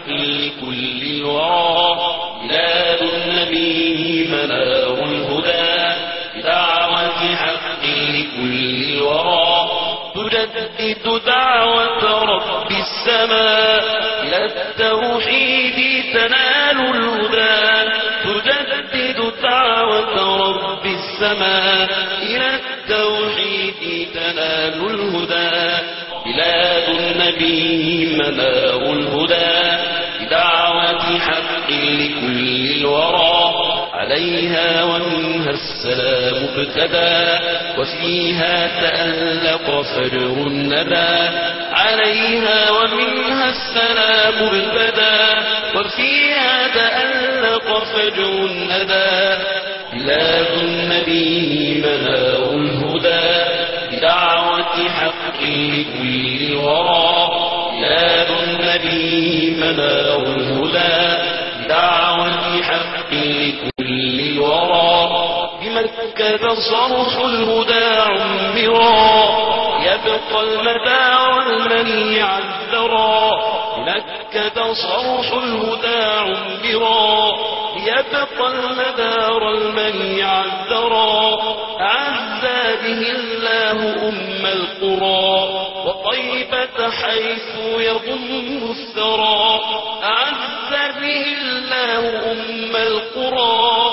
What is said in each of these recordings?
حق لكل الورى بلاد النبي منار الهدى بدعوة حق لكل الورى تجدد دعوة رب السماء إلى التوحيد تنال الهدى تجدد دعوة رب السماء إلى التوحيد تنال الهدى بلاد النبي منار الهدى بدعوة حق لكل الورى عليها ومنها السلام ابتدى وفيها تألق فجر الندى عليها ومنها السلام ابتدى وفيها تألق فجر الندى بلاد النبي منار الهدى بدعوة حق لكل الورى بلاد النبي منار الهدى بدعوة حق لكل الورى بمكة صرح الهدى عمرا يبقى المدى والمنيع الذرى بمكة صرح الهدى عمرا يبقى المدار المنيع الذرى أعز به الله أم القرى وطيبة حيث يضم الثرى أعز به الله أم القرى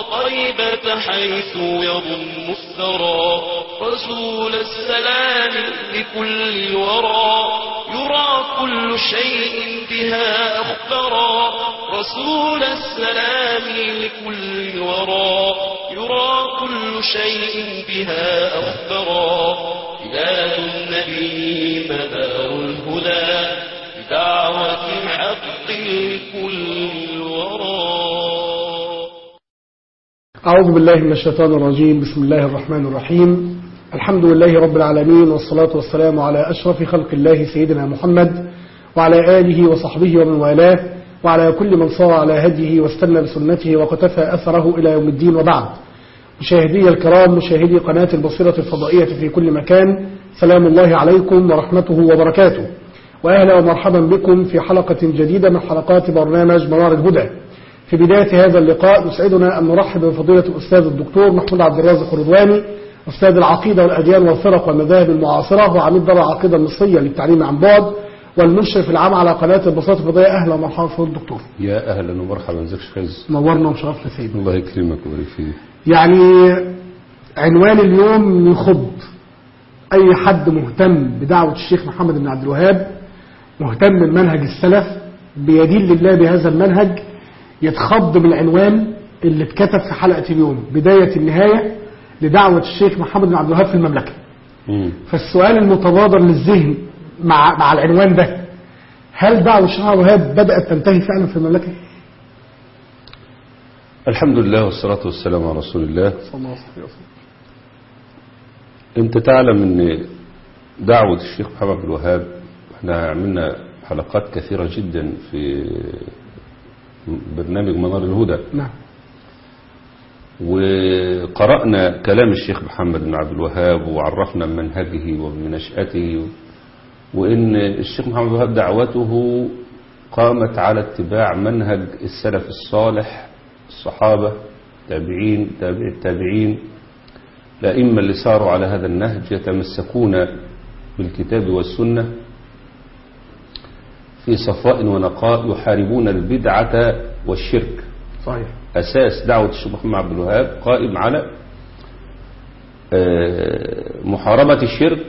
وطيبة حيث يضم الثرى رسول السلام لكل الورى يرى كل شيء بها أخبرا رسول السلام لكل الورى يرى كل شيء بها أخبرا بلاد النبي مدار الهدى بدعوة حق لكل الورى أعوذ بالله من الشيطان الرجيم بسم الله الرحمن الرحيم الحمد لله رب العالمين والصلاة والسلام على أشرف خلق الله سيدنا محمد وعلى آله وصحبه ومن والاه وعلى كل من صار على هديه واستنى بسنته وقتفى أثره إلى يوم الدين وبعد مشاهدي الكرام مشاهدي قناة البصيرة الفضائية في كل مكان سلام الله عليكم ورحمته وبركاته وأهلا ومرحبا بكم في حلقة جديدة من حلقات برنامج منار الهدى في بداية هذا اللقاء يسعدنا أن نرحب بفضيلة الأستاذ الدكتور محمود عبد الرازق الرضواني أستاذ العقيدة والأديان والفرق والمذاهب المعاصرة وعميد دار العقيدة المصرية للتعليم عن بعد والمشرف العام على قناة البساطة الفضائية أهلا ومرحبا فضل الدكتور يا اهلا ومرحبا زيك شخص نورنا وشرفنا سيدنا الله يكرمك ويبارك فيك يعني عنوان اليوم يخض أي حد مهتم بدعوة الشيخ محمد بن عبد الوهاب مهتم بمنهج السلف بيدين لله بهذا المنهج يتخض من العنوان اللي اتكتب في حلقة اليوم بداية النهاية لدعوة الشيخ محمد بن عبد الوهاب في المملكة مم. فالسؤال المتبادر للذهن مع مع العنوان ده هل دعوة الشيخ محمد بن عبد الوهاب بدأت تنتهي فعلا في المملكة؟ الحمد لله والصلاة والسلام على رسول الله صلى الله عليه وسلم انت تعلم ان دعوة الشيخ محمد بن الوهاب احنا عملنا حلقات كثيرة جدا في برنامج منار الهدى نعم وقرأنا كلام الشيخ محمد بن عبد الوهاب وعرفنا من منهجه ومن نشأته وإن الشيخ محمد بن الوهاب دعوته قامت على اتباع منهج السلف الصالح الصحابة تابعين تابع التابعين الأئمة اللي ساروا على هذا النهج يتمسكون بالكتاب والسنة في صفاء ونقاء يحاربون البدعة والشرك صحيح أساس دعوة الشيخ محمد عبد الوهاب قائم على آه، محاربة الشرك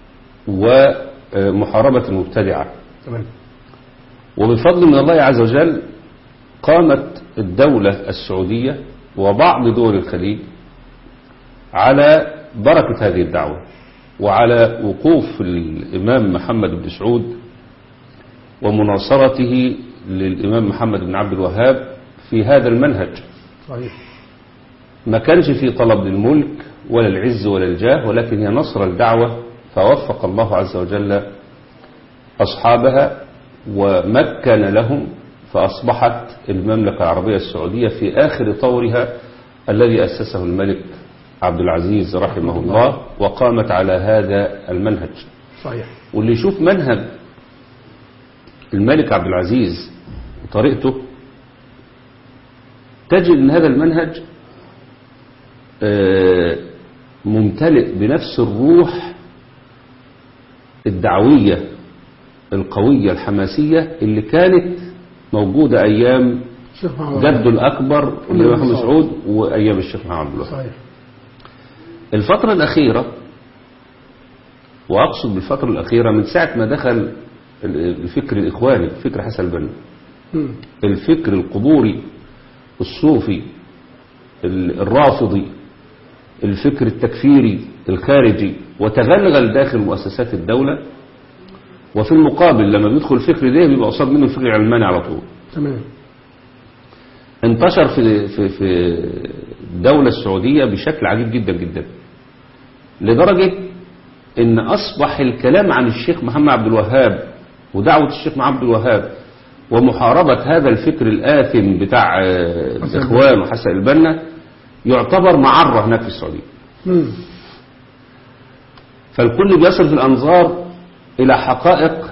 ومحاربة المبتدعة تمام وبفضل من الله عز وجل قامت الدولة السعودية وبعض دول الخليج على بركة هذه الدعوة وعلى وقوف الإمام محمد بن سعود ومناصرته للإمام محمد بن عبد الوهاب في هذا المنهج صحيح ما كانش في طلب للملك ولا العز ولا الجاه ولكن هي نصر الدعوة فوفق الله عز وجل أصحابها ومكن لهم فأصبحت المملكة العربية السعودية في آخر طورها الذي أسسه الملك عبد العزيز رحمه الله وقامت على هذا المنهج صحيح واللي يشوف منهج الملك عبد العزيز طريقته تجد ان هذا المنهج آه، ممتلئ بنفس الروح الدعوية القوية الحماسية اللي كانت موجودة أيام الشيخ محمد جده الأكبر اللي هو محمد صحيح. سعود وأيام الشيخ محمد عبد الوهاب صحيح الفترة الأخيرة وأقصد بالفترة الأخيرة من ساعة ما دخل الفكر الإخواني فكر حسن البنا مم. الفكر القبوري الصوفي ال- الرافضي الفكر التكفيري الخارجي وتغلغل داخل مؤسسات الدولة وفي المقابل لما بيدخل الفكر ده بيبقى قصاد منه الفكر العلماني على طول تمام انتشر في في في الدولة السعودية بشكل عجيب جدا جدا لدرجة ان اصبح الكلام عن الشيخ محمد عبد الوهاب ودعوة الشيخ محمد عبد الوهاب ومحاربة هذا الفكر الآثم بتاع آه، الإخوان وحسن البنا يعتبر معرة هناك في السعودية مم. فالكل بيصرف الأنظار إلى حقائق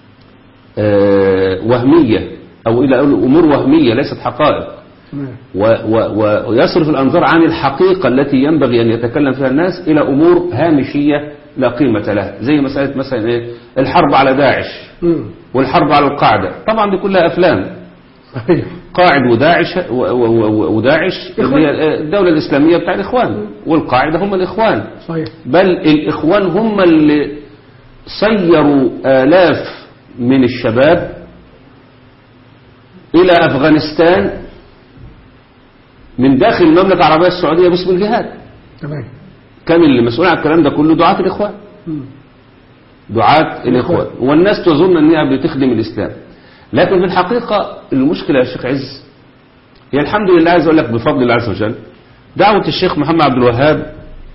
آه، وهمية أو إلى أمور وهمية ليست حقائق تمام و و و ويصرف الأنظار عن الحقيقة التي ينبغي أن يتكلم فيها الناس إلى أمور هامشية لا قيمة لها زي مسألة مثلا إيه الحرب على داعش مم. والحرب على القاعدة طبعا دي كلها أفلام صحيح قاعد وداعش و- و- و- وداعش اللي هي الدولة الإسلامية بتاع الإخوان والقاعدة هم الإخوان صحيح بل الإخوان هم اللي صيروا آلاف من الشباب إلى أفغانستان من داخل المملكة العربية السعودية باسم الجهاد تمام كان اللي مسؤول عن الكلام ده كله دعاة الإخوان مم. دعاة الإخوان والناس تظن أنها بتخدم الإسلام لكن في الحقيقة المشكلة يا شيخ عز هي الحمد لله عايز أقول لك بفضل الله عز وجل دعوة الشيخ محمد عبد الوهاب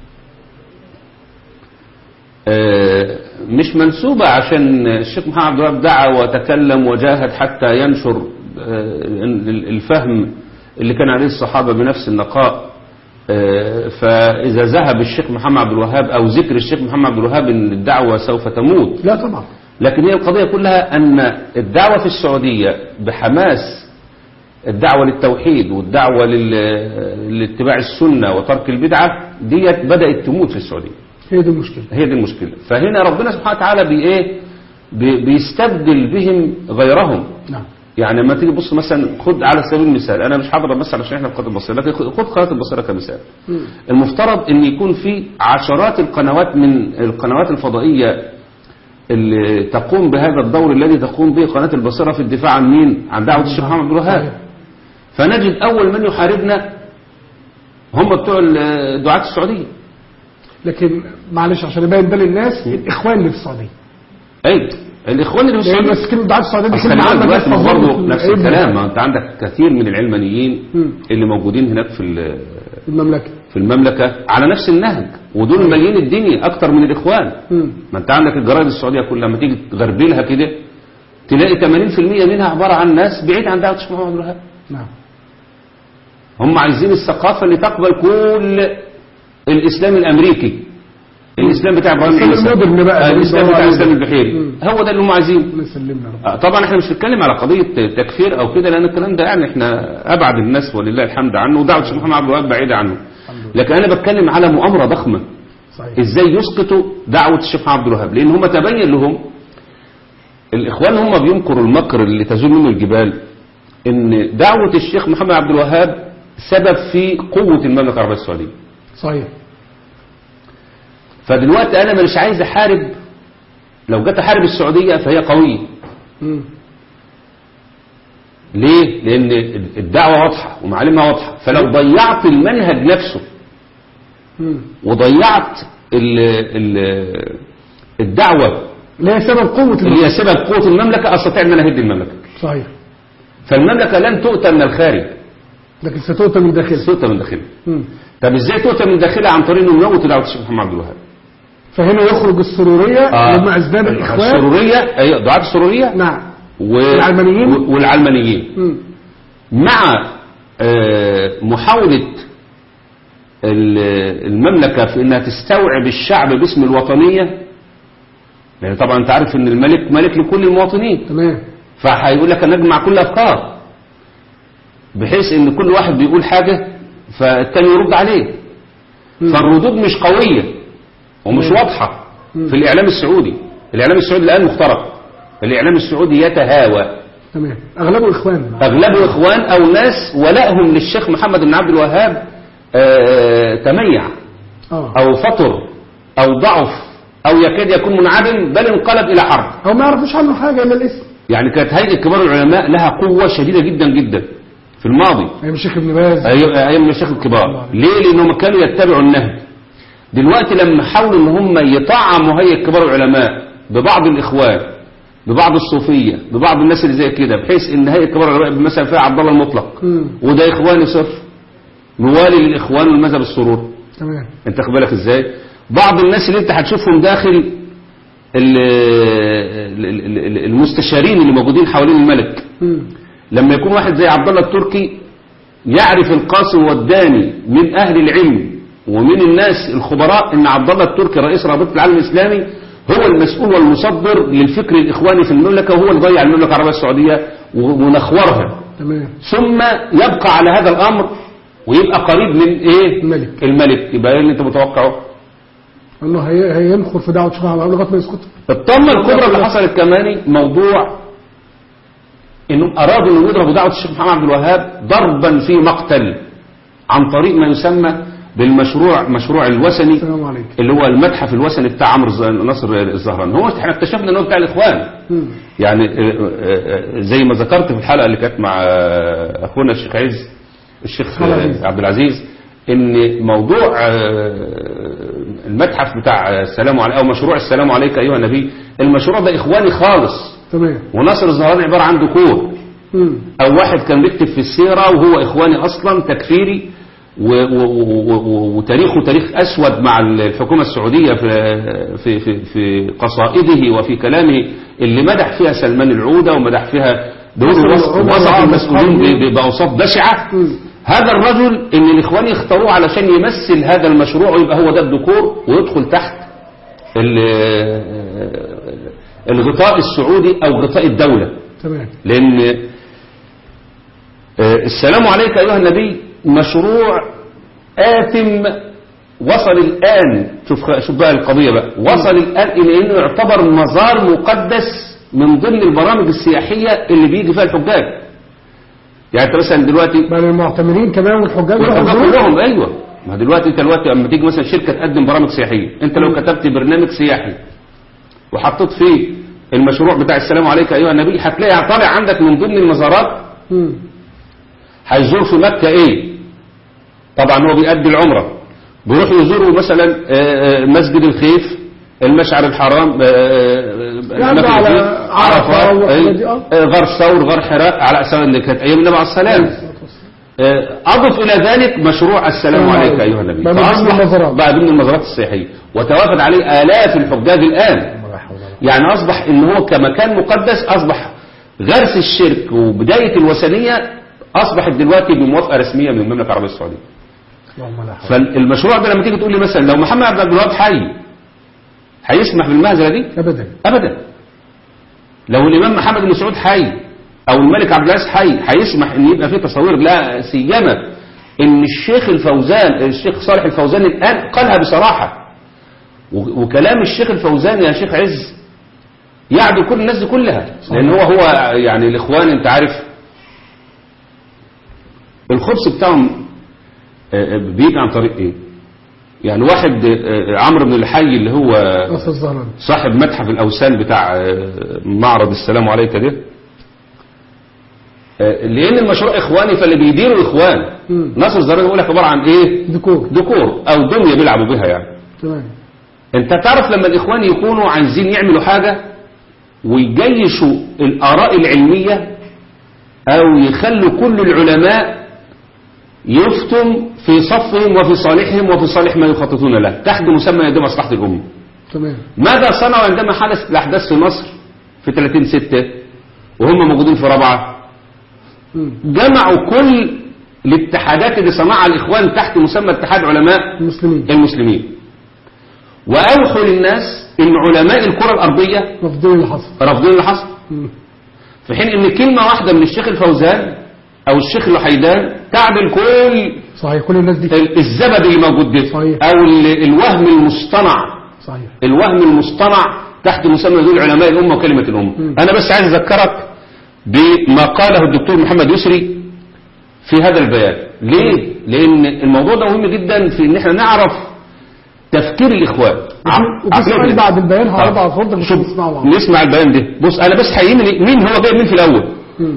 آه، مش منسوبة عشان الشيخ محمد عبد الوهاب دعا وتكلم وجاهد حتى ينشر آه، الفهم اللي كان عليه الصحابة بنفس النقاء آه، فإذا ذهب الشيخ محمد عبد الوهاب أو ذكر الشيخ محمد عبد الوهاب أن الدعوة سوف تموت لا طبعا لكن هي القضية كلها أن الدعوة في السعودية بحماس الدعوة للتوحيد والدعوة لل- لاتباع السنة وترك البدعة ديت بدأت تموت في السعودية هي دي المشكلة هي دي المشكلة فهنا ربنا سبحانه وتعالى بإيه بي- بيستبدل بهم غيرهم نعم يعني لما تيجي تبص مثلا خد على سبيل المثال انا مش هضرب بس علشان احنا في قناه البصيره لكن خد خد قناه البصيره كمثال مم. المفترض ان يكون في عشرات القنوات من القنوات الفضائيه اللي تقوم بهذا الدور الذي تقوم به قناه البصيره في الدفاع عن مين عن دعوه الشيخ محمد عبد الوهاب صحيح. فنجد اول من يحاربنا هم بتوع دعاة السعوديه لكن معلش عشان يبين ده للناس الاخوان اللي في السعوديه اي الاخوان اللي في لان السعوديه بس كلمه دعاة السعوديه دي أصل كلمه خلي بالك عامه دلوقتي الناس ما هو برضه تظن نفس إيه الكلام ما انت عندك كثير من العلمانيين مم. اللي موجودين هناك في ال- المملكه في المملكة على نفس النهج ودول مالين الدنيا أكتر من الإخوان مم. ما أنت عندك الجرائد السعودية كلها لما تيجي تغربلها كده تلاقي 80% منها عبارة عن ناس بعيد عن دعوة الشيخ محمد عبد الوهاب نعم هم عايزين الثقافة اللي تقبل كل الإسلام الأمريكي الإسلام بتاع إبراهيم الإسلام عيسى المودرن بقى، آه، اللي الإسلام هو بتاع عليه. الإسلام البحيري مم. هو ده اللي هم عايزينه الله يسلمنا يا رب آه، طبعا احنا مش بنتكلم على قضية تكفير او كده لان الكلام ده يعني احنا ابعد الناس ولله الحمد عنه ودعوة الشيخ محمد عبد الوهاب بعيدة عنه لكن انا بتكلم على مؤامرة ضخمة صحيح ازاي يسقطوا دعوة الشيخ محمد عبد الوهاب لان هم تبين لهم الاخوان هم بينكروا المكر اللي تزول منه الجبال ان دعوة الشيخ محمد عبد الوهاب سبب في قوة المملكة العربية السعودية صحيح فدلوقتي انا مش عايز احارب لو جيت احارب السعودية فهي قوية مم. ليه؟ لأن الدعوة واضحة ومعالمها واضحة فلو ضيعت المنهج نفسه مم. وضيعت ال ال الدعوة اللي هي سبب قوه اللي المملكه هي سبب قوة المملكة أستطيع أن أنا أهد المملكة صحيح فالمملكة لن تؤتى من الخارج لكن ستؤتى من داخلها تؤتى من داخلها مم. طب ازاي تؤتى من داخلها عن طريق انه يموت دعوة الشيخ محمد عبد الوهاب فهنا يخرج السروريه آه. اللي هم اسباب الاخوان السرورية أي دعاة السرورية نعم و... العلمانيين؟ و- والعلمانيين مم. مع آه، محاولة ال- المملكة في انها تستوعب الشعب باسم الوطنية لان طبعا انت عارف ان الملك ملك لكل المواطنين تمام فهيقول لك انا اجمع كل افكار بحيث ان كل واحد بيقول حاجة فالتاني يرد عليه مم. فالردود مش قوية ومش مم. واضحة مم. في الإعلام السعودي الإعلام السعودي الآن مخترق الإعلام السعودي يتهاوى تمام اغلبه اخوان أغلبه إخوان أو ناس ولائهم للشيخ محمد بن عبد الوهاب آه، تميع اه أو فطر أو ضعف أو يكاد يكون منعدم بل انقلب إلى حرب او ما يعرفوش عنه حاجه الا الاسم يعني كانت هيئة كبار العلماء لها قوة شديدة جدا جدا في الماضي ايام الشيخ ابن باز أي- ايام المشايخ الكبار ليه لانهم كانوا يتبعوا النهج دلوقتي لما حاولوا ان هم يطعموا هيئه كبار العلماء ببعض الاخوان ببعض الصوفيه ببعض الناس اللي زي كده بحيث ان هيئه كبار العلماء مثلا فيها عبد الله المطلق مم. وده اخواني صفر موالي للاخوان والمذهب السرور تمام انت خد بالك ازاي بعض الناس اللي انت هتشوفهم داخل ال- ال- ال- المستشارين اللي موجودين حوالين الملك مم. لما يكون واحد زي عبد الله التركي يعرف القاسم والداني من أهل العلم ومن الناس الخبراء ان عبد الله التركي رئيس رابطة العالم الإسلامي هو المسؤول والمصدر للفكر الإخواني في المملكة وهو اللي ضيع المملكة العربية السعودية ونخورها تمام ثم يبقى على هذا الأمر ويبقى قريب من إيه الملك. الملك يبقى ايه اللي انت متوقعه انه هي هينخر في دعوه شيخ محمد لغايه ما يسكت الطامة الكبرى اللي حصلت كمان موضوع انهم ارادوا انهم يضربوا دعوة الشيخ محمد عبد الوهاب ضربا في مقتل عن طريق ما يسمى بالمشروع مشروع الوثني السلام عليكم اللي هو المتحف الوثني بتاع عمرو الز- ناصر الزهران هو احنا اكتشفنا ان هو بتاع الاخوان مم. يعني آه، آه، آه، زي ما ذكرت في الحلقة اللي كانت مع آه، أخونا الشيخ عز الشيخ عبد العزيز. آه، عبد العزيز إن موضوع آه، المتحف بتاع السلام عليك أو مشروع السلام عليك أيها النبي المشروع ده إخواني خالص تمام وناصر الزهراني عبارة عن دكور مم. أو واحد كان بيكتب في السيرة وهو إخواني أصلا تكفيري و- و- و- و- وتاريخه تاريخ أسود مع الحكومة السعودية في, في, في, في قصائده وفي كلامه اللي مدح فيها سلمان العودة ومدح فيها دور وصف- وصف, عمر وصف عبد المسؤولين الحق. ب- ب- بأوصاف بشعة مم. هذا الرجل ان الإخوان يختاروه علشان يمثل هذا المشروع ويبقى هو ده الدكور ويدخل تحت ال- الغطاء السعودي أو غطاء الدولة تمام لأن آه، السلام عليك أيها النبي مشروع آثم وصل الآن شوف شوف بقى القضية بقى وصل الآن إلى إنه يعتبر مزار مقدس من ضمن البرامج السياحية اللي بيجي فيها الحجاج يعني أنت مثلا دلوقتي بل المعتمرين كمان والحجاج والحجاج يحضرون. كلهم أيوه ما دلوقتي أنت دلوقتي لما تيجي مثلا شركة تقدم برامج سياحية أنت لو كتبت برنامج سياحي وحطيت فيه المشروع بتاع السلام عليك أيها النبي هتلاقي طالع عندك من ضمن المزارات مم. هيزور في مكة ايه طبعا هو بيأدي العمرة بيروح يزوروا مثلا آه، آه، مسجد الخيف المشعر الحرام آه، آه، الأماكن على اللي فيه، عرفة عرفات والحاجات دي، آه، آه. آه، غار ثور غار حراء على أساس اللي كانت أيام النبي عليه السلام آه، أضف إلى ذلك مشروع السلام السلام عليك عليكم. أيها النبي بقى من ضمن فأصبح المزارات. بقى ضمن المزارات السياحية وتوافد عليه آلاف الحجاج الآن يعني أصبح إن هو كمكان مقدس أصبح غرس الشرك وبداية الوثنية أصبحت دلوقتي بموافقة رسمية من المملكة العربية السعودية اللهم لا حول فالمشروع ده لما تيجي تقول لي مثلا لو محمد عبد الوهاب حي هيسمح بالمهزلة دي ابدا أبدا لو الإمام محمد بن سعود حي أو الملك عبد العزيز حي هيسمح إن يبقى فيه تصوير لا سيما إن الشيخ الفوزان الشيخ صالح الفوزان الآن قالها بصراحة و- وكلام الشيخ الفوزان يا شيخ عز يعدو كل الناس دي كلها لأن هو هو يعني الإخوان أنت عارف الخبز بتاعهم آه، آه، بيجي عن طريق إيه يعني واحد آه، آه، عمرو بن الحي اللي هو راس الزهران صاحب متحف الأوثان بتاع آه، معرض السلام عليك ده آه، لأن المشروع إخواني فاللي بيديروا الإخوان مم. ناصر الزرقاء بيقول لك عبارة عن إيه ديكور ديكور أو دمية بيلعبوا بيها يعني تمام أنت تعرف لما الإخوان يكونوا عايزين يعملوا حاجة ويجيشوا الآراء العلمية أو يخلوا كل العلماء يفتم في صفهم وفي صالحهم وفي صالح ما يخططون له تحت مسمى يد مصلحة الأمة تمام ماذا صنعوا عندما حدثت الأحداث في مصر في 30 ستة وهم موجودين في رابعة مم. جمعوا كل الاتحادات اللي صنعها الإخوان تحت مسمى اتحاد علماء المسلمين المسلمين وأوحوا للناس إن علماء الكرة الأرضية رافضين اللي حصل رافضين اللي حصل مم. في حين إن كلمة واحدة من الشيخ الفوزان او الشيخ الوحيدان تعدل كل صحيح كل الناس دي ال- الزبد اللي موجود ده صحيح. او ال- الوهم المصطنع صحيح الوهم المصطنع تحت مسمى دول علماء الامه وكلمه الامه مم. انا بس عايز اذكرك بما قاله الدكتور محمد يسري في هذا البيان ليه لان الموضوع ده مهم جدا في ان احنا نعرف تفكير الاخوان وفي- وفي عقلية سؤال الإخوان. بعد البيان هعرضه آه. على فضلك مش شوف هنسمعه بعض. نسمع البيان ده بص انا بس هيهمني مين هو جاي مين في الاول مم.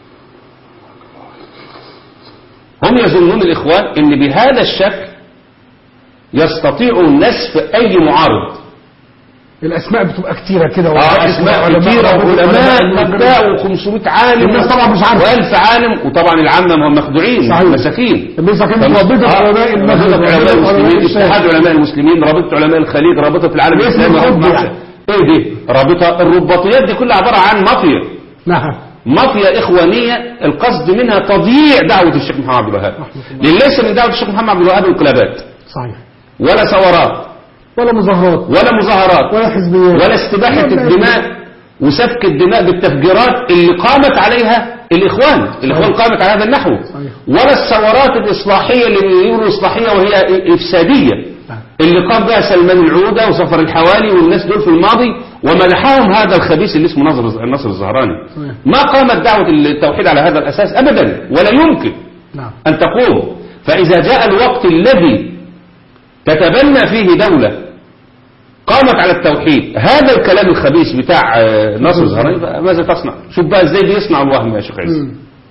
هم يظنون الإخوان أن بهذا الشكل يستطيعوا نسف أي معارض الاسماء بتبقى كتيره كده آه أسماء كثيرة وعلماء وبتاع و500 عالم الناس طبعا مش عارفة. وألف عالم وطبعا العامة هم مخدوعين صحيح. مساكين الناس كانت رابطه علماء المغرب رابطة علماء رابطة المسلمين الشام. اتحاد علماء المسلمين رابطة علماء الخليج رابطة العالم باسم الإسلامي الحب رابطة يعني. ايه دي رابطة الرباطيات دي كلها عبارة عن مافيا نعم مافيا إخوانية القصد منها تضييع دعوة الشيخ محمد عبد الوهاب لأن ليس من دعوة الشيخ محمد عبد الوهاب انقلابات صحيح ولا ثورات ولا مظاهرات ولا مظاهرات ولا حزبيات ولا استباحة ولا- الدماء وسفك الدماء بالتفجيرات اللي قامت عليها الإخوان الإخوان قامت على هذا النحو صحيح. ولا الثورات الإصلاحية اللي بيقولوا إصلاحية وهي إفسادية نعم. اللي قام بها سلمان العودة وصفر الحوالي والناس دول في الماضي ومدحهم هذا الخبيث اللي اسمه نصر النصر الزهراني صحيح. ما قامت دعوة التوحيد على هذا الأساس أبدا ولا يمكن نعم أن تقوم فإذا جاء الوقت الذي تتبنى فيه دولة قامت على التوحيد هذا الكلام الخبيث بتاع آه، ناصر الزهراني بقى ماذا تصنع شوف بقى ازاي بيصنع الوهم يا شيخ عز مم.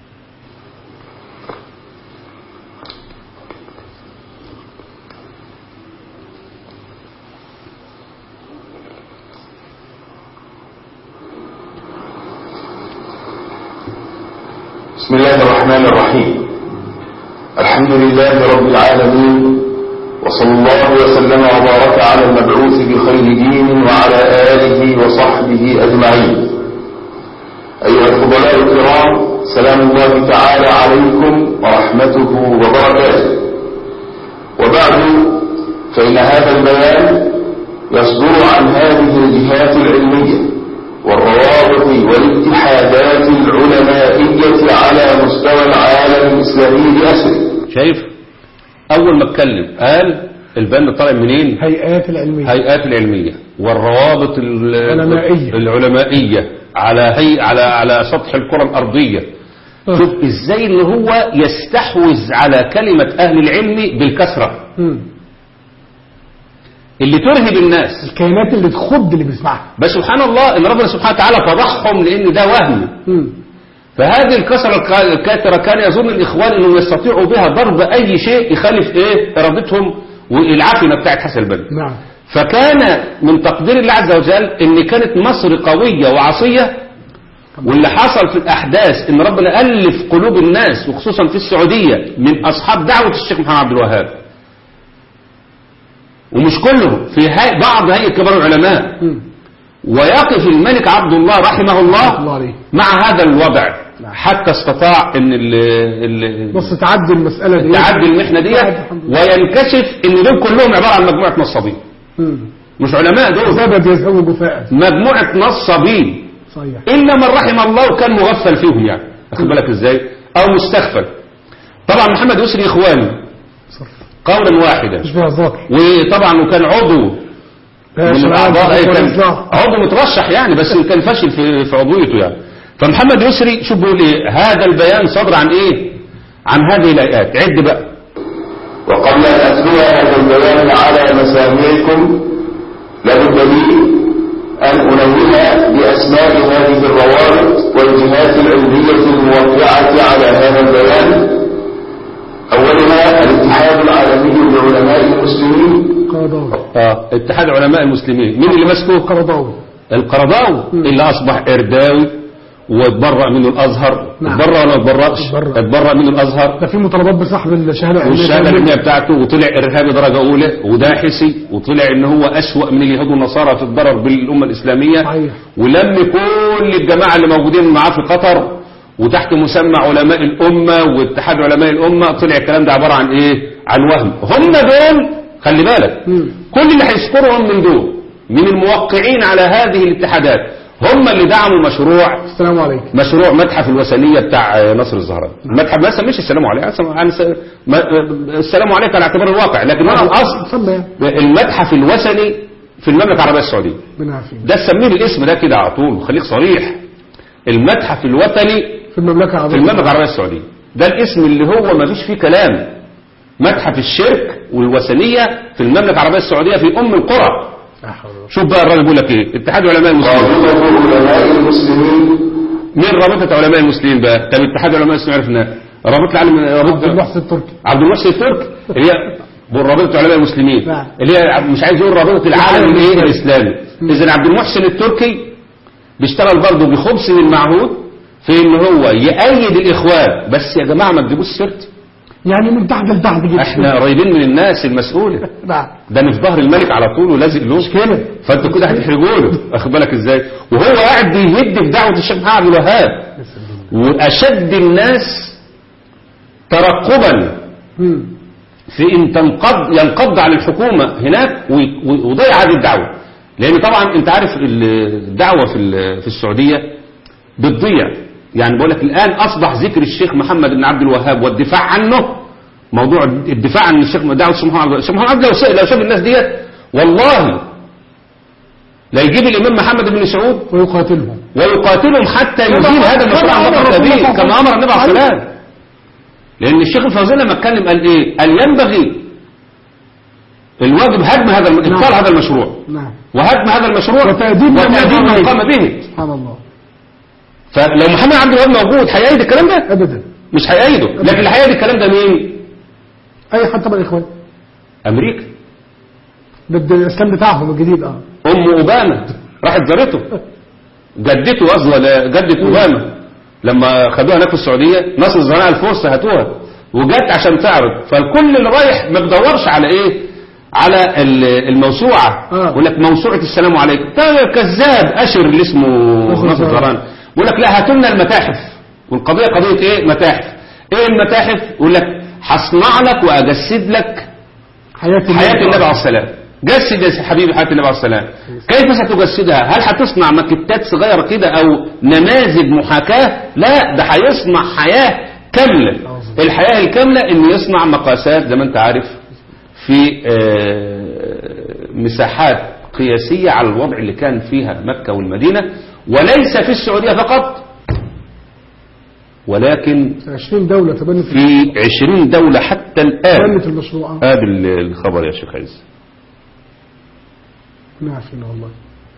بسم الله الرحمن الرحيم الحمد لله رب العالمين وصلى الله وسلم وبارك على المبعوث بخير دين وعلى آله وصحبه أجمعين أيها الفضلاء الكرام سلام الله تعالى عليكم ورحمته وبركاته وبعد فإن هذا البيان يصدر عن هذه الجهات العلمية والروابط والاتحادات العلمائية على مستوى العالم الإسلامي بأسره شايف اول ما اتكلم قال البند طالع منين هيئات العلميه هيئات العلمية والروابط ال- العلمائية. العلمائية على هي على على سطح الكرة الأرضية آه. شوف ازاي ان هو يستحوذ على كلمة اهل العلم بالكثرة مم. اللي ترهب الناس الكائنات اللي تخض اللي بيسمعها بس سبحان الله ان ربنا سبحانه وتعالى فضحهم لان ده وهم مم. فهذه الكسرة الك- الكاثرة كان يظن الإخوان أنهم يستطيعوا بها ضرب أي شيء يخالف إيه إرادتهم والعافية بتاعت حسن البنا نعم فكان من تقدير الله عز وجل ان كانت مصر قوية وعصية واللي حصل في الأحداث ان ربنا ألف قلوب الناس وخصوصا في السعودية من أصحاب دعوة الشيخ محمد عبد الوهاب ومش كلهم في هاي بعض هيئة كبار العلماء مم. ويقف الملك عبد الله رحمه الله الله عليه مع هذا الوضع حتى استطاع ان ال ال بص تعدي المسألة دي تعدي المحنة دي تعدي الحمد لله. وينكشف ان دول كلهم عبارة عن مجموعة نصابين مم. مش علماء دول زبد يذهب جفاء مجموعة نصابين صحيح إلا من رحم الله وكان مغفل فيهم يعني أخذ بالك إزاي أو مستغفل طبعا محمد يسري إخواني صرف قولا واحدا مش فيها ذاكر وطبعا وكان عضو من الأعضاء أي كان عضو مترشح يعني بس كان فاشل في في عضويته يعني فمحمد يسري شوف بيقول إيه هذا البيان صدر عن إيه عن هذه الآيات عد بقى وقبل أن أتلو هذا البيان على مسامعكم لابد لي أن أنوه بأسماء هذه الروابط والجهات العلمية الموقعة على هذا البيان أولها الاتحاد العالمي لعلماء المسلمين قرضاوي آه اتحاد علماء المسلمين مين اللي ماسكه قرضاوي القرضاوي اللي أصبح إرداوي واتبرأ منه الأزهر نعم. اتبرأ ولا ما اتبرأش اتبرأ. اتبرأ منه الأزهر ده في مطالبات بسحب الشهادة العلمية والشهادة كاملة. العلمية بتاعته وطلع إرهابي درجة أولى وداحسي وطلع إن هو أسوأ من اليهود والنصارى في الضرر بالأمة الإسلامية صحيح. ولم كل الجماعة اللي موجودين معاه في قطر وتحت مسمى علماء الأمة واتحاد علماء الأمة طلع الكلام ده عبارة عن إيه؟ عن وهم هم دول خلي بالك مم. كل اللي هيذكرهم من دول من الموقعين على هذه الاتحادات هم اللي دعموا مشروع السلام عليكم مشروع متحف الوثنية بتاع آه، نصر الزهراء المتحف ما سميش السلام عليكم عن س- ما- السلام عليكم على اعتبار الواقع لكن هو الاصل سمى يعني المتحف الوثني في المملكة العربية السعودية ربنا يعافيك ده سميه الاسم ده كده على طول خليك صريح المتحف الوثني في المملكة في العربية المملكة العربية السعودية ده الاسم اللي هو ما فيش فيه كلام متحف الشرك والوثنية في المملكة العربية السعودية في أم القرى لا حول ولا شوف بقى الراجل بيقول لك ايه اتحاد علماء المسلمين رابطة علماء المسلمين مين رابطة علماء المسلمين بقى طب اتحاد علماء المسلمين عرفنا رابطة العالم قوة. عبد رابطة المحسن التركي عبد المحسن التركي اللي هي رابطة علماء المسلمين نعم. اللي هي مش عايز يقول رابطة العالم العالم الايه الإسلامي. الاسلامي اذا عبد المحسن التركي بيشتغل برضه بخبز من معهود في ان هو يأيد الاخوان بس يا جماعة ما تجيبوش سيرتي يعني من تحت لتحت جدا احنا قريبين من الناس المسؤولة نعم ده انا في ظهر الملك على طول ولازق له مشكلة. فانتوا كده هتحرجوا له واخد بالك ازاي وهو قاعد بيهد في دعوه الشيخ محمد عبد الوهاب واشد الناس ترقبا مم. في ان تنقض ينقض على الحكومه هناك وي- وي- ويضيع هذه الدعوه لان طبعا انت عارف الدعوه في ال- في السعوديه بتضيع يعني بقول لك الان اصبح ذكر الشيخ محمد بن عبد الوهاب والدفاع عنه موضوع الدفاع عن الشيخ دعوه الشيخ محمد عبد الوهاب الشيخ محمد عبد الوهاب لو شاف الناس ديت والله لا يجيب الامام محمد بن سعود ويقاتلهم ويقاتلهم حتى يزيل هذا المشروع عن وطن به كما امر النبي عليه الصلاه والسلام لان الشيخ الفوزي لما اتكلم قال ايه قال ينبغي الواجب هدم هذا الم- ابطال هذا المشروع نعم وهدم هذا المشروع وتأديب من وتأديب من قام قام به سبحان الله فلو محمد عبد الوهاب موجود هيأيد الكلام ده ابدا مش هيأيده لكن اللي هيأيد الكلام ده مين اي حد طبعا اخوان امريكا ضد الاسلام بتاعهم الجديد اه ام اوباما راحت زارته جدته قصدي ولا جدة اوباما لما خدوها هناك في السعوديه نصر الزراعه الفرصه هاتوها وجت عشان تعرض فالكل اللي رايح ما بيدورش على ايه على ال- الموسوعه آه. يقول لك موسوعه السلام عليكم ده كذاب اشر اللي اسمه نصر نصر الزراعة. الزراعه يقول لك لا هاتوا لنا المتاحف والقضيه قضيه ايه متاحف ايه المتاحف يقول لك هصنع لك واجسد لك حياة حياة النبي عليه السلام جسد يا حبيبي حياة النبي عليه السلام كيف ستجسدها هل هتصنع ماكيتات صغيرة كده او نماذج محاكاة لا ده هيصنع حياة كاملة الحياة الكاملة انه يصنع مقاسات زي ما انت عارف في آه، مساحات قياسية على الوضع اللي كان فيها مكة والمدينة وليس في السعودية فقط ولكن 20 دولة تبنت في عشرين دولة حتى الآن تبنت المشروع آه. هذا الخبر يا شيخ عز نعم فينا والله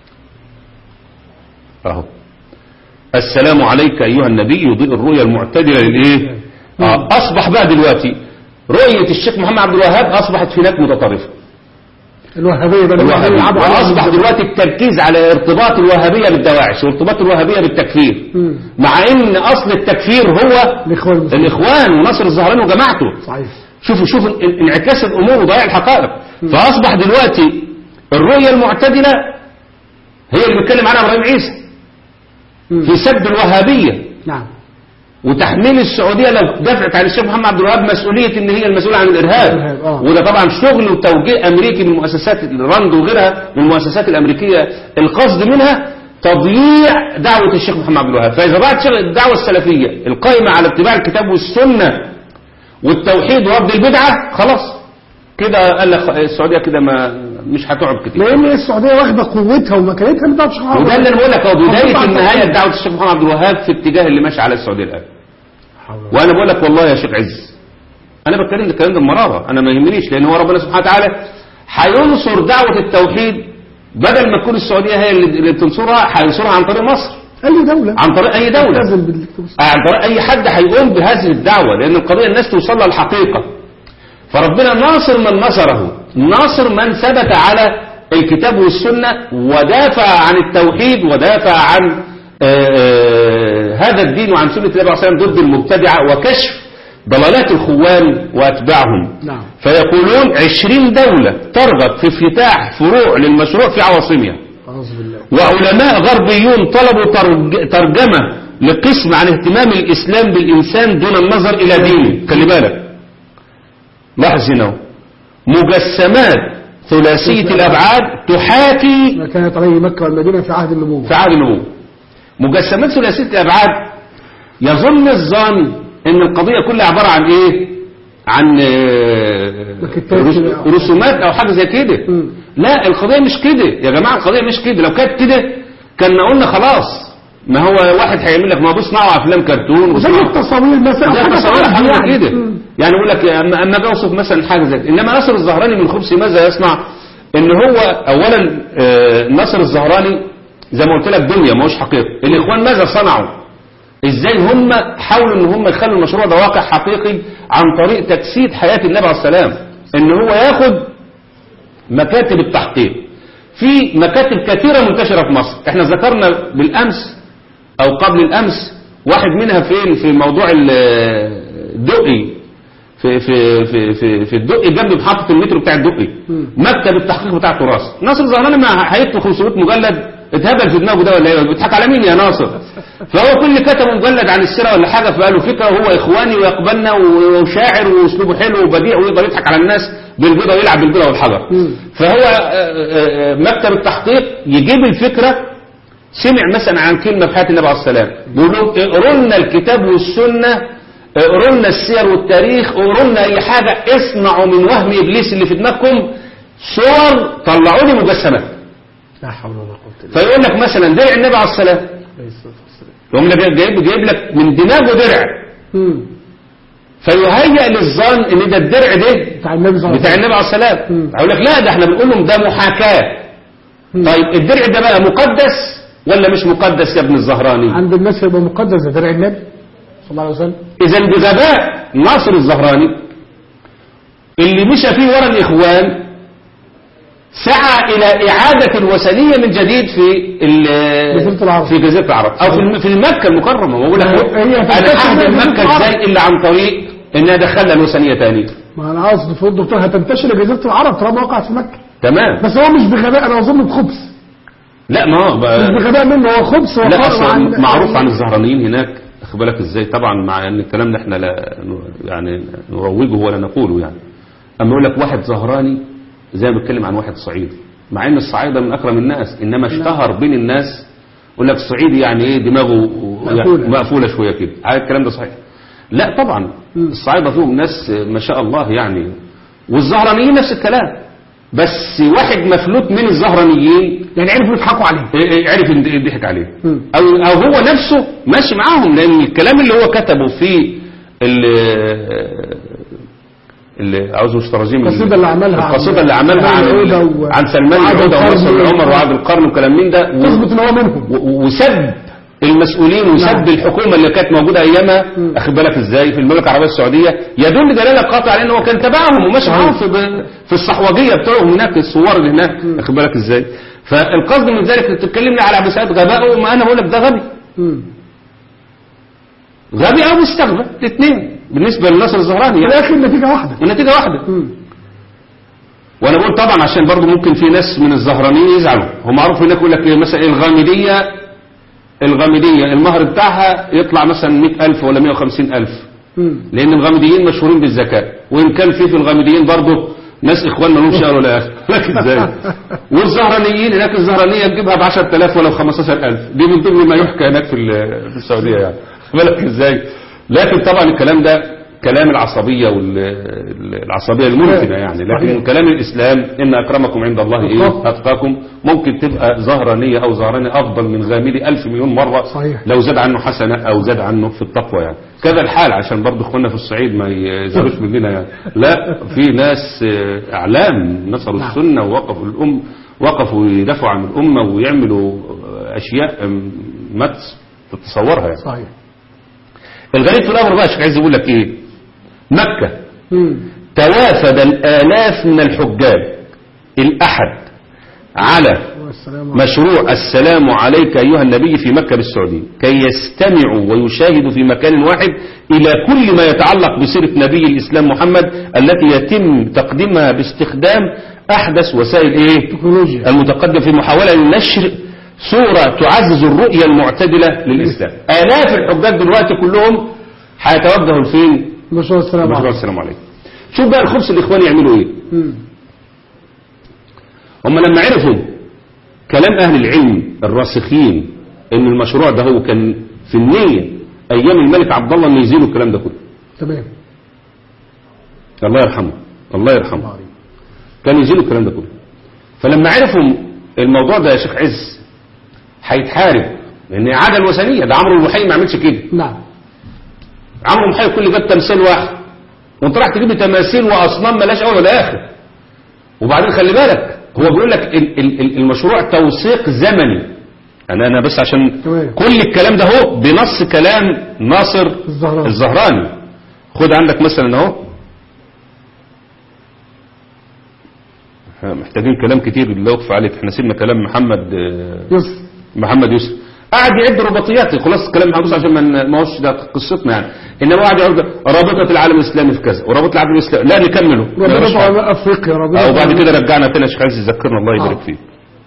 اهو السلام عليك ايها النبي يضيء الرؤيا المعتدله للايه آه اصبح بقى دلوقتي رؤيه الشيخ محمد عبد الوهاب اصبحت في هناك متطرفه الوهابية بقى الوهابيه يلعبوا عليها واصبح بالضبط. دلوقتي التركيز على ارتباط الوهابيه بالدواعش وارتباط الوهابيه بالتكفير مم. مع ان اصل التكفير هو الاخوان المسلمين الاخوان ونصر الزهراني وجماعته صحيح شوفوا شوفوا ان- انعكاس الامور وضياع الحقائق فاصبح دلوقتي الرؤيه المعتدله هي اللي بيتكلم عنها ابراهيم عيسى مم. في سد الوهابيه نعم وتحميل السعوديه لو دفعت عن الشيخ محمد عبد الوهاب مسؤوليه ان هي المسؤوله عن الارهاب الإرهاب، آه. وده طبعا شغل وتوجيه امريكي من مؤسسات الرند وغيرها من المؤسسات الامريكيه القصد منها تضييع دعوه الشيخ محمد عبد الوهاب فاذا بعد شغل الدعوه السلفيه القائمه على اتباع الكتاب والسنه والتوحيد ورد البدعه خلاص كده قال لك السعوديه كده ما مش هتقعد كتير لان السعودية واخدة قوتها ومكانتها من بتاعت الشيخ وده اللي انا بقول لك اهو بدايه طبعاً. النهايه دعوه الشيخ محمد عبد الوهاب في اتجاه اللي ماشي على السعوديه الان وانا بقول لك والله يا شيخ عز انا بتكلم الكلام ده بمراره انا ما يهمنيش لان هو ربنا سبحانه وتعالى هينصر دعوه التوحيد بدل ما تكون السعوديه هي اللي اللي بتنصرها هينصرها عن طريق مصر اي دولة عن طريق اي دوله تلتزم بالكتاب عن طريق اي حد هيقوم بهذه الدعوه لان القضيه الناس توصل لها الحقيقه فربنا ناصر من نصره ناصر من ثبت على الكتاب والسنه ودافع عن التوحيد ودافع عن آه، آه، هذا الدين وعن سنه النبي عليه الصلاه والسلام ضد المبتدعه وكشف ضلالات الخوان واتباعهم نعم. فيقولون عشرين دولة ترغب في افتتاح فروع للمشروع في عواصمها أعوذ بالله وعلماء غربيون طلبوا ترج- ترجمة لقسم عن اهتمام الإسلام بالإنسان دون النظر إلى دينه خلي بالك لاحظ هنا أهو. مجسمات ثلاثية الأبعاد تحاكي ما كانت عليه مكة والمدينة في عهد النبوة في عهد النبوة مجسمات ثلاثية الأبعاد يظن الظن ان القضية كلها عبارة عن ايه عن آه، مكتات رس- كده. رسومات او حاجة زي كده مم. لا القضية مش كده يا جماعة القضية مش كده لو كانت كده كنا قلنا خلاص ما هو واحد هيعمل لك ما بيصنعوا افلام كرتون زي وصنعوا- التصاوير مثلا ده حاجة تصور تعرف حاجة يعني. كده مم. يعني يقول لك اما اما اجي اوصف مثلا حاجه زي كده. انما ناصر الزهراني من خبث ماذا يصنع ان هو اولا آه، ناصر الزهراني زي ما قلت لك دنيا ما هوش حقيقي الاخوان ماذا صنعوا ازاي هم حاولوا ان هم يخلوا المشروع ده واقع حقيقي عن طريق تجسيد حياه النبي عليه السلام ان هو ياخد مكاتب التحقيق في مكاتب كثيره منتشره في مصر احنا ذكرنا بالامس او قبل الامس واحد منها فين في موضوع ال- الدقي في في في في في الدقي جنب محطه المترو بتاع الدقي مكتب التحقيق بتاع التراث ناصر زهراني ما هيكتب 500 مجلد اتهبل في دماغه ده ولا ايه بيضحك على مين يا ناصر فهو كل كتب مجلد عن السيره ولا حاجه فقال له فكره هو اخواني ويقبلنا وشاعر واسلوبه حلو وبديع ويقدر يضحك على الناس بالبيضه ويلعب بالبيضه والحجر فهو آه، آه، آه، مكتب التحقيق يجيب الفكره سمع مثلا عن كلمة في حياة النبي عليه السلام بيقول لهم اقروا لنا الكتاب والسنة اقروا لنا السير والتاريخ اقروا لنا أي حاجة اصنعوا من وهم إبليس اللي في دماغكم صور طلعوا لي مجسمات لا حول ولا قوة إلا فيقول لك مثلا درع النبي عليه السلام بالله يقوم لك جايب جايب لك من دماغه درع مم. فيهيأ للظن ان ده الدرع ده بتاع النبي صلى الله بتاع عليه النبي عليه السلام مم. اقول لك لا ده احنا بنقول لهم ده محاكاة مم. طيب الدرع ده بقى مقدس ولا مش مقدس يا ابن الزهراني عند الناس يبقى مقدس زي درع النبي صلى الله عليه وسلم إذا بغباء ناصر الزهراني اللي مشى فيه ورا الإخوان سعى إلى إعادة الوثنية من جديد في ال- جزيرة العرب. في جزيرة العرب أو في الم- في المكة المكرمة وأقول لك هي- هي أنا تنتشر ههدم من جزيرة مكة العرب. إزاي إلا عن طريق إنها دخلنا الوثنية تاني ما انا قصدي في الدكتور هتنتشر جزيرة العرب طالما وقعت في مكة تمام بس هو مش بغباء انا اظن بخبث لا ما هو مش بقى بغباء منه هو خبث لا وقرر أصلا معروف عن الزهرانيين هناك أخد بالك ازاي طبعا مع ان الكلام ده احنا لا ن- يعني نروجه ولا نقوله يعني اما يقول لك واحد زهراني زي ما بيتكلم عن واحد صعيدي مع ان الصعايده من اكرم الناس انما اشتهر بين الناس يقول لك الصعيدي يعني ايه دماغه مقفولة. مقفوله شويه كده عارف الكلام ده صحيح لا طبعا الصعايده فيهم ناس ما شاء الله يعني والزهرانيين نفس الكلام بس واحد مفلوت من الزهرانيين يعني عرفوا يضحكوا عليه إيه إيه عرف ان يضحك عليه مم. او او هو نفسه ماشي معاهم لان الكلام اللي هو كتبه في ال اللي عاوز مش تراجيم القصيدة اللي عملها عن القصيدة اللي عملها عن سلمان العودة و- عن سلمان وعبد العودة القرن ونصر و- العمر وعبد القرن وكلام من ده و- تثبت ان هو منهم و- وسب المسؤولين وسب نعم. الحكومة اللي كانت موجودة أيامها مم. أخد بالك إزاي في المملكة العربية السعودية يدل دلالة قاطعة على أنه كان تبعهم وماشي صحيح. معاهم في في الصحوجية بتوعهم هناك الثوار اللي هناك أخد بالك إزاي فالقصد من ذلك إنك تتكلمني على أبو سعيد غباء ما أنا بقول لك ده غبي مم. غبي أو مستغبى الاثنين بالنسبة للنصر الزهراني في يعني الاخر النتيجة واحدة النتيجة واحدة مم. وانا بقول طبعا عشان برضو ممكن في ناس من الزهرانيين يزعلوا هم معروف هناك يقول لك إيه مثلا الغامدية الغامدية المهر بتاعها يطلع مثلا 100000 ولا 150000 مم. لان الغامديين مشهورين بالزكاة وان كان في في الغامديين برضو ناس اخوان ما لهمش ولا اخر لكن ازاي والزهرانيين هناك الزهرانية تجيبها ب 10000 ولا ب 15000 دي من ضمن ما يحكى هناك في ال- في السعودية يعني بالك ازاي لكن طبعا الكلام ده كلام العصبية والعصبية الممكنة يعني لكن صحيح. كلام الإسلام إن أكرمكم عند الله إيه أتقاكم. أتقاكم ممكن تبقى زهرانية أو زهرانية أفضل من غامدي ألف مليون مرة صحيح. لو زاد عنه حسنة أو زاد عنه في التقوى يعني كذا الحال عشان برضه إخواننا في الصعيد ما يزعلوش مننا يعني لا في ناس آه، أعلام نصروا نعم. السنة ووقفوا الأم وقفوا يدافعوا عن الأمة ويعملوا آه، أشياء آم، ما تتصورها يعني صحيح الغريب في الأمر بقى الشيخ عايز يقول لك إيه مكة مم. توافد الآلاف من الحجاج الأحد على والسلام عليكم. مشروع السلام عليك أيها النبي في مكة بالسعودية كي يستمعوا ويشاهدوا في مكان واحد إلى كل ما يتعلق بسيرة نبي الإسلام محمد التي يتم تقديمها باستخدام أحدث وسائل إيه؟ تكنولوجيا المتقدم في محاولة لنشر صورة تعزز الرؤية المعتدلة للإسلام آلاف الحجاج دلوقتي كلهم هيتوجهوا لفين؟ مشروع السلام مشروع عليكم السلام عليكم شوف بقى الخبز الإخوان يعملوا إيه مم. هم لما عرفوا كلام أهل العلم الراسخين إن المشروع ده هو كان في النية أيام الملك عبد الله إنه يزيلوا الكلام ده كله تمام الله يرحمه الله يرحمه الله عليك. كان يزيلوا الكلام ده كله فلما عرفوا الموضوع ده يا شيخ عز هيتحارب لان عاده الوثنيه ده عمرو الوحي ما عملش كده نعم عمرو الوحي كل جاب تمثال واحد وانت راح تجيب لي تماثيل واصنام ملاش اول ولا اخر وبعدين خلي بالك هو بيقول لك ال- ال- ال- المشروع توثيق زمني انا انا بس عشان تمام. كل الكلام ده هو بنص كلام ناصر الزهراني. الزهراني خد عندك مثلا اهو محتاجين كلام كتير اللي يوقف عليك احنا سيبنا كلام محمد آه، يوسف محمد يوسف قاعد يعد رباطيات خلاص الكلام محمد عشان ما ن- ما هوش ده قصتنا يعني انما قاعد يعد رابطه العالم الاسلامي في كذا ورابطه العالم الاسلامي لا نكمله ربنا علماء افريقيا ربنا اه وبعد كده رجعنا تاني يا شيخ عايز يذكرنا الله يبارك آه. فيه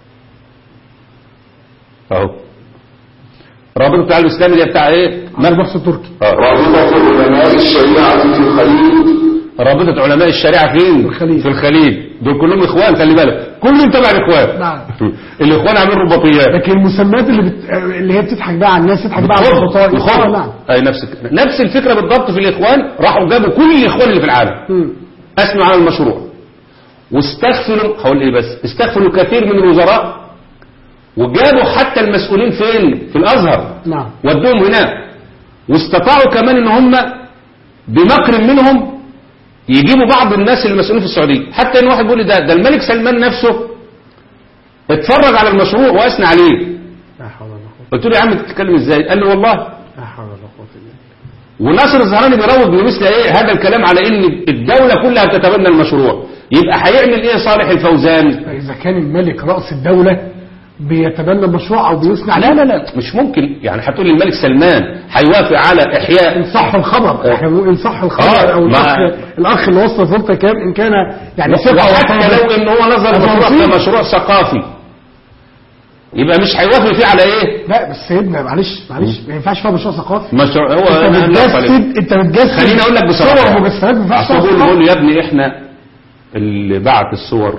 اهو رابطه العالم الاسلامي دي بتاع ايه على بحث تركي اه رابطة علماء الشريعة في الخليج رابطه علماء الشريعه فين الخليج. في الخليج دول كلهم اخوان خلي بالك كلهم تبع الاخوان نعم. الاخوان عاملين رباطيات لكن المسميات اللي بت... اللي هي بتضحك بقى على الناس تضحك بقى على الخبر الخطاء الخبر نعم اي نفس الك- نفس الفكره بالضبط في الاخوان راحوا جابوا كل الاخوان اللي في العالم مم. اثنوا على المشروع واستغفروا هقول ايه بس استغفروا كثير من الوزراء وجابوا حتى المسؤولين فين في الازهر نعم ودوهم هناك واستطاعوا كمان ان هم بمكر منهم يجيبوا بعض الناس المسؤولين في السعوديه حتى ان واحد بيقول لي ده ده الملك سلمان نفسه اتفرج على المشروع واثنى عليه لا حول ولا قوة قلت له يا عم بتتكلم ازاي قال لي والله لا حول ولا قوة الا بالله وناصر الزهراني بيروج لمثل ايه هذا الكلام على ان الدولة كلها بتتبنى المشروع يبقى هيعمل ايه صالح الفوزان إذا كان الملك رأس الدولة بيتبنى المشروع أو بيثني عليه لا لا لا مش ممكن يعني هتقول لي الملك سلمان هيوافق على احياء إن صح الخبر احنا بنقول إن صح الخبر آه، أو ما- الأخ الأخ اللي وصل سلطة كام إن كان يعني ثقة وحتى وفاضل. لو ان هو نظر المشروع أفاصيل. كمشروع ثقافي يبقى مش هيوافق فيه على ايه لا بس سيدنا معلش معلش ما ينفعش فيها مشروع ثقافي مشروع هو انت أنا هنقف عليه. بتجسد انت بتجسد خليني اقول لك بصراحه صور مجسدات ما ينفعش أصل بقول ثقافي. بقول له يا ابني احنا اللي بعت الصور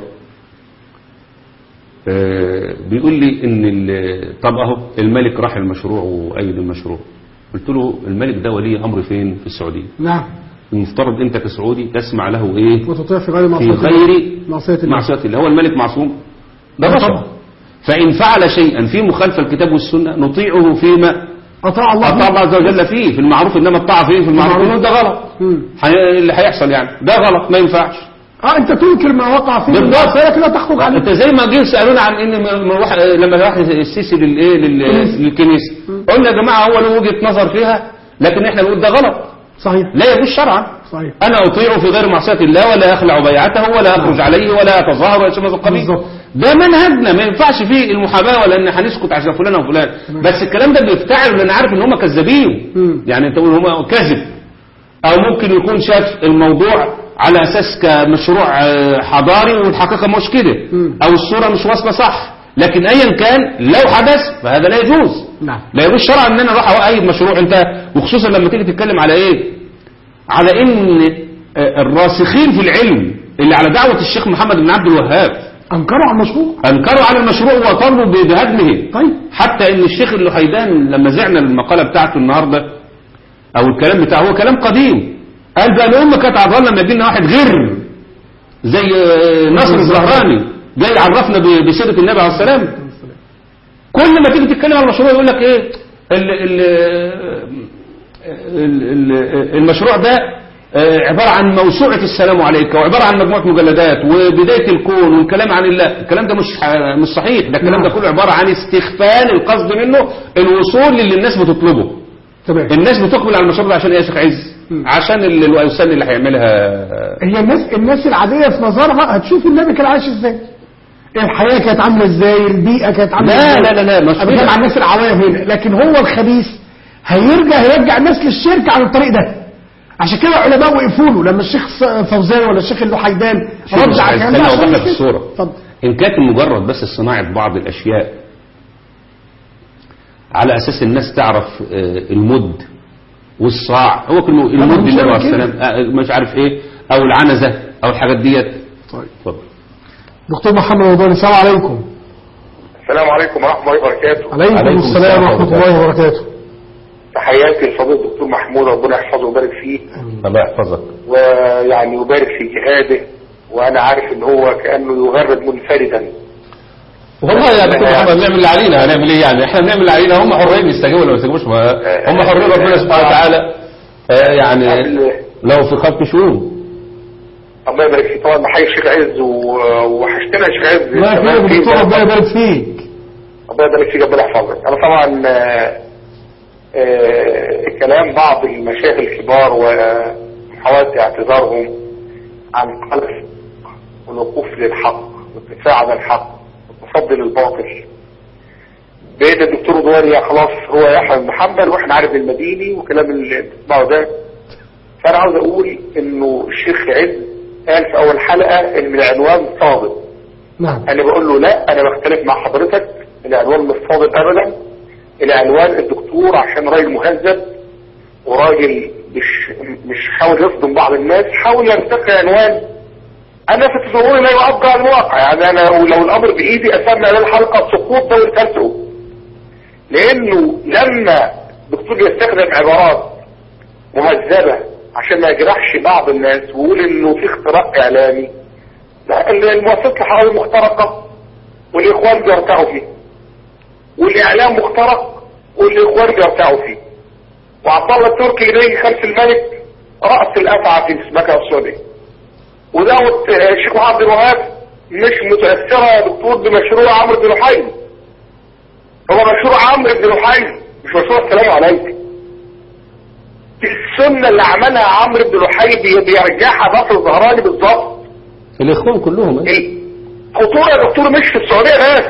آه، بيقول لي ان ال- طب اهو الملك راح المشروع وايد المشروع قلت له الملك ده ولي امر فين في السعوديه نعم المفترض انت كسعودي تسمع له ايه وتطيع في غير في معصية غير معصية الله معصيه الله هو الملك معصوم ده لا بشر طبعا. فان فعل شيئا في مخالفه الكتاب والسنه نطيعه فيما أطاع الله اطاع الله عز وجل فيه في المعروف انما الطاعه فيه في المعروف المعروف. ده غلط مم. حي- اللي هيحصل يعني ده غلط ما ينفعش اه انت تنكر ما وقع فيه بالضبط. فهي كده تخرج عليه انت زي ما جه سالونا عن ان م- م- واحد- لما راح السيسي للايه لل- للكنيسه قلنا يا جماعه هو له وجهه نظر فيها لكن احنا بنقول ده غلط صحيح لا يجوز شرعا صحيح انا اطيعه في غير معصيه الله ولا اخلع بيعته ولا اخرج عليه ولا اتظاهر ولا شيء من هذا القبيل بالظبط. ده منهجنا ما ينفعش فيه المحاباه ولا ان هنسكت عشان فلان وفلان بس الكلام ده بيفتعل لان عارف ان هم كذابين مم. يعني انت تقول هم كذب او ممكن يكون شاف الموضوع على اساس كمشروع آه، حضاري والحقيقه مش كده مم. او الصوره مش واصله صح لكن ايا كان لو حدث فهذا لا يجوز نعم لا يجوز شرعا ان انا اروح ايد مشروع انت وخصوصا لما تيجي تتكلم على ايه على ان آه، الراسخين في العلم اللي على دعوه الشيخ محمد بن عبد الوهاب انكروا على المشروع انكروا على المشروع وطالبوا ب- بهدمه طيب حتى ان الشيخ اللحيدان لما زعنا المقاله بتاعته النهارده او الكلام بتاعه هو كلام قديم قال بقى الامه كانت عضلنا لما يجي لنا واحد غير زي آه، نصر الزهراني جاي يعرفنا ب- بسيره النبي عليه السلام كل ما تيجي تتكلم عن المشروع يقول لك ايه ال ال ال ال المشروع ده آه، عبارة عن موسوعة السلام عليك وعبارة عن مجموعة مجلدات وبداية الكون والكلام عن الله الكلام ده مش ح- مش صحيح ده الكلام ده كله عبارة عن استخفال القصد منه الوصول للي الناس بتطلبه تمام الناس بتقبل على المشروع ده عشان ايه يا شيخ عز عشان ال- الوثن اللي هيعملها هي الناس الناس العاديه في نظرها هتشوف النبي كان عايش ازاي الحياه كانت عامله ازاي البيئه كانت عامله لا ازاي لا لا لا مش انا بتكلم عن الناس العوام هنا لكن هو الخبيث هيرجع هيرجع الناس للشرك على الطريق ده عشان كده العلماء وقفوا له لما الشيخ ص- فوزان ولا الشيخ اللحيدان شوف رد مش على عايز الكلام خليني ده اوضح عشان لك كده. الصورة اتفضل إن كانت مجرد بس صناعة بعض الأشياء على أساس الناس تعرف آه، المد والصاع هو كله المد مش النبي عليه هيعمل كده. السلام آه، مش عارف إيه أو العنزة أو الحاجات ديت طيب اتفضل دكتور محمد رمضان السلام عليكم السلام عليكم ورحمة الله وبركاته عليكم, عليكم السلام السلام ورحمة الله وبركاته تحياتي لفضيلة الدكتور محمود ربنا يحفظه ويبارك فيه الله يحفظك ويعني يبارك في جهاده وأنا عارف إن هو كأنه يغرد منفردا والله يا دكتور محمد نعمل اللي علينا هنعمل ايه يعني احنا بنعمل اللي علينا هم حرين يستجيبوا ولا ما يستجيبوش ما هم حرين ربنا سبحانه وتعالى آه، يعني قبل- لو في خلق شؤون الله يبارك فيه طبعا بحيي الشيخ عز و- وحشتنا يا شيخ عز الله زمان يكرمك فيه. دكتور ربنا يبارك فيك ربنا يبارك فيك ربنا يحفظك انا طبعا آه، آه، كلام بعض المشايخ الكبار ومحاولة اعتذارهم عن خلف والوقوف للحق والدفاع عن الحق والتصدي للباطل بين الدكتور دواري خلاص هو يحيى بن محمد واحنا عارف المديني وكلام اللي بتسمعه ده فانا عاوز اقول انه الشيخ عز قال في اول حلقه ان العنوان صادق نعم انا بقول له لا انا بختلف مع حضرتك العنوان مش فاضل ابدا العنوان الدكتور عشان راجل مهذب وراجل مش مش حاول يصدم بعض الناس حاول ينتقي عنوان انا في تصوري لا يعبر عن الواقع يعني انا لو لو الامر بايدي اسمي هذه الحلقه سقوط دوري كارتو لانه لما الدكتور يستخدم عبارات مهذبه عشان ما يجرحش بعض الناس ويقول انه في اختراق اعلامي لا المؤسسات الحرارية مخترقة والإخوان بيرتعوا فيه والإعلام مخترق والإخوان بيرتعوا فيه وعبد الله التركي اللي بيجي خلف الملك رأس الأفعى في مكة السعودية ودعوة آه، الشيخ محمد بن وهاب مش متأثرة يا دكتور بمشروع عمرو بن لحي هو مشروع عمرو بن لحي مش مشروع السلام عليك السنة اللي عملها عمرو بن لحي بي- بيرجعها نصر الزهراني بالظبط الاخوان كلهم إيه؟ الخطورة يا دكتور مش في السعودية بس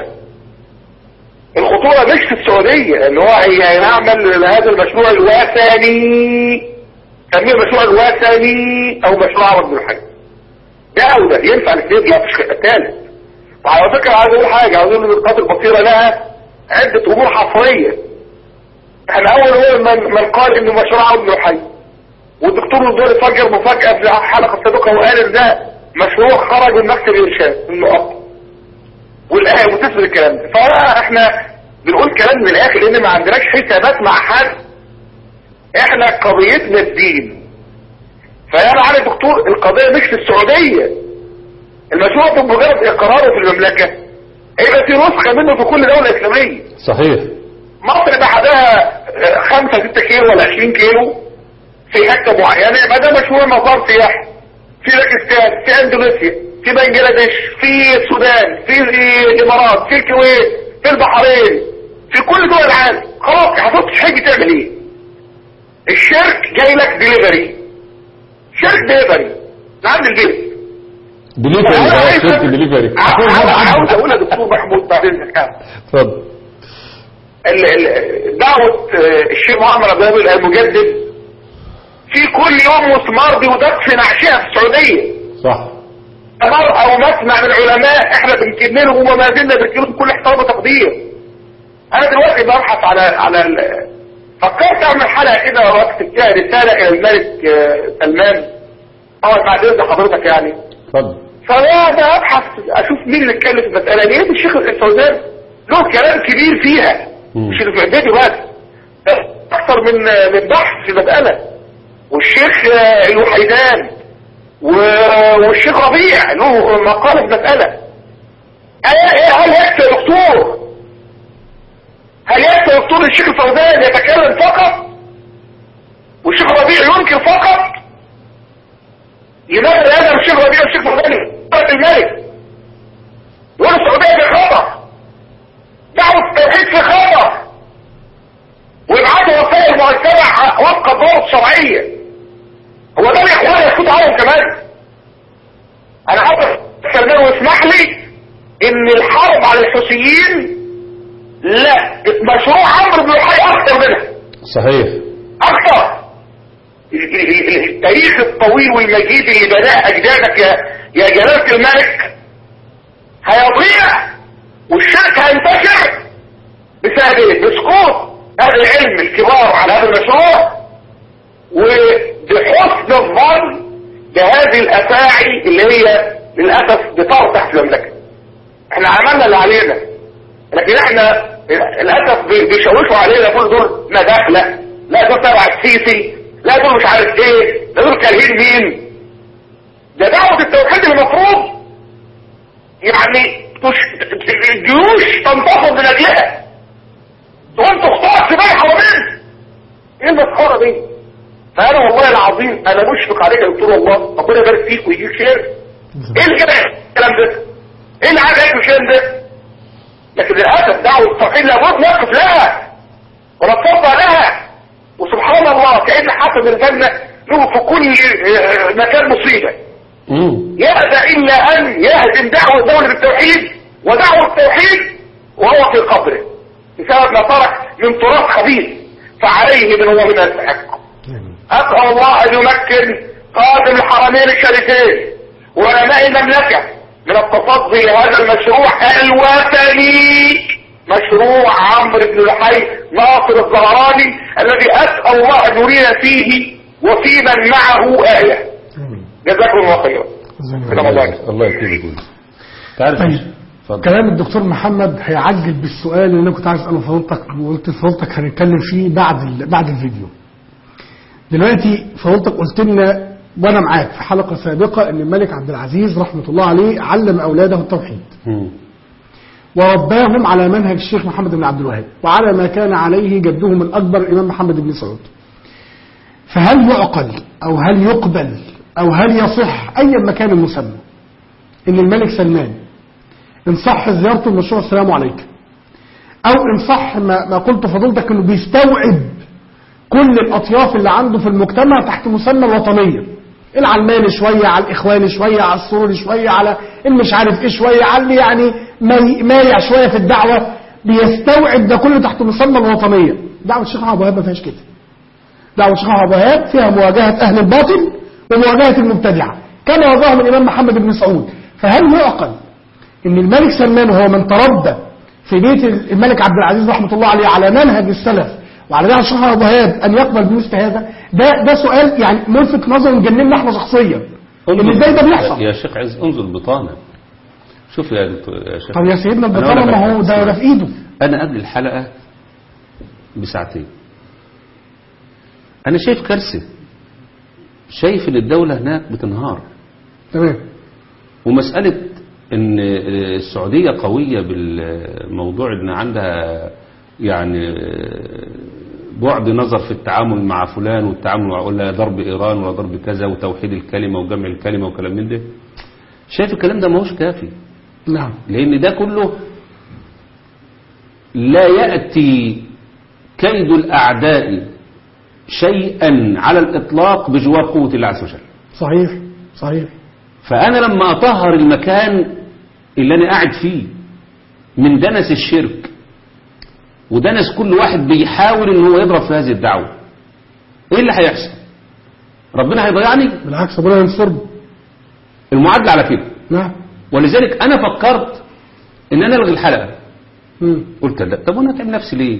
الخطورة مش في السعودية ان هو هي- يعمل هذا المشروع الوثني سميه المشروع الوثني او مشروع عرب بن الحاج ده او ده ينفع الاثنين لا مش الثالث وعلى فكرة عايز اقول حاجة عايز اقول ان نقاط البصيرة لها عدة امور حصرية احنا اول هو من, من قال انه مشروع عرب بن الحاج والدكتور الدوري فجر مفاجأة في حلقة سابقة وقال ان ده مشروع خرج من مكتب الارشاد انه اب والايه وتثبت الكلام ده فاحنا بنقول كلام من الاخر لان ما عندناش حسابات مع حد احنا قضيتنا الدين فيا معالي الدكتور القضيه مش في السعوديه المشروع بمجرد اقراره في المملكه هيبقى في نسخه منه في كل دوله اسلاميه صحيح مصر بعدها 5 6 كيلو ولا 20 كيلو في حته معينه يبقى ده مشروع مزار سياحي في باكستان في اندونيسيا في بنجلاديش في السودان في الامارات في الكويت في البحرين في كل دول العالم خلاص هتحط حاجه تعمل ايه الشرك جاي لك ديليفري شرك ديليفري لعند البيت دليفري أنا اه عايز- شركة دليفري عاوز عاوز اقول يا دكتور محمود بعدين نتكلم. اتفضل ال- ال- دعوة آه، الشيخ محمد عبد الوهاب المجدد في كل يوم مسمار بيدق في نعشها في السعودية صح مسمار او مسمع من العلماء احنا بنكن لهم وما زلنا بنكن بكل احترام وتقدير انا دلوقتي ببحث على على ال- فكرت اعمل حلقة كده واكتب فيها رسالة الى الملك آه، سلمان طبعا بعد اذن حضرتك يعني اتفضل فانا ده ابحث اشوف مين اللي اتكلم في المساله لقيت الشيخ الفوزان له كلام كبير فيها مم. مش اللي في عدتي بس ده اكثر من من بحث في المساله والشيخ آه، الوحيدان و- والشيخ ربيع له مقال في المساله هل هل يكفي يا دكتور هل يكفي يا دكتور الشيخ الفوزان يتكلم فقط والشيخ ربيع ينكر فقط لماذا هذا الشيخ ربيع الشيخ فضاني بلد الملك يقول السعودية في خطر دعوة التوحيد في خطر ويبعتوا وسائل المجتمع وفق الضوابط الشرعية هو ده الاخوان يفوت عليهم كمان انا عاوز سلمان واسمح لي ان الحرب على الحوثيين لا مشروع عمرو بن الحي اكثر منها صحيح اكثر ال- ال- ال- التاريخ الطويل والمجيد اللي بناه اجدادك يا يا جلالة الملك هيضيع والشرك هينتشر بسبب ايه؟ بسقوط اهل العلم الكبار على هذا المشروع وبحسن الظن بهذه الافاعي اللي هي للاسف بترتح في المملكه احنا عملنا اللي علينا لكن احنا للاسف بي- بيشوشوا علينا كل دول مداخله لا دول تبع السيسي لا دول مش عارف ايه لا دول كارهين مين ده دعوه التوحيد المفروض يعني تش... الجيوش تنتفض من اجلها تقوم تختار سباحه حوالين ايه المسخره دي فانا والله العظيم انا مشفق عليك يا دكتور والله ربنا يبارك فيك ويجيك خير ايه اللي كده الكلام ده ايه اللي عاجبك في الكلام ده لكن للاسف دعوه التوحيد لابد نقف لها ونتصدى لها وسبحان الله كان حسن الجنه له في كل آه، مكان مصيبه مم. يأبى إلا أن يهدم دعوة دولة التوحيد ودعوة التوحيد وهو في قبره بسبب ما ترك من تراث خبيث فعليه من هو من الحق أسأل الله أن يمكن قادم الحرمين الشريفين وعلماء المملكة من التصدي لهذا المشروع الوثني مشروع عمرو بن الحي ناصر الزهراني الذي أسأل الله أن يرينا فيه وفي من معه آية جزاكم الله خيرا في رمضان الله يكرمك تعرف طيب. اتفضل كلام الدكتور محمد هيعجل بالسؤال اللي انا كنت عايز اساله فضيلتك وقلت لفضيلتك هنتكلم فيه بعد ال... بعد الفيديو. دلوقتي فضيلتك قلت لنا وانا معاك في حلقه سابقه ان الملك عبد العزيز رحمه الله عليه علم اولاده التوحيد مم. ورباهم على منهج الشيخ محمد بن عبد الوهاب وعلى ما كان عليه جدهم الاكبر الامام محمد بن سعود. فهل يعقل او هل يقبل او هل يصح ايا ما كان المسمى ان الملك سلمان ان صح زيارته المشروع السلام عليك او ان صح ما, ما قلت فضيلتك انه بيستوعب كل الاطياف اللي عنده في المجتمع تحت مسمى الوطنيه العلماني شويه على الاخواني شويه على السروري شويه على المش عارف ايه شويه على اللي يعني ماي- مايع شويه في الدعوه بيستوعب ده كله تحت مسمى الوطنيه دعوه الشيخ ابو وهاب ما فيهاش كده دعوه الشيخ ابو وهاب فيها مواجهه اهل الباطل ومواجهه المبتدعه كما واجههم الامام محمد بن سعود فهل يعقل ان الملك سلمان وهو من تربى في بيت الملك عبد العزيز رحمه الله عليه على منهج السلف وعلى منهج الشيخ ابو وهاب ان يقبل بمثل هذا ده ده سؤال يعني ملفت نظر ومجننا احنا شخصيا ان ازاي ده بيحصل يا شيخ عز انظر البطانة شوف يا دكتور يا شيخ طب يا سيدنا أنا البطانه أقول لك ما هو ده ده في ايده أنا قبل الحلقة بساعتين أنا شايف كارثة شايف إن الدولة هناك بتنهار تمام ومسألة إن السعودية قوية بالموضوع إن عندها يعني بعد نظر في التعامل مع فلان والتعامل مع ولا ضرب إيران ولا ضرب كذا وتوحيد الكلمة وجمع الكلمة وكلام من ده شايف الكلام ده ما هوش كافي نعم لأن ده كله لا يأتي كيد الأعداء شيئا على الإطلاق بجوار قوة الله عز وجل صحيح صحيح فأنا لما أطهر المكان اللي أنا قاعد فيه من دنس الشرك ودنس كل واحد بيحاول ان هو يضرب في هذه الدعوة ايه اللي هيحصل ربنا هيضيعني بالعكس ربنا ينصرنا المعادلة على كده نعم ولذلك انا فكرت ان انا الغي الحلقة مم. قلت لا طب وانا اتعب نفسي ليه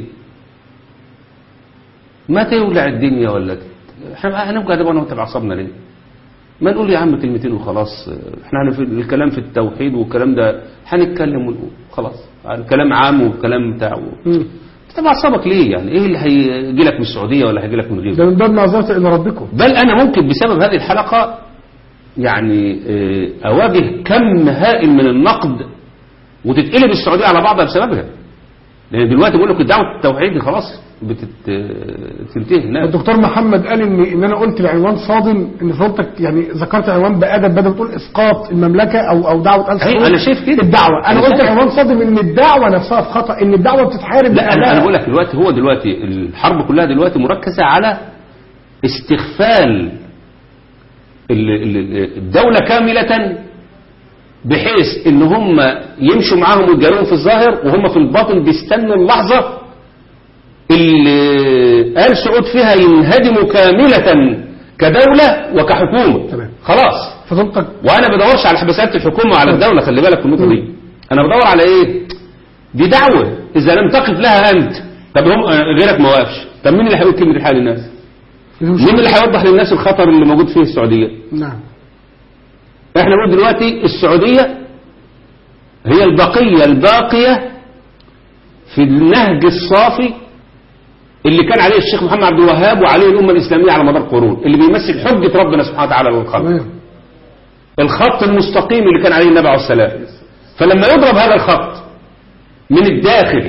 ما تولع الدنيا ولا ت- احنا هنبقى ده ونتبع اعصابنا ليه ما نقول يا عم كلمتين وخلاص احنا هنف- الكلام في التوحيد والكلام ده هنتكلم ونقول خلاص الكلام عام والكلام بتاع مم. تتبع اعصابك ليه يعني ايه اللي هيجي لك من السعوديه ولا هيجي لك من غيره ده من باب معذرة الى ربكم بل انا ممكن بسبب هذه الحلقه يعني اه، اواجه كم هائل من النقد وتتقلب السعوديه على بعضها بسببها لان دلوقتي بقول لك الدعوه التوحيد خلاص بتت... تنتهي هناك الدكتور محمد قال ان ان انا قلت العنوان صادم ان فضلتك يعني ذكرت عنوان بادب بدل ما تقول اسقاط المملكه او او دعوه ال أي، سعود أنا شايف كده. الدعوه انا أنا قلت شايف. العنوان صادم ان الدعوه نفسها في خطا ان الدعوه بتتحارب لا انا بأداء. انا بقول لك دلوقتي هو دلوقتي الحرب كلها دلوقتي مركزه على استغفال ال- ال- الدوله كامله بحيث ان هم يمشوا معاهم ويجاريهم في الظاهر وهم في الباطن بيستنوا اللحظه اللي آل سعود فيها ينهدموا كامله كدوله وكحكومه تمام. خلاص فضلتك وانا بدورش على حبسات الحكومه وعلى الدوله خلي بالك من النقطه دي انا بدور على ايه دي دعوه اذا لم تقف لها انت طب هم غيرك ما وقفش طب مين اللي هيقول كلمه الحال للناس مين اللي هيوضح للناس الخطر اللي موجود فيه السعوديه نعم احنا بنقول دلوقتي السعوديه هي البقية الباقية في النهج الصافي اللي كان عليه الشيخ محمد عبد الوهاب وعليه الأمة الإسلامية على مدار قرون اللي بيمثل حجة ربنا سبحانه وتعالى للخلق تمام الخط المستقيم اللي كان عليه النبي عليه السلام فلما يضرب هذا الخط من الداخل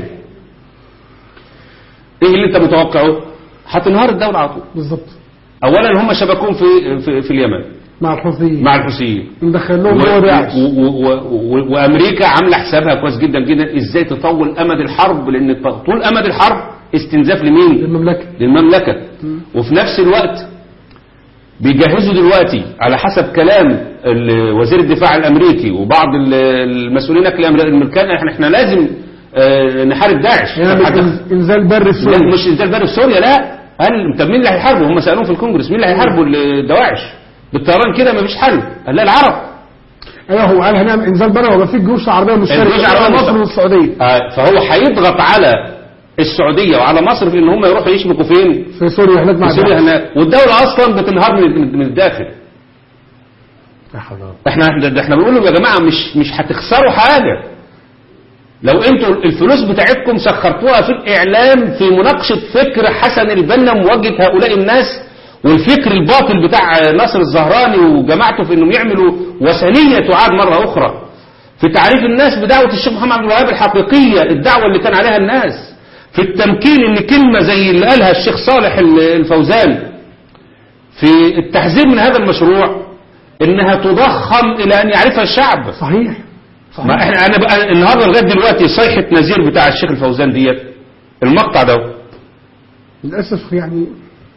ايه اللي انت متوقعه هتنهار الدولة على طول بالظبط اولا هم شبكون في في, في اليمن مع الحوثيين مع الحوثيين ندخل و- لهم جوه داعش و- و- و- وامريكا عامله حسابها كويس جدا جدا ازاي تطول امد الحرب لان طول امد الحرب استنزاف لمين المملكة للمملكة وفي نفس الوقت بيجهزوا دلوقتي على حسب كلام ال- وزير الدفاع الامريكي وبعض ال- المسؤولين الامريكان احنا احنا لازم آه، نحارب داعش يعني طب حد- إنز- انزال بر في لا سوريا مش انزال بر في سوريا لا قال طب مين اللي هيحاربوا هم سالوه في الكونجرس مين اللي هيحاربوا الدواعش بالطيران كده مفيش حل قال لا العرب ايوه هو قال هنعمل انزال بر ويبقى في جيوش عربيه مشتركه الجيوش العربية مصر مشتركة. والسعوديه آه، فهو هيضغط على السعوديه وعلى مصر في ان هم يروحوا يشبكوا فين في سوريا هناك مع في سوريا داعش. هناك والدوله اصلا بتنهار من من- من الداخل يا حضرتك. احنا ده احنا بنقول لهم يا جماعه مش مش هتخسروا حاجه لو انتوا الفلوس بتاعتكم سخرتوها في الاعلام في مناقشه فكر حسن البنا مواجهه هؤلاء الناس والفكر الباطل بتاع ناصر الزهراني وجماعته في انهم يعملوا وثنيه تعاد مره اخرى في تعريف الناس بدعوه الشيخ محمد عبد الوهاب الحقيقيه الدعوه اللي كان عليها الناس في التمكين ان كلمه زي اللي قالها الشيخ صالح الفوزان في التحذير من هذا المشروع انها تضخم الى ان يعرفها الشعب صحيح صحيح ما احنا انا بقى النهارده لغايه دلوقتي صيحه نذير بتاع الشيخ الفوزان ديت المقطع ده للاسف يعني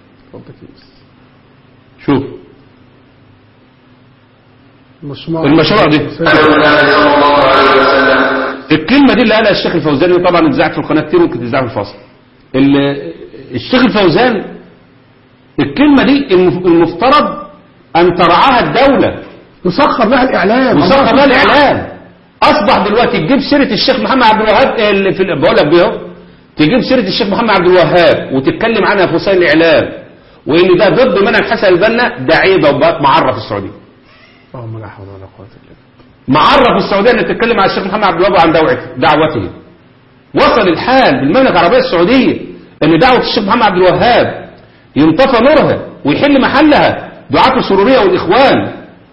شوف المشروع المشروع دي صلى الله عليه وسلم الكلمه دي اللي قالها الشيخ الفوزان طبعا اتذاعت في القناه كتير ممكن تتذاع في الفصل ال- الشيخ الفوزان الكلمه دي المف- المفترض ان ترعاها الدوله يسخر لها الاعلام وسخر لها الاعلام اصبح دلوقتي تجيب سيره الشيخ محمد عبد الوهاب اللي في بقول لك بيه أهو، تجيب سيره الشيخ محمد عبد الوهاب وتتكلم عنها في وسائل الاعلام وان ده ضد منهج حسن البنا ده عيبه وبقت معره في السعوديه اللهم لا حول ولا قوه الا بالله معره في السعوديه ان تتكلم عن الشيخ محمد عبد الوهاب وعن دعوته دعوته وصل الحال بالمملكه العربيه السعوديه ان دعوه الشيخ محمد عبد الوهاب ينطفى نورها ويحل محلها دعاة السروريه والاخوان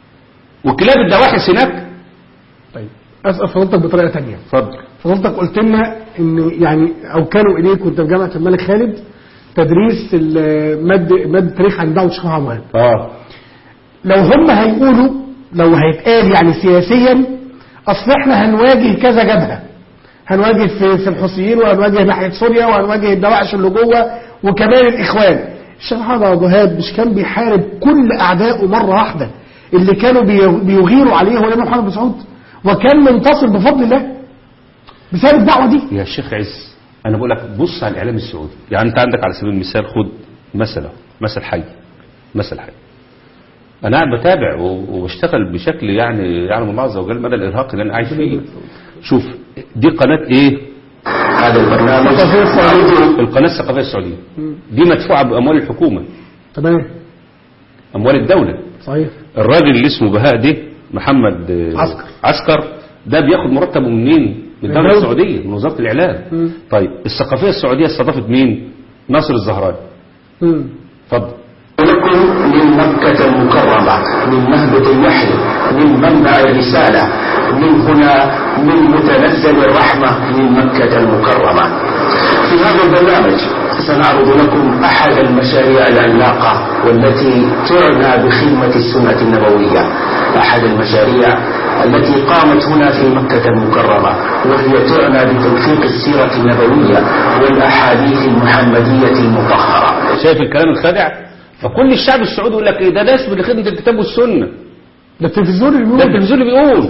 وكلاب الدواحس هناك طيب اسال فضيلتك بطريقه ثانيه اتفضل فضيلتك قلت لنا ان يعني او كانوا اليك وانت في جامعه الملك خالد تدريس ال- ماد ماده تاريخ عن دعوه الشيخ محمد وهاب اه لو هم هيقولوا لو هيتقال يعني سياسيا اصل احنا هنواجه كذا جبهه هنواجه في في الحوثيين وهنواجه ناحيه سوريا وهنواجه الدواعش اللي جوه وكمان الاخوان الشيخ محمد عبد الوهاب مش كان بيحارب كل اعدائه مره واحده اللي كانوا بي- بيغيروا عليه هو الامام محمد بن سعود وكان منتصر بفضل الله بسبب الدعوه دي يا شيخ عز انا بقول لك بص على الاعلام السعودي يعني انت عندك على سبيل المثال خد مثلا مثل حي مثل حي انا قاعد بتابع و- وبشتغل بشكل يعني يعلم الله عز وجل مدى الارهاق اللي انا عايش فيه شوف دي قناه ايه هذا البرنامج الثقافية السعودية. القناه الثقافيه السعوديه دي مدفوعه باموال الحكومه تمام اموال الدوله صحيح الراجل اللي اسمه بهاء ده محمد آه، عسكر. عسكر ده بياخد مرتبه منين من الدوله الدولة. السعوديه من وزاره الاعلام مم. طيب الثقافيه السعوديه استضافت مين ناصر الزهراني مم. اتفضل لكم من مكة المكرمة من مهبط الوحي من منبع الرسالة من هنا من متنزل الرحمة من مكة المكرمة في هذا البرنامج سنعرض لكم أحد المشاريع العملاقة والتي تعنى بخدمة السنة النبوية أحد المشاريع التي قامت هنا في مكة المكرمة وهي تعنى بتوثيق السيرة النبوية والأحاديث المحمدية المطهرة شايف الكلام الخادع فكل الشعب السعودي يقول لك ايه ده ناس لخدمه الكتاب والسنه ده التلفزيون اللي ده بيقول التلفزيون اللي بيقول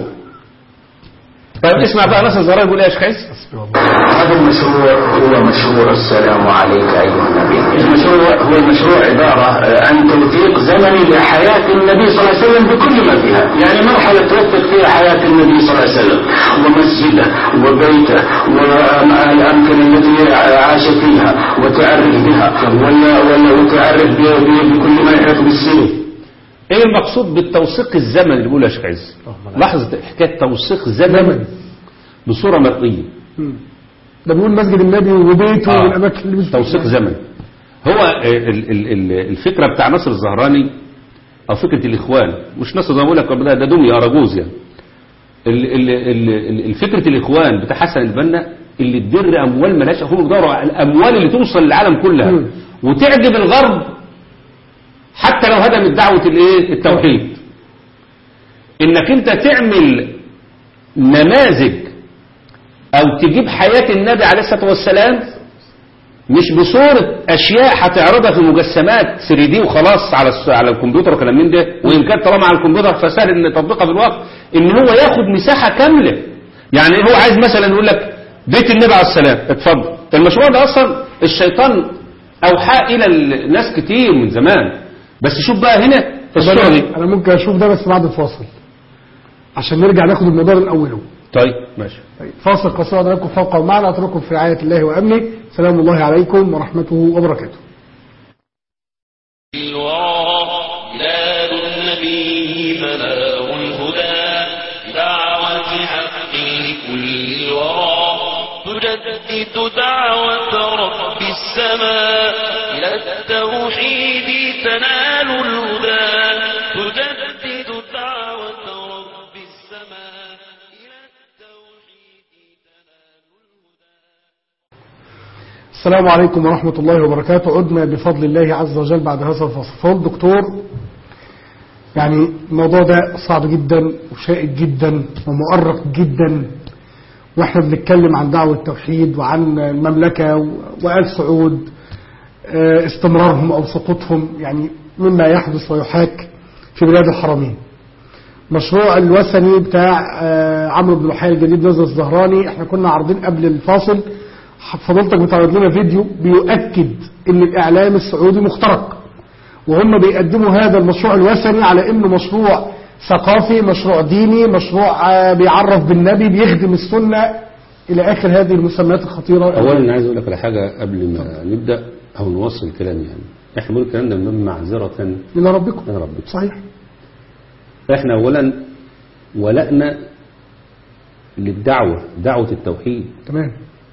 طيب اسمع بقى ناصر الزهراني بيقول ايه يا شيخ عز هذا المشروع هو مشروع السلام عليك أيها النبي المشروع هو المشروع عبارة عن توثيق زمني لحياة النبي صلى الله عليه وسلم بكل ما فيها يعني مرحلة توثق فيها حياة النبي صلى الله عليه وسلم ومسجده وبيته والأمكنة التي عاش فيها وتعرف بها ولا ولا وتعرف ب- ب- بكل ما يحيط بالسيرة ايه المقصود بالتوثيق الزمني اللي بيقوله يا شيخ عز لحظه حكايه توثيق زمني زمني. بصورة مرئية مم. ده بيقول مسجد النبي وبيته آه. والاماكن اللي مش توثيق زمني هو ال- ال- ال- الفكرة بتاع نصر الزهراني أو فكرة الإخوان مش نصر زي ما بقول لك ده ده دمية أراجوز يعني ال- ال- ال- ال- الفكرة الإخوان بتاع حسن البنا اللي تدر أموال ملاش هم بيدوروا على الأموال اللي توصل للعالم كلها مم. وتعجب الغرب حتى لو هدمت دعوة الإيه التوحيد إنك أنت تعمل نماذج أو تجيب حياة النبي عليه الصلاة والسلام مش بصورة أشياء هتعرضها في مجسمات 3 دي وخلاص على الس- على الكمبيوتر وكلام من ده وإن كان طالما على الكمبيوتر فسهل إن تطبيقها في الوقت إن هو ياخد مساحة كاملة يعني هو عايز مثلا يقول لك بيت النبي عليه السلام اتفضل المشروع ده أصلا الشيطان أوحى إلى الناس كتير من زمان بس شوف بقى هنا طب الصورة دي انا انا ممكن اشوف ده بس بعد الفاصل عشان نرجع ناخد المدار من اوله طيب ماشي طيب، فاصل قصير لكم فوق ومعنا اترككم في رعايه الله وامنه سلام الله عليكم ورحمته وبركاته الورى بلاد النبي منار الهدى دعوة حق لكل الورى تجدد دعوة رب السماء إلى التوحيد تنال الهدى تجدد دعوة رب السماء إلى التوحيد تنال الهدى السلام عليكم ورحمة الله وبركاته عدنا بفضل الله عز وجل بعد هذا الفصل فهو الدكتور يعني الموضوع ده صعب جدا وشائك جدا ومؤرق جدا واحنا بنتكلم عن دعوة التوحيد وعن المملكة وآل سعود آه، استمرارهم أو سقوطهم يعني مما يحدث ويحاك في بلاد الحرمين مشروع الوثني بتاع آه، عمرو بن لحي الجديد نزل الزهراني احنا كنا عارضين قبل الفاصل فضلتك بتعرض لنا فيديو بيؤكد ان الاعلام السعودي مخترق وهم بيقدموا هذا المشروع الوثني على انه مشروع ثقافي مشروع ديني مشروع آه، بيعرف بالنبي بيخدم السنة الى اخر هذه المسميات الخطيرة اولا انا عايز اقول لك على حاجه قبل ما نبدا او نوصل الكلام يعني احنا بنقول الكلام ده من معذره الى ربكم من ربك صحيح احنا اولا ولأنا للدعوه دعوه التوحيد تمام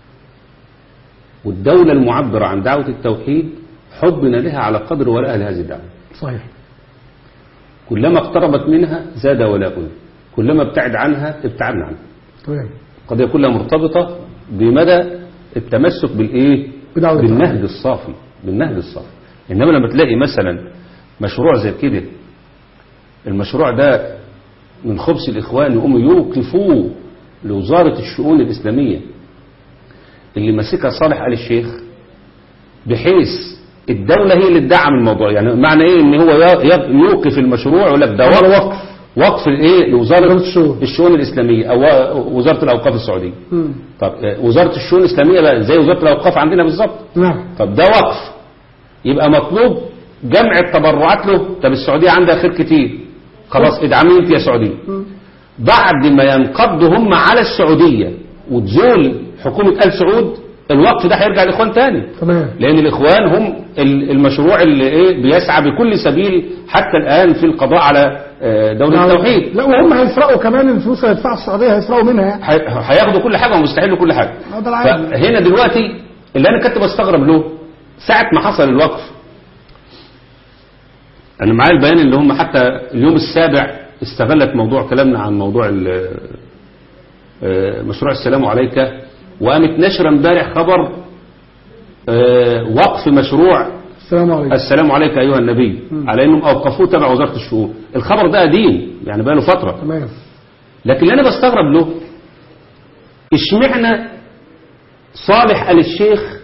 والدوله المعبره عن دعوه التوحيد حبنا لها على قدر ولائها لهذه الدعوه صحيح كلما اقتربت منها زاد ولاؤنا كلما ابتعد عنها ابتعدنا عنها تمام قد يكون لها مرتبطة بمدى التمسك بالإيه بدعوة بالنهج الصافي بالنهج الصافي إنما لما تلاقي مثلا مشروع زي كده المشروع ده من خبث الإخوان يقوموا يوقفوه لوزارة الشؤون الإسلامية اللي ماسكها صالح آل الشيخ بحيث الدولة هي اللي تدعم الموضوع يعني معنى ايه ان هو ي- ي- يوقف المشروع يقول لك ده أمر وقف وقف. وقف الايه لوزارة وزارة الشؤون. الشؤون الإسلامية او وزارة الأوقاف السعودية مم. طب آه، وزارة الشؤون الإسلامية بقى زي وزارة الأوقاف عندنا بالظبط نعم طب ده وقف يبقى مطلوب جمع التبرعات له طب السعودية عندها خير كتير خلاص ادعمي انت يا سعودية بعد ما ينقضوا هم على السعودية وتزول حكومة آل سعود الوقف ده هيرجع لإخوان تاني تمام لأن الإخوان هم ال- المشروع اللي إيه بيسعى بكل سبيل حتى الآن في القضاء على آه، دولة التوحيد لا وهم هيسرقوا كمان الفلوس اللي هيدفعها السعودية هيسرقوا منها يعني هي- هياخدوا كل حاجة ومستحيلوا كل حاجة آه، ده العادي. فهنا دلوقتي اللي أنا كنت بستغرب له ساعة ما حصل الوقف أنا معايا البيان اللي هم حتى اليوم السابع استغلت موضوع كلامنا عن موضوع ال- آه، مشروع السلام عليك وقامت نشر امبارح خبر آه، وقف مشروع السلام عليكم السلام عليك أيها النبي على أنهم أوقفوه تبع وزارة الشؤون الخبر ده قديم يعني بقى له فترة تمام لكن اللي انا بستغرب له اشمعنى صالح آل الشيخ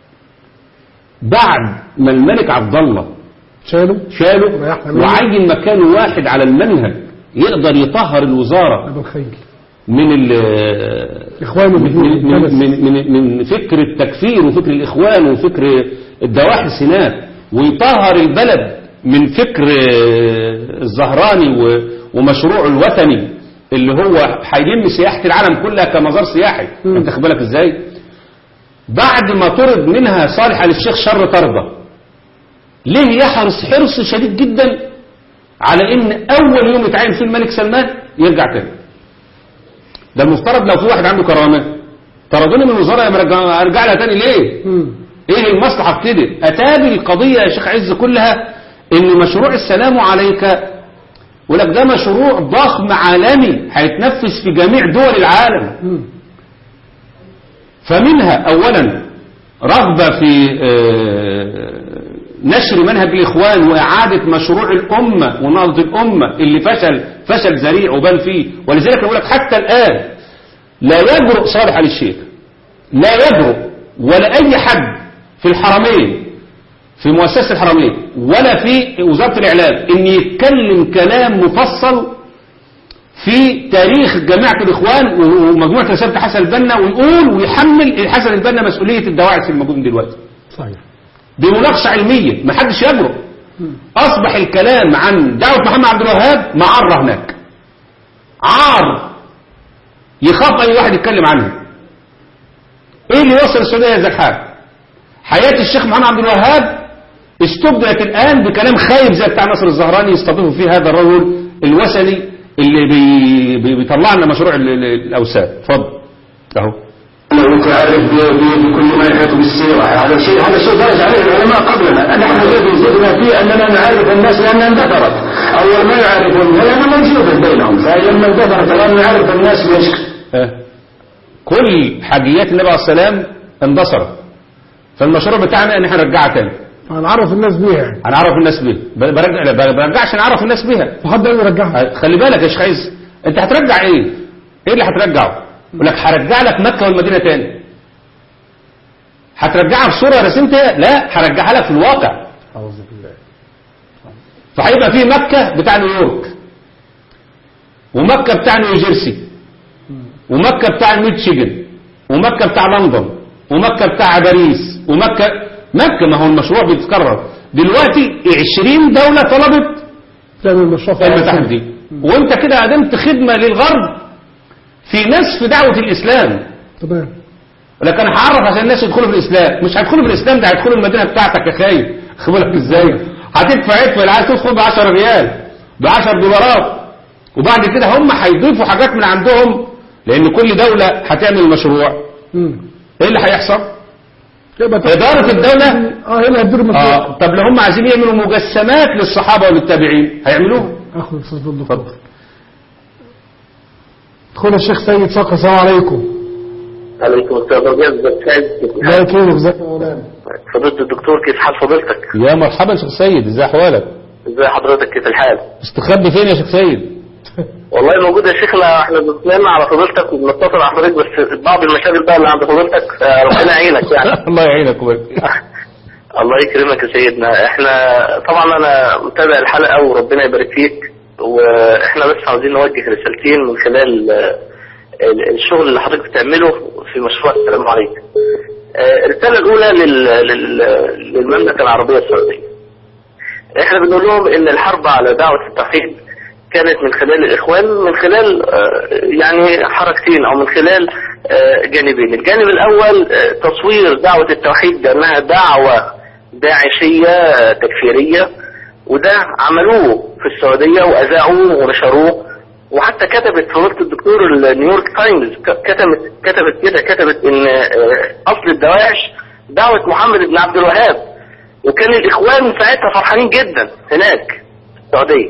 بعد ما الملك عبد الله شالوا شاله ريحنا منه. وعين مكانه واحد على المنهج يقدر يطهر الوزارة ابو الخيل من ال إخوان من, المدين من, التبس. من, من, من فكر التكفير وفكر الإخوان وفكر الدواحي السنات ويطهر البلد من فكر الزهراني و- ومشروع الوطني اللي هو هيلم سياحة العالم كلها كمزار سياحي مم. انت بالك ازاي بعد ما طرد منها صالح آل الشيخ شر طردة ليه يحرص حرص شديد جدا على ان اول يوم يتعين فيه الملك سلمان يرجع تاني ده المفترض لو في واحد عنده كرامة طردوني من الوزارة يا مرجع- ارجع لها تاني ليه مم. ايه المصلحة في كده اتابي القضية يا شيخ عز كلها ان مشروع السلام عليك ولك ده مشروع ضخم عالمي هيتنفذ في جميع دول العالم مم. فمنها اولا رغبة في آه، نشر منهج الاخوان واعادة مشروع الامة ونهضة الامة اللي فشل فشل ذريع وبان فيه ولذلك اقول لك حتى الان لا يجرؤ صالح آل الشيخ لا يجرؤ ولا اي حد في الحرمين في مؤسسة الحرمين ولا في وزارة الاعلام ان يتكلم كلام مفصل في تاريخ جماعة الإخوان ومجموعة رسالة حسن البنا ويقول ويحمل حسن البنا مسؤولية الدواعش الموجودين دلوقتي صحيح بمناقشة علمية ما حدش يجرؤ أصبح الكلام عن دعوة محمد عبد الوهاب معرة هناك عار يخاف أي واحد يتكلم عنها إيه اللي وصل السعودية هذا الحال حياة الشيخ محمد عبد الوهاب استبدلت الآن بكلام خايب زي بتاع نصر الزهراني يستضيفوا فيه هذا الرجل الوثني اللي بي بي بيطلع لنا مشروع ال- ال- الأوساد اتفضل أهو لو تعرف ب- ب- بكل ما يحيط بالسيرة هذا شيء هذا شيء درج عليه العلماء قبلنا نحن الذي زدنا فيه أننا نعرف الناس لأنها اندثرت أول ما يعرفون لأنها موجودة بينهم فلما اندثرت الآن نعرف الناس ليش ها. كل حاجيات النبي عليه السلام اندثرت فالمشروع بتاعنا ان احنا نرجعها تاني هنعرف الناس بيها يعني هنعرف الناس بيها ب- برجع لا ب- برجعش نعرف الناس بيها فحد يقدر يرجعها ه- خلي بالك يا شيخ عايز انت هترجع ايه ايه اللي هترجعه يقول لك هرجع لك مكه والمدينه تاني هترجعها في صوره رسمتها لا هرجعها لك في الواقع أعوذ بالله فهيبقى في مكة بتاع نيويورك ومكة بتاع نيوجيرسي ومكة بتاع ميتشيجن ومكة بتاع لندن ومكة بتاع باريس ومكة مكة ما هو المشروع بيتكرر دلوقتي 20 دولة طلبت تعمل مشروع في المتاحف العالم. دي وانت كده قدمت خدمة للغرب في نسف دعوة الإسلام تمام لكن انا هعرف عشان الناس يدخلوا في الاسلام مش هيدخلوا في الاسلام ده هيدخلوا المدينه بتاعتك يا خايف خد بالك ازاي هتدفع ادفع اللي عايز تدخل ب 10 ريال ب 10 دولارات وبعد كده هم هيضيفوا حاجات من عندهم لان كل دوله هتعمل مشروع مم. ايه اللي هيحصل يبقى تحت- إدارة الدولة؟ اه هي اللي هتدير المشروع اه طب لو هم عايزين يعملوا مجسمات للصحابه وللتابعين هيعملوها اخد الاستاذ الدكتور دخول الشيخ سيد صقر السلام عليكم عليكم السلام ورحمة لا كيف ازيك يا مولانا فضيلة الدكتور كيف حال فضيلتك؟ يا مرحبا شيخ سيد ازي احوالك ازي حضرتك كيف الحال؟ استخبي فين يا شيخ سيد والله موجود يا شيخنا احنا بنتمنى على فضيلتك وبنتصل على حضرتك بس بعض المشاغل بقى اللي عند فضيلتك ربنا يعينك يعني الله يعينك ويبارك الله يكرمك يا سيدنا احنا طبعا انا متابع الحلقة وربنا يبارك فيك واحنا بس عاوزين نوجه رسالتين من خلال آه، ال- الشغل اللي حضرتك بتعمله في مشروع السلام عليكم آه، الرسالة الأولى لل- لل- للمملكة العربية السعودية احنا بنقول لهم ان الحرب على دعوة التوحيد كانت من خلال الإخوان من خلال آه، يعني حركتين أو من خلال آه، جانبين الجانب الأول آه، تصوير دعوة التوحيد بأنها دعوة داعشية آه، تكفيرية وده عملوه في السعودية وأذاعوه ونشروه وحتى كتبت فضيلة الدكتور النيويورك تايمز ك- كتبت كتبت كده كتبت ان آه، اصل الدواعش دعوة محمد بن عبد الوهاب وكان الاخوان ساعتها فرحانين جدا هناك في السعودية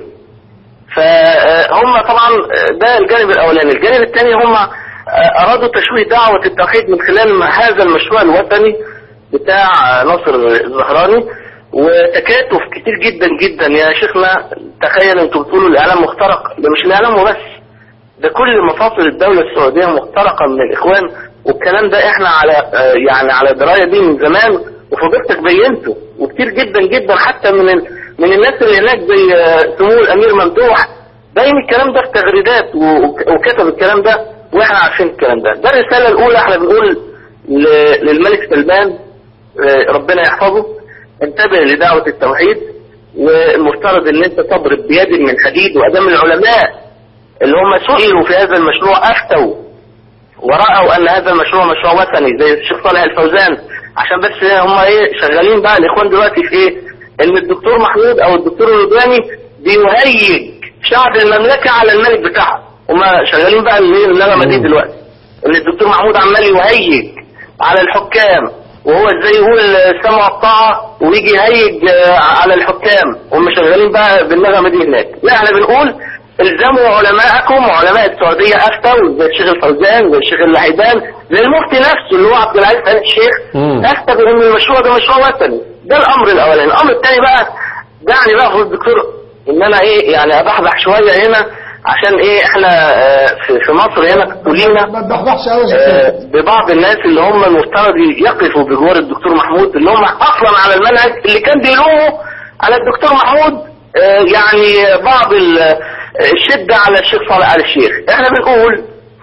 فهم طبعا ده الجانب الاولاني الجانب الثاني هم ارادوا تشويه دعوة التوحيد من خلال هذا المشروع الوطني بتاع ناصر الزهراني وتكاتف كتير جدا جدا يا شيخنا تخيل انتوا بتقولوا الاعلام مخترق ده مش الاعلام وبس ده كل مفاصل الدولة السعودية مخترقة من الاخوان والكلام ده احنا على آه، يعني على دراية بيه من زمان وفضيلتك بينته وكتير جدا جدا حتى من ال... من الناس اللي هناك زي آه، سمو الامير ممدوح باين الكلام ده في تغريدات و- وكتب الكلام ده واحنا عارفين الكلام ده ده الرسالة الاولى احنا بنقول ل- للملك سلمان آه، ربنا يحفظه انتبه لدعوة التوحيد والمفترض ان انت تضرب بيد من حديد وادام العلماء اللي هم سئلوا في هذا المشروع افتوا ورأوا ان هذا المشروع مشروع وثني زي الشيخ صالح الفوزان عشان بس هم ايه شغالين بقى الاخوان دلوقتي في ايه ان الدكتور محمود او الدكتور الرضواني بيهيج شعب المملكة على الملك بتاعها هم شغالين بقى اللي النغمه دي دلوقتي ان الدكتور محمود عمال يهيج على الحكام وهو ازاي يقول السمع والطاعه ويجي يهيج آه، على الحكام هم شغالين بقى بالنغمه دي هناك لا احنا بنقول الزموا علماءكم وعلماء السعوديه افتوا زي الشيخ الفوزان زي الشيخ اللحيدان زي المفتي نفسه اللي هو عبد العزيز ال الشيخ مم. افتى بان المشروع ده مشروع وطني ده الامر الاولاني الامر الثاني بقى دعني بقى فضل الدكتور ان انا ايه يعني ابحبح شويه هنا عشان ايه احنا آه، في في مصر هنا كلنا ما تبحبحش قوي يا آه، شيخ ببعض الناس اللي هم المفترض يقفوا بجوار الدكتور محمود اللي هم اصلا على المنهج اللي كان بيلوموا على الدكتور محمود آه، يعني بعض ال- الشدة على الشيخ صالح آل الشيخ احنا بنقول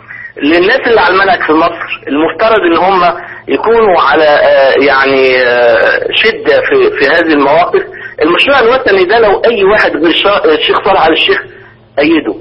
للناس اللي على المنهج في مصر المفترض ان هم يكونوا على آه، يعني آه، شدة في في هذه المواقف المشروع الوطني ده لو اي واحد غير الشا- الشيخ صالح آل الشيخ ايده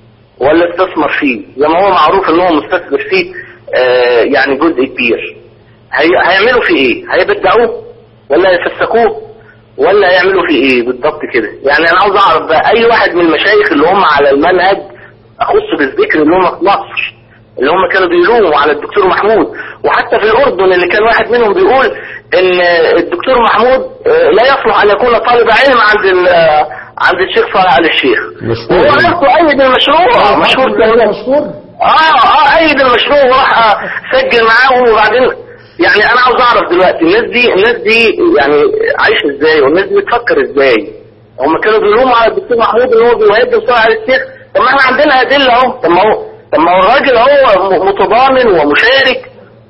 ولا استثمر فيه زي ما هو معروف ان هو مستثمر فيه آه يعني جزء كبير هي... هيعملوا فيه ايه هيبدعوه ولا يفسكوه ولا هيعملوا فيه ايه بالضبط كده يعني انا عاوز اعرف بقى اي واحد من المشايخ اللي هم على المنهج اخص بالذكر اللي هم في مصر اللي هم كانوا بيلوموا على الدكتور محمود وحتى في الاردن اللي كان واحد منهم بيقول ان الدكتور محمود آه، لا يصلح ان يكون طالب علم عند ال- آه، عند الشيخ صالح آل الشيخ مشهور وهو يعني. نفسه ايد المشروع مشهور كمان مشهور اه اه ايد المشروع وراح آه، سجل معاهم وبعدين يعني انا عاوز اعرف دلوقتي الناس دي الناس دي يعني عايشه ازاي والناس دي بتفكر ازاي هم كانوا بيلوموا على الدكتور محمود ان هو بيهدم صالح على الشيخ طب ما احنا عندنا ادله اهو طب ما هو طب ما هو الراجل هو م- متضامن ومشارك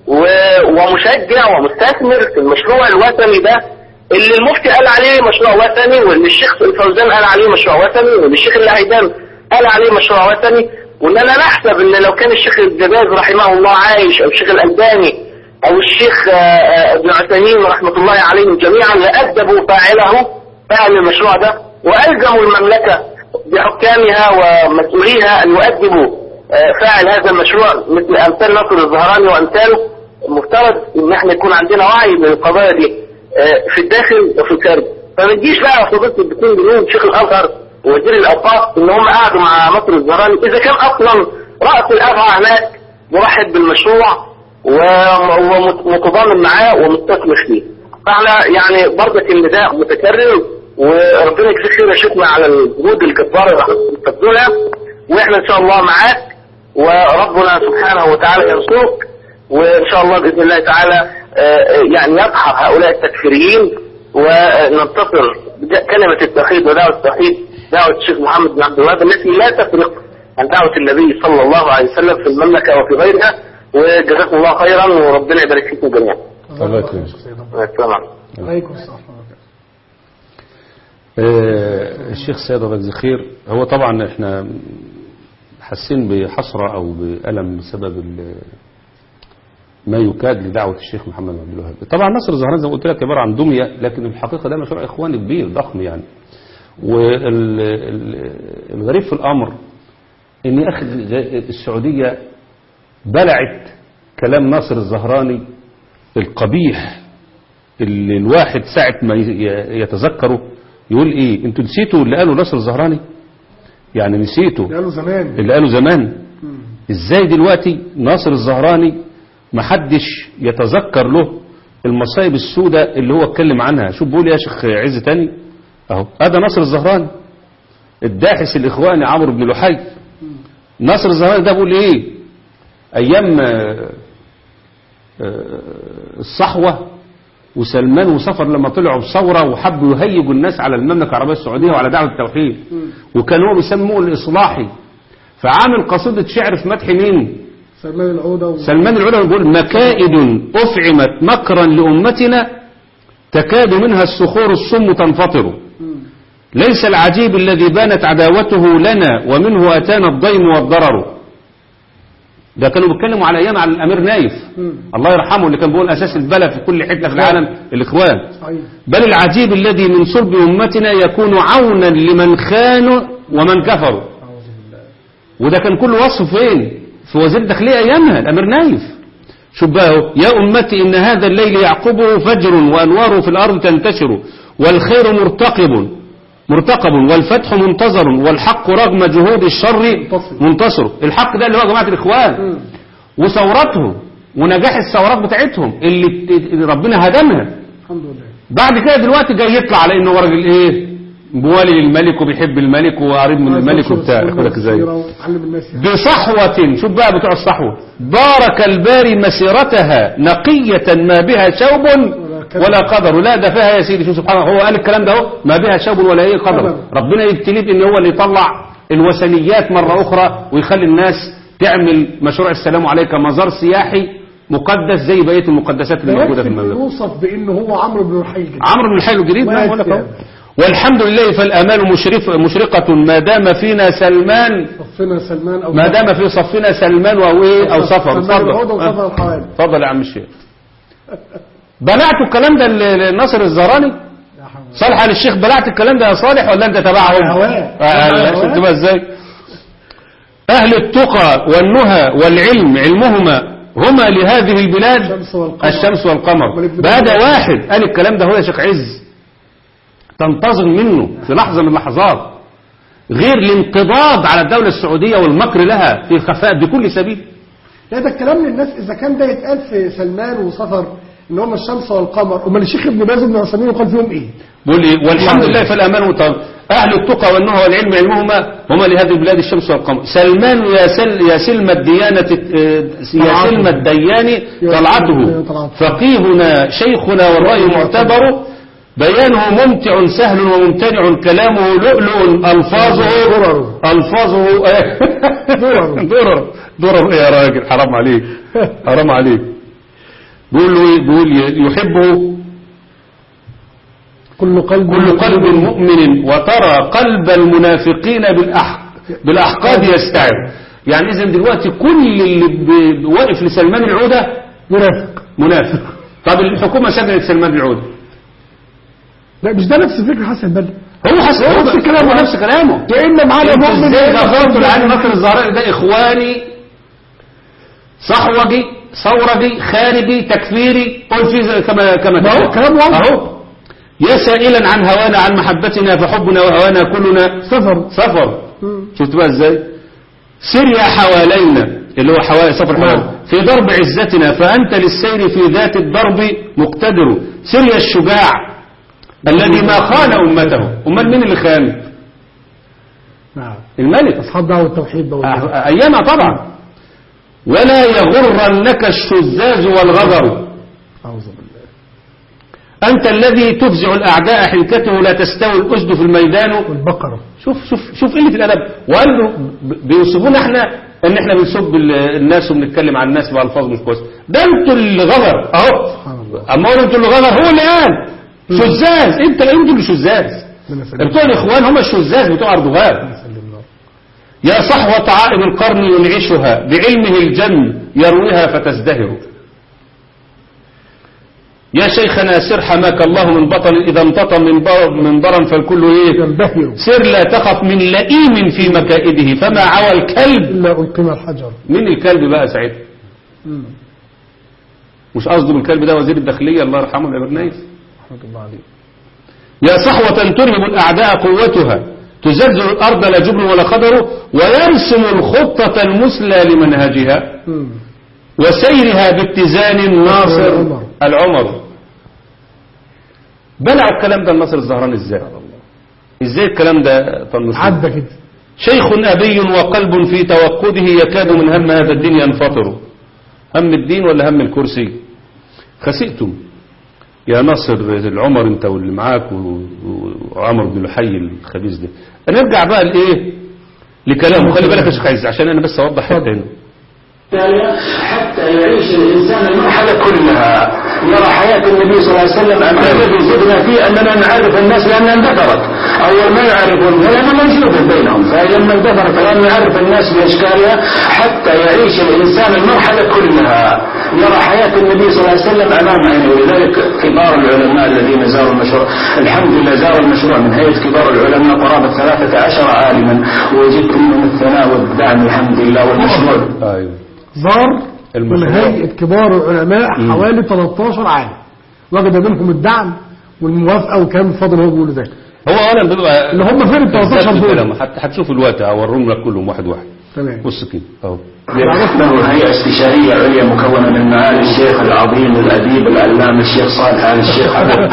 و- ومشجع ومستثمر في المشروع الوطني ده اللي المفتي قال عليه مشروع وطني واللي الشيخ الفوزان قال عليه مشروع وطني واللي الشيخ الهيدان قال عليه مشروع وطني واننا نحسب ان لو كان الشيخ الجباز رحمه الله عايش او الشيخ الالباني او الشيخ آه، آه، ابن عثيمين رحمه الله عليهم جميعا لادبوا فاعله فاعل المشروع ده والزموا المملكه بحكامها ومسؤوليها ان يؤدبوا آه، فاعل هذا المشروع مثل امثال ناصر الزهراني وامثاله المفترض ان احنا يكون عندنا وعي من القضايا دي آه، في الداخل وفي الخارج فما تجيش بقى فضيله الدكتور بنون شيخ الازهر ووزير الاوقاف ان هم قعدوا مع ناصر الزهراني اذا كان اصلا راس الافعى هناك مرحب بالمشروع ومتضامن معاه ومستثمر فيه فاحنا يعني برضك النداء متكرر وربنا يجزيك خير يا شيخنا على الجهود الجباره اللي بتبذلها واحنا ان شاء الله معاك وربنا سبحانه وتعالى ينصرك وان شاء الله باذن الله تعالى آه، يعني يدحر هؤلاء التكفيريين وننتصر كلمه التوحيد ودعوه التوحيد دعوه الشيخ محمد بن عبد الوهاب التي لا تفرق عن دعوه النبي صلى الله عليه وسلم في المملكه وفي غيرها وجزاكم الله خيرا وربنا يبارك فيكم جميعا. الله يكرمك. السلام عليكم. عليكم السلام ورحمة الله. آه، الشيخ سيد الله يجزيه خير هو طبعا احنا حاسين بحسرة او بألم بسبب ال- ما يكاد لدعوة الشيخ محمد بن عبد الوهاب طبعا نصر الزهران زي ما قلت لك عبارة عن دمية لكن الحقيقة ده مشروع اخواني كبير ضخم يعني والغريب في الامر ان يا اخي السعودية بلعت كلام ناصر الزهراني القبيح اللي الواحد ساعة ما ي- يتذكره يقول ايه انتوا نسيتوا اللي قاله ناصر الزهراني يعني نسيتوا قالوا زمان اللي قاله زمان ازاي دلوقتي ناصر الزهراني محدش يتذكر له المصايب السوداء اللي هو اتكلم عنها شوف بيقول يا شيخ عز تاني اهو هذا ناصر الزهراني الداحس الاخواني عمرو بن لحي ناصر الزهراني ده بيقول ايه ايام آه، آه، الصحوة وسلمان وصفر لما طلعوا بثورة وحبوا يهيجوا الناس على المملكة العربية السعودية وعلى دعوة التوحيد وكان هو بيسموه الإصلاحي فعامل قصيدة شعر في مدح مين سلمان العودة و... سلمان العلماء بيقول مكائد أفعمت مكرا لأمتنا تكاد منها الصخور الصم تنفطر ليس العجيب الذي بانت عداوته لنا ومنه أتانا الضيم والضرر ده كانوا بيتكلموا على أيام على الأمير نايف الله يرحمه اللي كان بيقول أساس البلد في كل حتة في العالم الإخوان صحيح بل العجيب الذي من صلب أمتنا يكون عونا لمن خانوا ومن كفروا وده كان كل وصف فين في وزير الداخلية أيامها الأمير نايف شوف بقى اهو، يا أمتي إن هذا الليل يعقبه فجر وأنواره في الأرض تنتشر والخير مرتقب مرتقب والفتح منتظر والحق رغم جهود الشر منتصر. منتصر الحق ده اللي هو جماعة الإخوان مم. وثورتهم ونجاح الثورات بتاعتهم اللي بت- اللي ربنا هدمها الحمد لله بعد كده دلوقتي جاي يطلع على انه هو راجل ايه موالي للملك وبيحب الملك وقريب من الملك وبتاع ياخدك ازاي علم الناس يعني. بصحوة شوف بقى بتوع الصحوة بارك الباري مسيرتها نقية ما بها شوب ولا قدر لا ده فيها يا سيدي شوف سبحان الله هو قال الكلام ده اهو ما بها شوب ولا ايه قدر أبدا. ربنا يبتليه بان هو اللي يطلع الوثنيات مرة اخرى ويخلي الناس تعمل مشروع السلام عليك مزار سياحي مقدس زي بقية المقدسات اللي موجودة في يكفي إنه المملكة يوصف بانه هو عمرو بن الحي الجديد. عمرو بن الحي الجديد ما نعم بقول لك أهو. يكفي. والحمد لله فالآمال مشرف مشرقة ما دام فينا سلمان صفنا سلمان او ما دام في صفنا سلمان او ايه او سفر سلمان العودة اتفضل وسفر آه. الحوالي اتفضل يا عم الشيخ بلعتوا الكلام ده ل- لناصر الزهراني يا حول. صالح على الشيخ بلعت الكلام ده يا صالح ولا انت تبعهم هواه. آه، على لا، هواه. شفت بقى ازاي اهل التقى والنهى والعلم علمهما هما لهذه البلاد الشمس والقمر. الشمس والقمر أمال ابن بقى ده مسعود؟ واحد قال الكلام ده هو يا شيخ عز تنتظر منه في لحظة من اللحظات غير الانقضاض على الدولة السعودية والمكر لها في الخفاء بكل سبيل لا ده الكلام للناس اذا كان ده يتقال في سلمان وسفر ان هم الشمس والقمر امال الشيخ ابن باز بن عثيمين يقال فيهم ايه؟ بيقول إيه؟ والحمد لله فالأمان والتوكل أهل التقى والنهى والعلم علمهما هما لهذه البلاد الشمس والقمر سلمان يا سل يا سلم الديانة آه، يا سلم الديان طلعته فقيهنا شيخنا والرأي معتبر بيانه ممتع سهل وممتنع كلامه لؤلؤ ألفاظه درر. ألفاظه آه، درر. درر درر إيه يا راجل حرام عليك حرام عليك بيقول له إيه؟ بيقول يحبه كل قلب كل قلب مؤمن وترى قلب المنافقين بالأح... بالأحقاد يستعب يعني إذن دلوقتي كل اللي ب- واقف لسلمان العودة منافق منافق طب الحكومة سجنت سلمان العودة لا مش ده نفس فكر حسن البنا هو حسن هو نفس كلامه. هو نفس كلامه يا اما معانا انتوا مؤمن ازاي يا إما غفرتوا كافر. لعلي مكر الزهراء ده اخواني صحوجي ثورجي خارجي تكفيري قل فيه كما كما ما هو تشاء. كلام واضح. اهو يا سائلا عن هوانا عن محبتنا فحبنا وهوانا كلنا سفر سفر شفت بقى ازاي سر يا حوالينا اللي هو حوالي سفر حوالي نعم. في درب عزتنا فأنت للسير في ذات الدرب مقتدر سر يا الشجاع الذي ما خان أمته أمال مين اللي خان نعم الملك اصحاب دعوه التوحيد دول آه، أيامها طبعا ولا يغرنك الشذاذ والغدر اعوذ بالله أنت الذي تفزع الأعداء حنكته لا تستوي الأسد في الميدان والبقره شوف شوف شوف قله الادب وقال له ب- بيوصفونا احنا ان احنا بنسب ال- الناس وبنتكلم عن الناس بالفاظ مش كويسه ده انتوا اللي غدر اهو سبحان الله اما قالوا انتوا اللي غدر هو اللي قال شذاذ انت انتوا اللي شذاذ ربنا يسلمك. بتوع الاخوان هم الشذاذ بتوع اردوغان يسلمنا. يا صحوة عائب القرن ينعشها بعلمه الجن يرويها فتزدهر يا شيخنا سر حماك الله من بطل إذا امتطى من بر من برا فالكل إيه ينبهر سر لا تخف من لئيم في مكائده فما عوى الكلب الا القينا الحجر مين الكلب بقى ساعتها مش قصده بالكلب ده وزير الداخلية الله يرحمه الابرنايس رحمه الله عليه يا صحوة ترهب الأعداء قوتها تزلزل الأرض لا جبن ولا قدر ويرسم الخطة المثلى لمنهجها مم. وسيرها باتزان ناصر العمر. العمر بلعوا الكلام ده الناصر الزهراني ازاي ازاي الكلام ده طنش عدى كده شيخ أبي وقلب في توقده يكاد من هم هذا الدين ينفطر هم الدين ولا هم الكرسي خسئتم يا ناصر العمر انت واللي معاك و- و- وعمر بن لحي الخبيث ده نرجع بقى لايه لكلامه خلي بالك يا شيخ عز عشان انا بس اوضح حته هنا حتى يعيش الإنسان المرحلة كلها يرى حياة النبي صلى الله عليه وسلم أمام الذي زدنا فيه أننا نعرف الناس لأنها اندثرت أول ما يعرفون لأنه موجود بينهم فلما اندثرت الآن يعرف الناس بأشكالها حتى يعيش الإنسان المرحلة كلها يرى حياة النبي صلى الله عليه وسلم أمام عينه ولذلك كبار العلماء الذين زاروا المشروع الحمد لله زاروا المشروع من هيئة كبار العلماء قرابة 13 عالما وجدت منهم الثناء والدعم الحمد لله والمشروع ايوه زار من المشروع. هيئة كبار العلماء حوالي 13 عام وجد منهم الدعم والموافقة وكان فضل هو بيقول ده هو اولا بيبقى اللي هم فين ال 13 دول كلام حتى هتشوف الوقت اوريهم لك كلهم واحد واحد تمام بص كده اهو له هيئة استشارية عليا مكونة من معالي الشيخ العظيم الأديب العلامة الشيخ صالح آل الشيخ عبد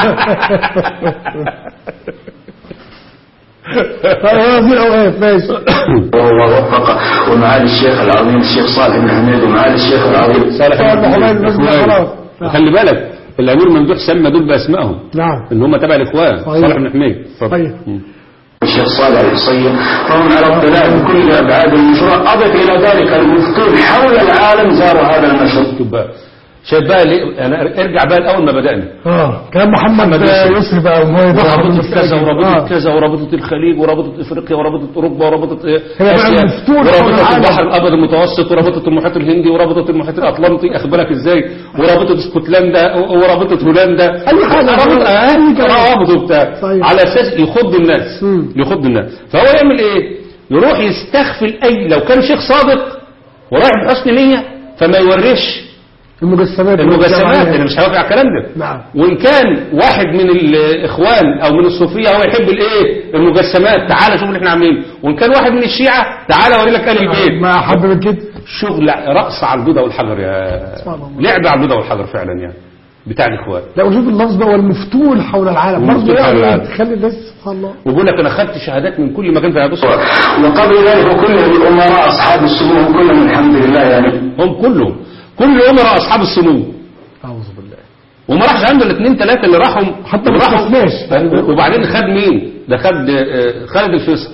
طيب هذه الاوقات ماشي وهو وفقه ومعالي الشيخ العظيم الشيخ صالح بن حميد ومعالي الشيخ العظيم صالح صالح بن بن حميد. حميد الناس دي إخوان. خلاص. خلي بالك الامير ممدوح سمى دول باسمائهم نعم ان هم تبع الاخوان صحيح. صالح بن حميد اتفضل. صحيح. مم. الشيخ صالح الحصين فهم على اطلاع بكل أبعاد المشروع أضف إلى ذلك المفتون حول العالم زاروا هذا المشروع شوف بقى شايف بقى ليه انا ارجع بقى لاول ما بدانا اه كلام محمد محمد يوسف. يسري بقى وهو يضحك ورابطة كذا ورابطة آه. كذا ورابطة الخليج ورابطة افريقيا ورابطة اوروبا ورابطة هي بقى اسيا مفتوحة ورابطة على البحر العالم. الابيض المتوسط ورابطة المحيط الهندي ورابطة المحيط الاطلنطي اخد بالك ازاي ورابطة اسكتلندا ورابطة هولندا أي حاجة. رابطة أي آه، كلام. روابط وبتاع صحيح. على اساس يخض الناس مم. يخض الناس فهو يعمل ايه يروح يستخفي اي لو كان شيخ صادق ورايح بحسن نية فما يوريش المجسمات المجسمات انا مش هوافق على الكلام ده نعم. وان كان واحد من الاخوان او من الصوفيه هو يحب الايه المجسمات تعالى شوف اللي احنا عاملينه وان كان واحد من الشيعه تعالى اوري لك اهل البيت ما حب من كده شغل رقص على البيضه والحجر يا سبحان الله. لعب على البيضه والحجر فعلا يعني بتاع الاخوان لا وشوف اللفظ بقى والمفتول حول العالم برضه والمفتول حول يعني العالم. تخلي الناس سبحان الله وبيقول لك انا خدت شهادات من كل مكان في بص وقبل ذلك كل الأمراء أصحاب السمو كلهم الحمد لله يعني هم كلهم كل امراء اصحاب السمو اعوذ بالله وما راحش عنده الاثنين ثلاثه اللي راحوا حتى ما راحوا استثناش. وبعدين خد مين ده خد آه، خالد الفيصل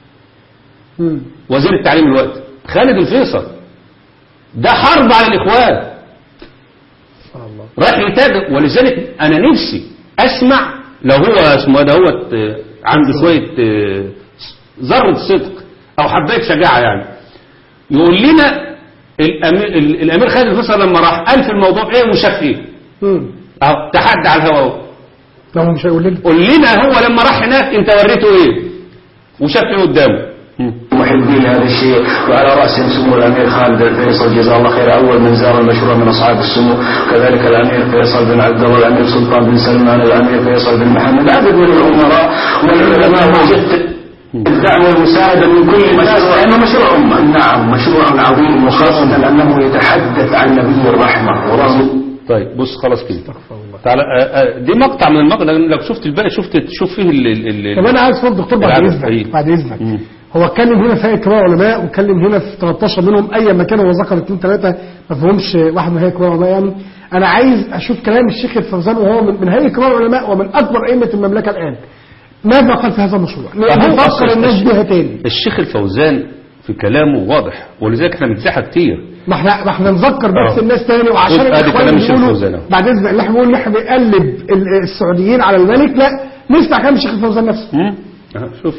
مم. وزير التعليم الوقت خالد الفيصل ده حرب على الاخوان سبحان الله رايح يتابع ولذلك انا نفسي اسمع لو هو اسمه ده هو عنده شويه آه، ذره صدق او حبايه شجاعه يعني يقول لنا الامير, الامير خالد الفيصل لما راح قال في الموضوع ايه وشاف ايه مم. اهو تحدى على الهواء اهو لا هو مش هيقول لنا قول لنا هو لما راح هناك انت وريته ايه وشاف ايه قدامه محبين هذا الشيء وعلى رأسهم سمو الأمير خالد الفيصل جزاه الله خير أول من زار المشروع من أصحاب السمو كذلك الأمير فيصل بن عبد الله الأمير سلطان بن سلمان الأمير فيصل بن محمد عدد من الأمراء والعلماء وجدت الدعوة والمساعدة من كل مشروع لأنه مشروع أمة نعم مشروع عظيم وخاصة أنه يتحدث عن نبي الرحمة ورسول طيب بص خلاص كده تعالى آه، آه، دي مقطع من المقطع لو شفت الباقي شفت تشوف فيه ال ال ال طب انا عايز اتفضل دكتور بعد العدد اذنك الحقيقي. بعد اذنك مم. هو اتكلم هنا في هيئه كبار علماء واتكلم هنا في 13 منهم اي مكان هو ذكر اثنين ثلاثه ما فيهمش واحد من هيئه كبار علماء يعني انا عايز اشوف كلام الشيخ الفوزان وهو من, من هيئه كبار العلماء ومن اكبر ائمه المملكه الان ماذا قال في هذا المشروع؟ فهو نفكر أصل الناس الشيخ- بيها تاني الشيخ الفوزان في كلامه واضح ولذلك احنا بنتزحها كتير ما احنا ما احنا نذكر بس آه. الناس تاني وعشان خد ادي الإخوان كلام الشيخ بيقولوا- الفوزان اهو. بعد اذنك اللي احنا بنقول ان احنا بنقلب ال- السعوديين على الملك لا نسمع كلام الشيخ الفوزان نفسه مم؟ أه، شوف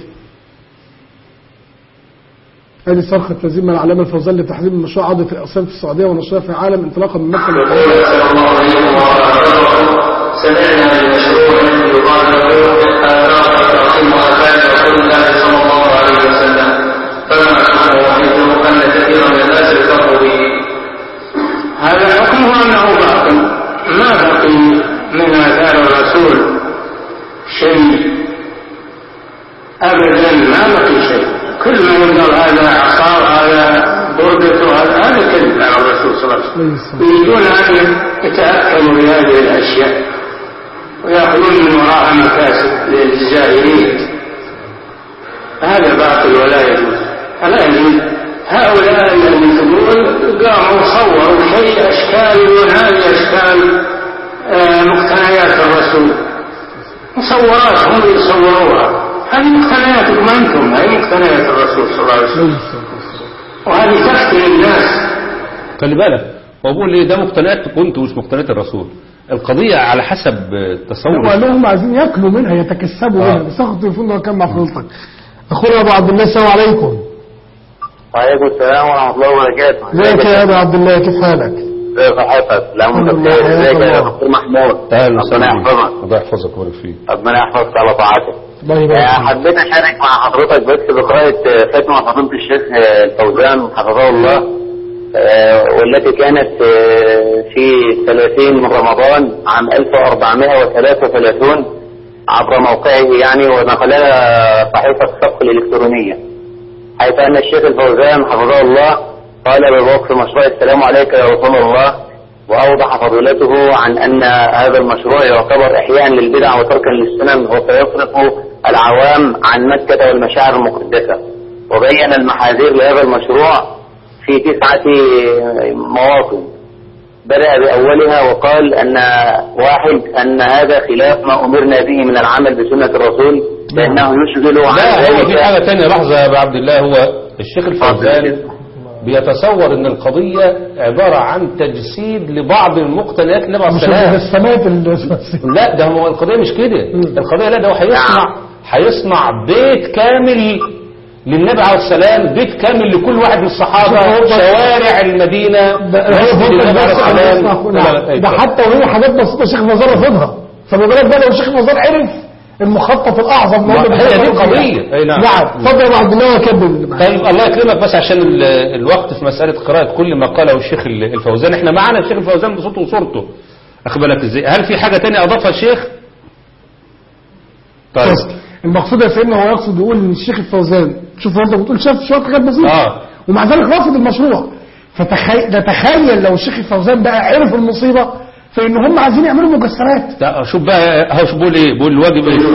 هذه صرخة تنزيل من العلامة الفوزان لتحزيب المشروع عودة الأقسام في السعودية ونشرها في العالم انطلاقا من مكة يقول صلى الله عليه وسلم سمعنا بمشروع يقال له آثار تقيم وآثار رسول الله صلى الله عليه وسلم فما حكمه حيث أن كثيرا من الناس يفرحوا به هذا حكمه أنه باطل ما بقي من آثار الرسول شيء أبدا ما بقي شيء كل ما يقال هذا عقار هذا بردة هذا هذا كذب على الرسول صلى الله عليه وسلم يريدون أن يتأكلوا بهذه الأشياء ويأخذون من وراءها مكاسب للزائرين هذا باطل ولا يجوز فلا يجوز هؤلاء الذين يقول قاموا صوروا شيء أشكال من هذه أشكال آه، مقتنيات الرسول مصورات هم اللي يصوروها هذه مقتنياتكم أنتم هذه مقتنيات الرسول صلى الله عليه وسلم وهذه تفتن الناس خلي بالك هو بيقول لي ده مقتنيات كنت مش مقتنيات الرسول القضية على حسب آه، تصور وقال لهم عايزين ياكلوا منها يتكسبوا آه. منها بس اخد التليفون ده كان مع فضيلتك اخونا ابو عبد الله السلام عليكم وعليكم السلام ورحمة الله وبركاته ازيك يا ابو عبد الله كيف حالك؟ ازيك حضرتك لا الحمد لله، متخيل حياك ازيك يا الله. دكتور محمود اهلا ربنا يحفظك الله يحفظك ويبارك فيك ربنا يحفظك على طاعتك الله آه، يبارك فيك. حبيت اشارك مع حضرتك بس بقراءة آه، ختمة فضيلة الشيخ آه، الفوزان حفظه الله آه، والتي كانت آه، في 30 من رمضان عام 1433 عبر موقعه يعني ونقلها صحيفة الصفق الإلكترونية حيث أن الشيخ الفوزان حفظه الله قال بوقف مشروع السلام عليك يا رسول الله وأوضح فضيلته عن أن هذا المشروع يعتبر إحياء للبدع وتركا للسنن وسيصرف العوام عن مكة والمشاعر المقدسة وبين المحاذير لهذا المشروع في تسعة مواطن بدأ بأولها وقال أن واحد أن هذا خلاف ما أمرنا به من العمل بسنة الرسول لأنه يشغل عن لا هو في ذلك حاجة تانية لحظة يا أبو عبد الله هو الشيخ الفوزان بيتصور ان القضية عبارة عن تجسيد لبعض المقتنيات النبي عليه مش السلام المجسمات اللي لا ده هو القضية مش كده القضية لا ده هو هيصنع هيصنع بيت كامل للنبي عليه السلام بيت كامل لكل واحد من الصحابة شوارع المدينة ده مسجد النبي عليه السلام لا، لا، ده أيوة. حتى وهي حاجات بسيطه الشيخ فوزان رافضها فما بالك بقى لو الشيخ فوزان عرف المخطط الاعظم اللي هم ما- هي دي بيفكروا فيه. القضية. أي نعم. نعم اتفضل يا أبو عبد الله وكمل طيب الله يكرمك بس عشان ال- الوقت في مسألة قراءة كل ما قاله الشيخ ال- الفوزان احنا معانا الشيخ الفوزان بصوته وصورته اخد بالك ازاي هل في حاجة تانية اضافها الشيخ طيب بس المقصود يا سيدنا هو يقصد يقول ان الشيخ الفوزان شوف انت بتقول شاف شويه حاجات بسيطه اه ومع ذلك رافض المشروع فتخيل نتخيل لو الشيخ الفوزان بقى عرف المصيبه فان هم عايزين يعملوا مجسمات لا، شوف بقى اهو شوف بيقول ايه بيقول الواجب ايه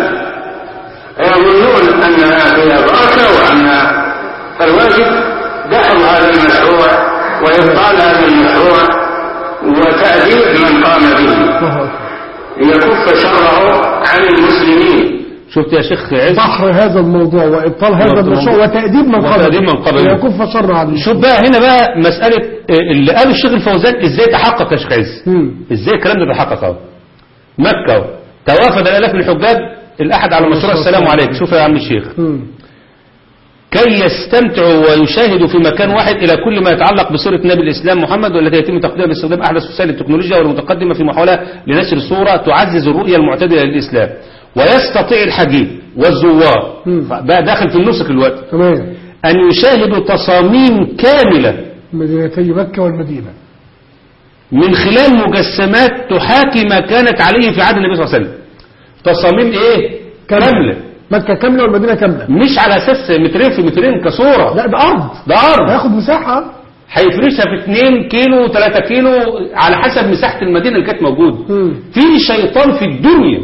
يظنون أنها فيها بركة وأن الواجب دحر هذا المشروع وإبطال هذا المشروع وتأديب من قام به ليكف شره عن المسلمين شفت يا شيخ عز بحر هذا الموضوع وابطال هذا المشروع وتاديب من قبل وتأديب من قبل. ويكف شر عن شوف بقى هنا بقى مسألة آه، اللي قاله الشيخ الفوزان ازاي تحقق يا شيخ عز مم. ازاي الكلام ده تحقق اهو مكة اهو. توافد الالاف من الحجاج الاحد على مشروع السلام عليك شوف يا عم الشيخ مم. كي يستمتعوا ويشاهدوا في مكان واحد إلى كل ما يتعلق بسورة نبي الإسلام محمد والتي يتم تقديمها باستخدام أحدث وسائل التكنولوجيا والمتقدمة في محاولة لنشر صورة تعزز الرؤية المعتدلة للإسلام ويستطيع الحجيج والزوار مم. بقى داخل في النسك الوقت تمام أن يشاهدوا تصاميم كاملة مدينتي مكه والمدينه من خلال مجسمات تحاكي ما كانت عليه في عهد النبي صلى الله عليه وسلم تصاميم إيه؟ كاملة مكه كامله والمدينه كامله مش على أساس مترين في مترين كصورة لا ده ارض ده أرض هياخد مساحه هيفرشها في 2 كيلو 3 كيلو على حسب مساحة المدينة اللي كانت موجودة مم. في شيطان في الدنيا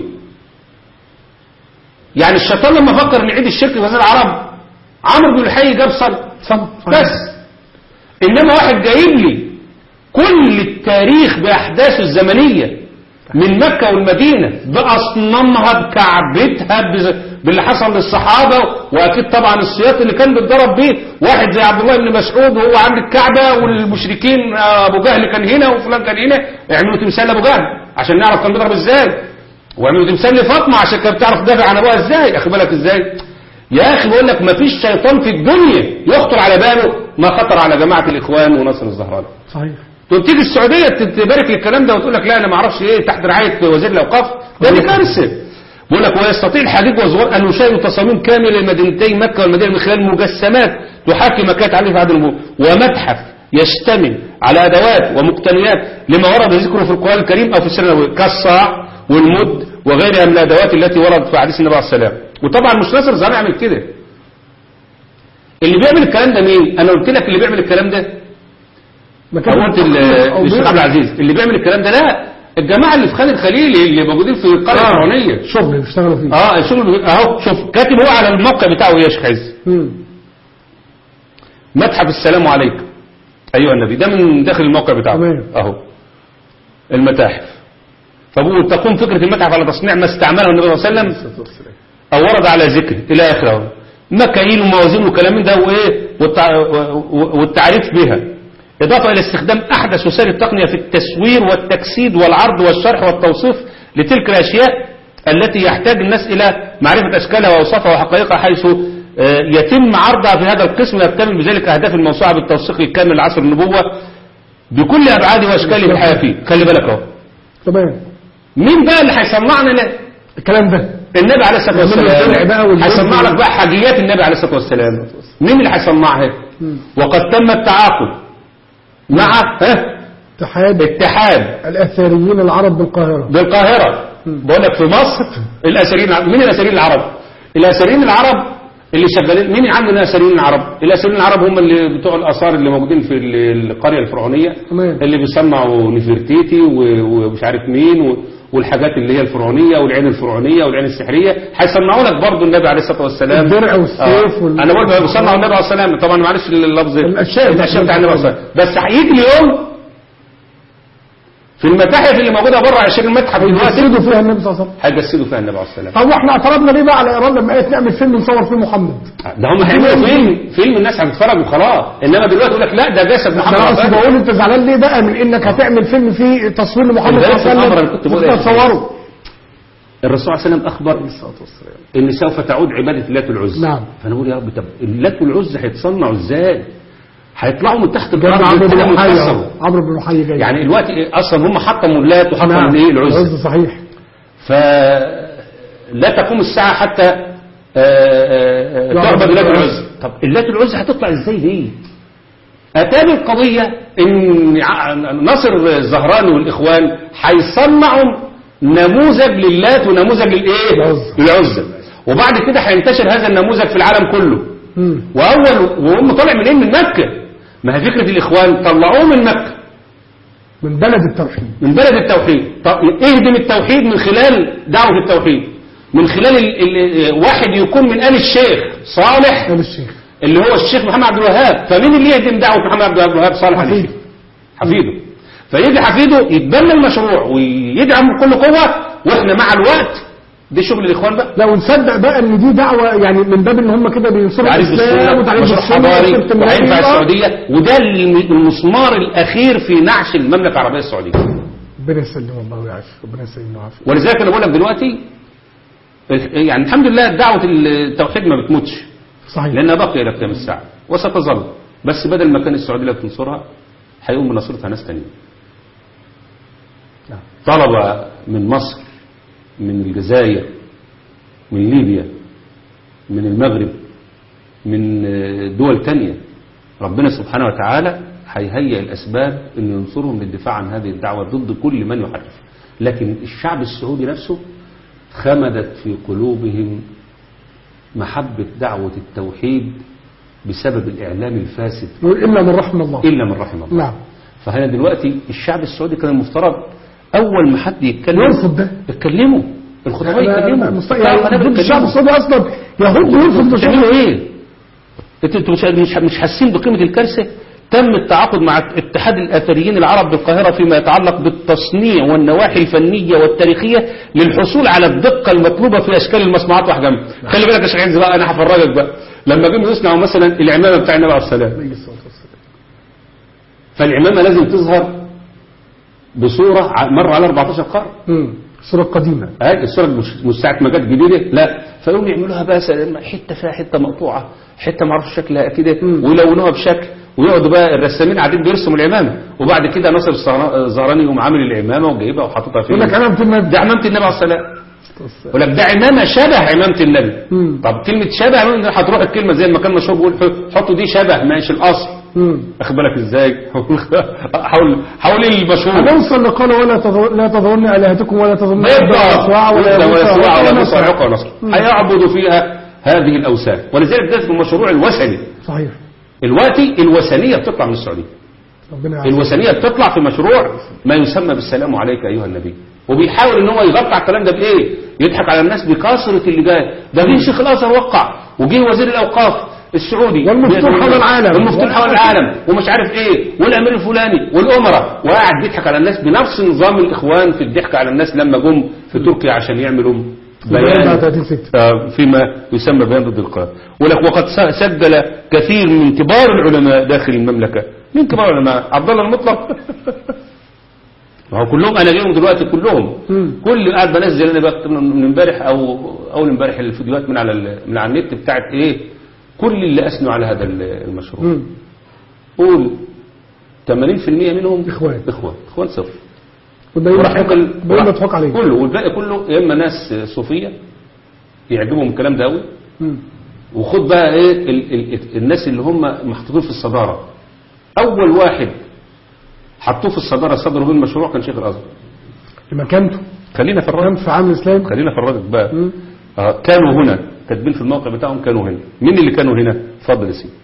يعني الشيطان لما فكر نعيد الشرك في هذا العرب عمرو بن الحي جاب صل صم بس انما واحد جايب لي كل التاريخ باحداثه الزمنيه من مكة والمدينة بأصنامها بكعبتها بز- باللي حصل للصحابة وأكيد طبعا السياط اللي كان بيتضرب بيه واحد زي عبد الله بن مسعود وهو عند الكعبة والمشركين آه، أبو جهل كان هنا وفلان كان هنا يعملوا تمثال لأبو جهل عشان نعرف كان بيضرب إزاي ويعملوا تمثال لفاطمة عشان كانت بتعرف تدافع عن أبوها إزاي أخد بالك إزاي يا أخي بقول لك مفيش شيطان في الدنيا يخطر على باله ما خطر على جماعة الإخوان ونصر الزهراني صحيح تقوم تيجي السعوديه تبارك للكلام ده وتقول لك لا انا ما اعرفش ايه تحت رعايه وزير الاوقاف ده دي كارثه بيقول لك ويستطيع الحديد والزوار ان يشاهدوا تصاميم كامله لمدينتي مكه والمدينه من خلال مجسمات تحاكي ما كانت عليه في عهد النبوه ومتحف يشتمل على ادوات ومقتنيات لما ورد ذكره في القران الكريم او في السنه النبويه كالصاع والمد وغيرها من الادوات التي وردت في حديث النبي عليه السلام وطبعا مش ناصر الزهراني يعمل كده اللي بيعمل الكلام ده مين انا قلت لك اللي بيعمل الكلام ده مكان هو انت ال- أو الشيخ بيت. عبد العزيز اللي بيعمل الكلام ده لا الجماعه اللي في خالد خليل اللي موجودين في القريه الفرعونيه شغل اللي بيشتغلوا فيه اه الشغل اهو شوف كاتب هو على الموقع بتاعه ايه يا شيخ عز مم. متحف السلام عليكم ايها النبي ده من داخل الموقع بتاعه تمام. اهو المتاحف فبقول تقوم فكره المتحف على تصنيع ما استعمله النبي صلى الله عليه وسلم او ورد على ذكر الى اخره مكاييل وموازين وكلام من ده وايه والتع... و- والتعريف بها اضافه الى استخدام احدث وسائل التقنيه في التصوير والتجسيد والعرض والشرح والتوصيف لتلك الاشياء التي يحتاج الناس الى معرفه اشكالها واوصافها وحقائقها حيث آه، يتم عرضها في هذا القسم ويكتمل بذلك اهداف الموسوعه بالتوثيق الكامل لعصر النبوه بكل ابعاده واشكاله في الحياه فيه خلي بالك اهو تمام مين بقى اللي هيصنعنا ده الكلام ده النبي عليه الصلاه يعمل له الدرع بقى والسلام والجلد هيصنع لك وال- بقى حاجيات النبي عليه الصلاه والسلام مين اللي هيصنعها وقد تم التعاقد مع ها اتحاد اتحاد الأثريين العرب بالقاهرة بالقاهرة بقول لك في مصر الأثريين الع- مين الأثريين العرب الأثريين العرب اللي شغالين مين عندنا أثريين العرب الأثريين العرب هم اللي بتوع الآثار اللي موجودين في ال- القرية الفرعونية تمام. اللي بيصنعوا نفرتيتي و- ومش عارف مين و- والحاجات اللي هي الفرعونية والعين الفرعونية والعين السحرية هيصنعوا لك برضو النبي عليه الصلاة والسلام الدرع والسيف آه. وال- أنا بقول بيصنعوا النبي عليه الصلاة والسلام طبعا معلش اللفظ الأشياء. الأشياء بتاع النبي عليه الصلاة والسلام بس هيجي اليوم في المتاحف اللي موجودة بره 20 متحف دلوقتي يجسدوا فيها النبي صلى الله عليه وسلم هيجسدوا فيها النبي عليه الصلاة والسلام طب واحنا اعترضنا ليه بقى على ايران لما قالت نعمل فيلم نصور فيه محمد ده هم هيعملوا فيلم فيلم الناس هتتفرج وخلاص انما دلوقتي يقول لك لا ده جسد محمد انا قصدي عباد. بقول انت زعلان ليه بقى من انك هتعمل فيلم فيه تصوير لمحمد صلى البارح الله عليه الأمر وسلم اللي كنت بقول إيه؟ تصوره الرسول صلى الله عليه وسلم اخبر ان سوف تعود عباده اللات والعزى نعم. فانا بقول يا رب طب اللات والعزى هيتصنعوا ازاي هيطلعوا من تحت جاب الارض عمرو بن كده محي متكسروا. أهو. عمرو بن محي جاي يعني الوقت إيه؟ اصلا هم حطموا اللات وحطموا نعم. الايه العزى العز صحيح فلا تقوم الساعة حتى آه، آه، آه، لا، تعبد لا، اللات لا. العزى طب اللات العزى هتطلع ازاي دي أتاني القضية إن ع- ناصر الزهراني والإخوان هيصنعوا نموذج للات ونموذج للإيه؟ العزى. للعزى وبعد كده هينتشر هذا النموذج في العالم كله مم. وأول وهم طالع منين من مكة ما هي فكرة الإخوان طلعوه من مكة من بلد التوحيد من بلد التوحيد طب اهدم التوحيد من خلال دعوة التوحيد من خلال ال ال واحد يكون من آل الشيخ صالح قال الشيخ اللي هو الشيخ محمد عبد الوهاب فمين اللي يهدم دعوة محمد عبد الوهاب صالح آل حفيده. الشيخ حفيده فيجي حفيده يتبنى المشروع ويدعم بكل قوة واحنا مع الوقت دي شغل الاخوان بقى لو نصدق بقى ان دي دعوه يعني من باب ان هم كده بينصروا تعريف الاسلام بالسنة وتعريف مشروع بالسنه حضاري وسيرة النبي. وهينفع آه. السعودية وده الم- المسمار الأخير في نعش المملكة العربية السعودية ربنا يسلم الله ويعافي ربنا يسلم ويعافي ولذلك انا بقول لك دلوقتي يعني الحمد لله دعوة التوحيد ما بتموتش صحيح لأنها باقية إلى قيام الساعة وستظل بس بدل ما كان السعودية اللي بتنصرها هيقوم بنصرتها ناس تانيين نعم. طلبة من مصر من الجزائر من ليبيا من المغرب من دول تانية ربنا سبحانه وتعالى هيهيئ الأسباب أن ينصرهم للدفاع عن هذه الدعوة ضد كل من يحرف لكن الشعب السعودي نفسه خمدت في قلوبهم محبة دعوة التوحيد بسبب الإعلام الفاسد نقول الا من رحم الله إلا من رحم الله نعم فهنا دلوقتي الشعب السعودي كان المفترض أول ما حد يتكلم يرفض ده يتكلموا الخطباء أنا- يتكلموا أنا مست- بتاع القناة يعني ضد الشعب بيتكلموا. السعودي اصلا يهود يرفض ده بتعملوا ايه انتوا انتوا مش مش مش حاسين بقيمه الكارثه تم التعاقد مع اتحاد الاثريين العرب بالقاهره فيما يتعلق بالتصنيع والنواحي الفنيه والتاريخيه للحصول على الدقه المطلوبه في اشكال المصنوعات واحجامها خلي بالك يا شيخ عز بقى انا هفرجك بقى لما جم يصنعوا مثلا العمامه بتاع النبي عليه السلام فالعمامه لازم تظهر بصوره ع- مر على 14 قرن امم الصوره القديمه هاي الصورة مش مش ساعة ما جت جديدة لا فيقوم يعملوها بقى س- حتة فيها حتة مقطوعة حتة ما اعرفش شكلها كده مم. ويلونوها بشكل ويقعدوا بقى الرسامين قاعدين بيرسموا العمامة وبعد كده ناصر الزهرا- الزهراني يقوم عامل العمامة وجايبها وحاططها فين يقول لك انا بتم ده عمامة النبي عليه السلام يقول لك ده عمامة شبه عمامة النبي مم. طب كلمة شبه عمامة النبي هتروح الكلمة زي ما كان مشهور بيقول ح- حطوا دي شبه ماشي الأصل امم واخد بالك ازاي حاول حاول المشهور هنوصل لقال ولا تظن لا تظن الهتكم ولا تظن بالضبط ولا ولا يغوث ولا ولا ولا نصر. صاعقة ونصر هيعبدوا فيها هذه الأوثان ولذلك ده اسمه المشروع الوثني صحيح الوقتي الوثنية بتطلع من السعودية ربنا يعافيك. الوثنية بتطلع في مشروع ما يسمى بالسلام عليك أيها النبي وبيحاول ان هو يغطي على الكلام ده بايه يضحك على الناس بكثرة اللي جاي ده جه شيخ الازهر وقع وجه وزير الاوقاف السعودي والمفتوح حول العالم. والمفتوح حول العالم ومش عارف ايه والامير الفلاني والامراء وقاعد بيضحك على الناس بنفس نظام الاخوان في الضحك على الناس لما جم في تركيا عشان يعملوا بيان 34 ستة. آه، فيما يسمى بيان ضد القرآن ولك وقد س- سجل كثير من كبار العلماء داخل المملكة من كبار العلماء عبد الله المطلق ما هو كلهم انا جايهم دلوقتي كلهم مم. كل قاعد بنزل انا بقى من من امبارح او اول امبارح الفيديوهات من على ال- من على النت بتاعت ايه كل اللي اثنوا على هذا ال- المشروع مم. قول 80% منهم إخوان. اخوان اخوان صفر والباقي وراح مضحوك- يقول الباقي مضحوك عليه كله والباقي كله يا اما ناس صوفيه يعجبهم الكلام ده قوي مم. وخد بقى ايه ال ال الناس اللي هم محطوطين في الصداره اول واحد حطوه في الصدارة صدروا بين المشروع كان شيخ الأزهر لمكانته خلينا في كان الرجل في عام الإسلام خلينا في الرجل بقى مم. آه كانوا هنا كاتبين في الموقع بتاعهم كانوا هنا مين اللي كانوا هنا اتفضل يا سيدي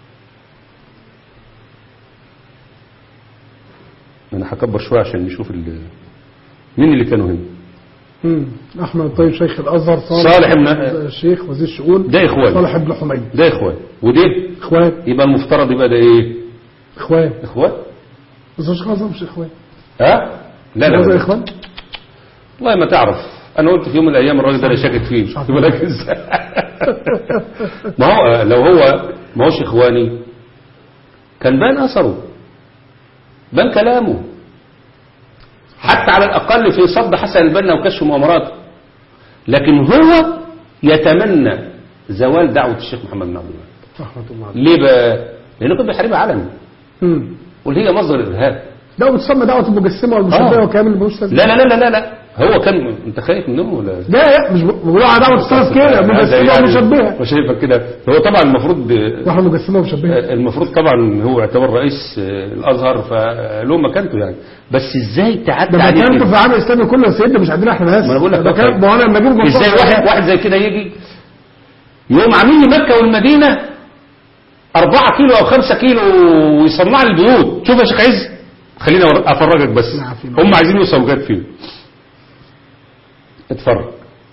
انا هكبر شويه عشان نشوف ال... مين اللي كانوا هنا مم. أحمد الطيب شيخ الأزهر صالح بن- الشيخ وزير الشؤون ده إخوان. صالح بن حميد ده اخوان وده إخوان يبقى المفترض يبقى ده ايه إخوان اخوان بس مش الأزهر مش إخوان ها لا لا, الأزهر لا. إخوان والله ما تعرف انا قلت في يوم من الايام الراجل ده انا شاكك فيه مش عارف. تبقى لك ازاي ما هو لو هو ما هوش اخواني كان بان اثره بان كلامه حتى على الاقل في صد حسن البنا وكشف مؤامراته لكن هو يتمنى زوال دعوه الشيخ محمد بن عبد الوهاب رحمة الله عليه ليه بقى؟ لانه كان بيحاربها علني مم. واللي هي مصدر الارهاب ده بتسمى دعوة المجسمة والمشبهة آه. والكلام اللي ملوش لازمة. لا لا لا لا لا, لا. هو كان انت خايف منهم ولا لا لا مش بقول على دعوة السلف كده هذا مجسمة يعني ومشبهة وشايفك كده هو طبعا المفروض واحد مجسمة ومشبهة المفروض طبعا هو يعتبر رئيس الازهر فله مكانته يعني بس ازاي تعدى ده عليه مكانته كده؟ في العالم الإسلامي كله يا سيدنا مش عندنا احنا بس ما انا بقول لك ده بقى. كان- ما هو انا لما اجيب جمهور ازاي واحد واحد زي كده يجي يقوم عاملين لي مكه والمدينه أربعة كيلو أو خمسة كيلو ويصنع لي البيوت شوف يا شيخ عز خليني أور- أفرجك بس نعم، في هم عايزين يوصلوا لغاية فين اتفرج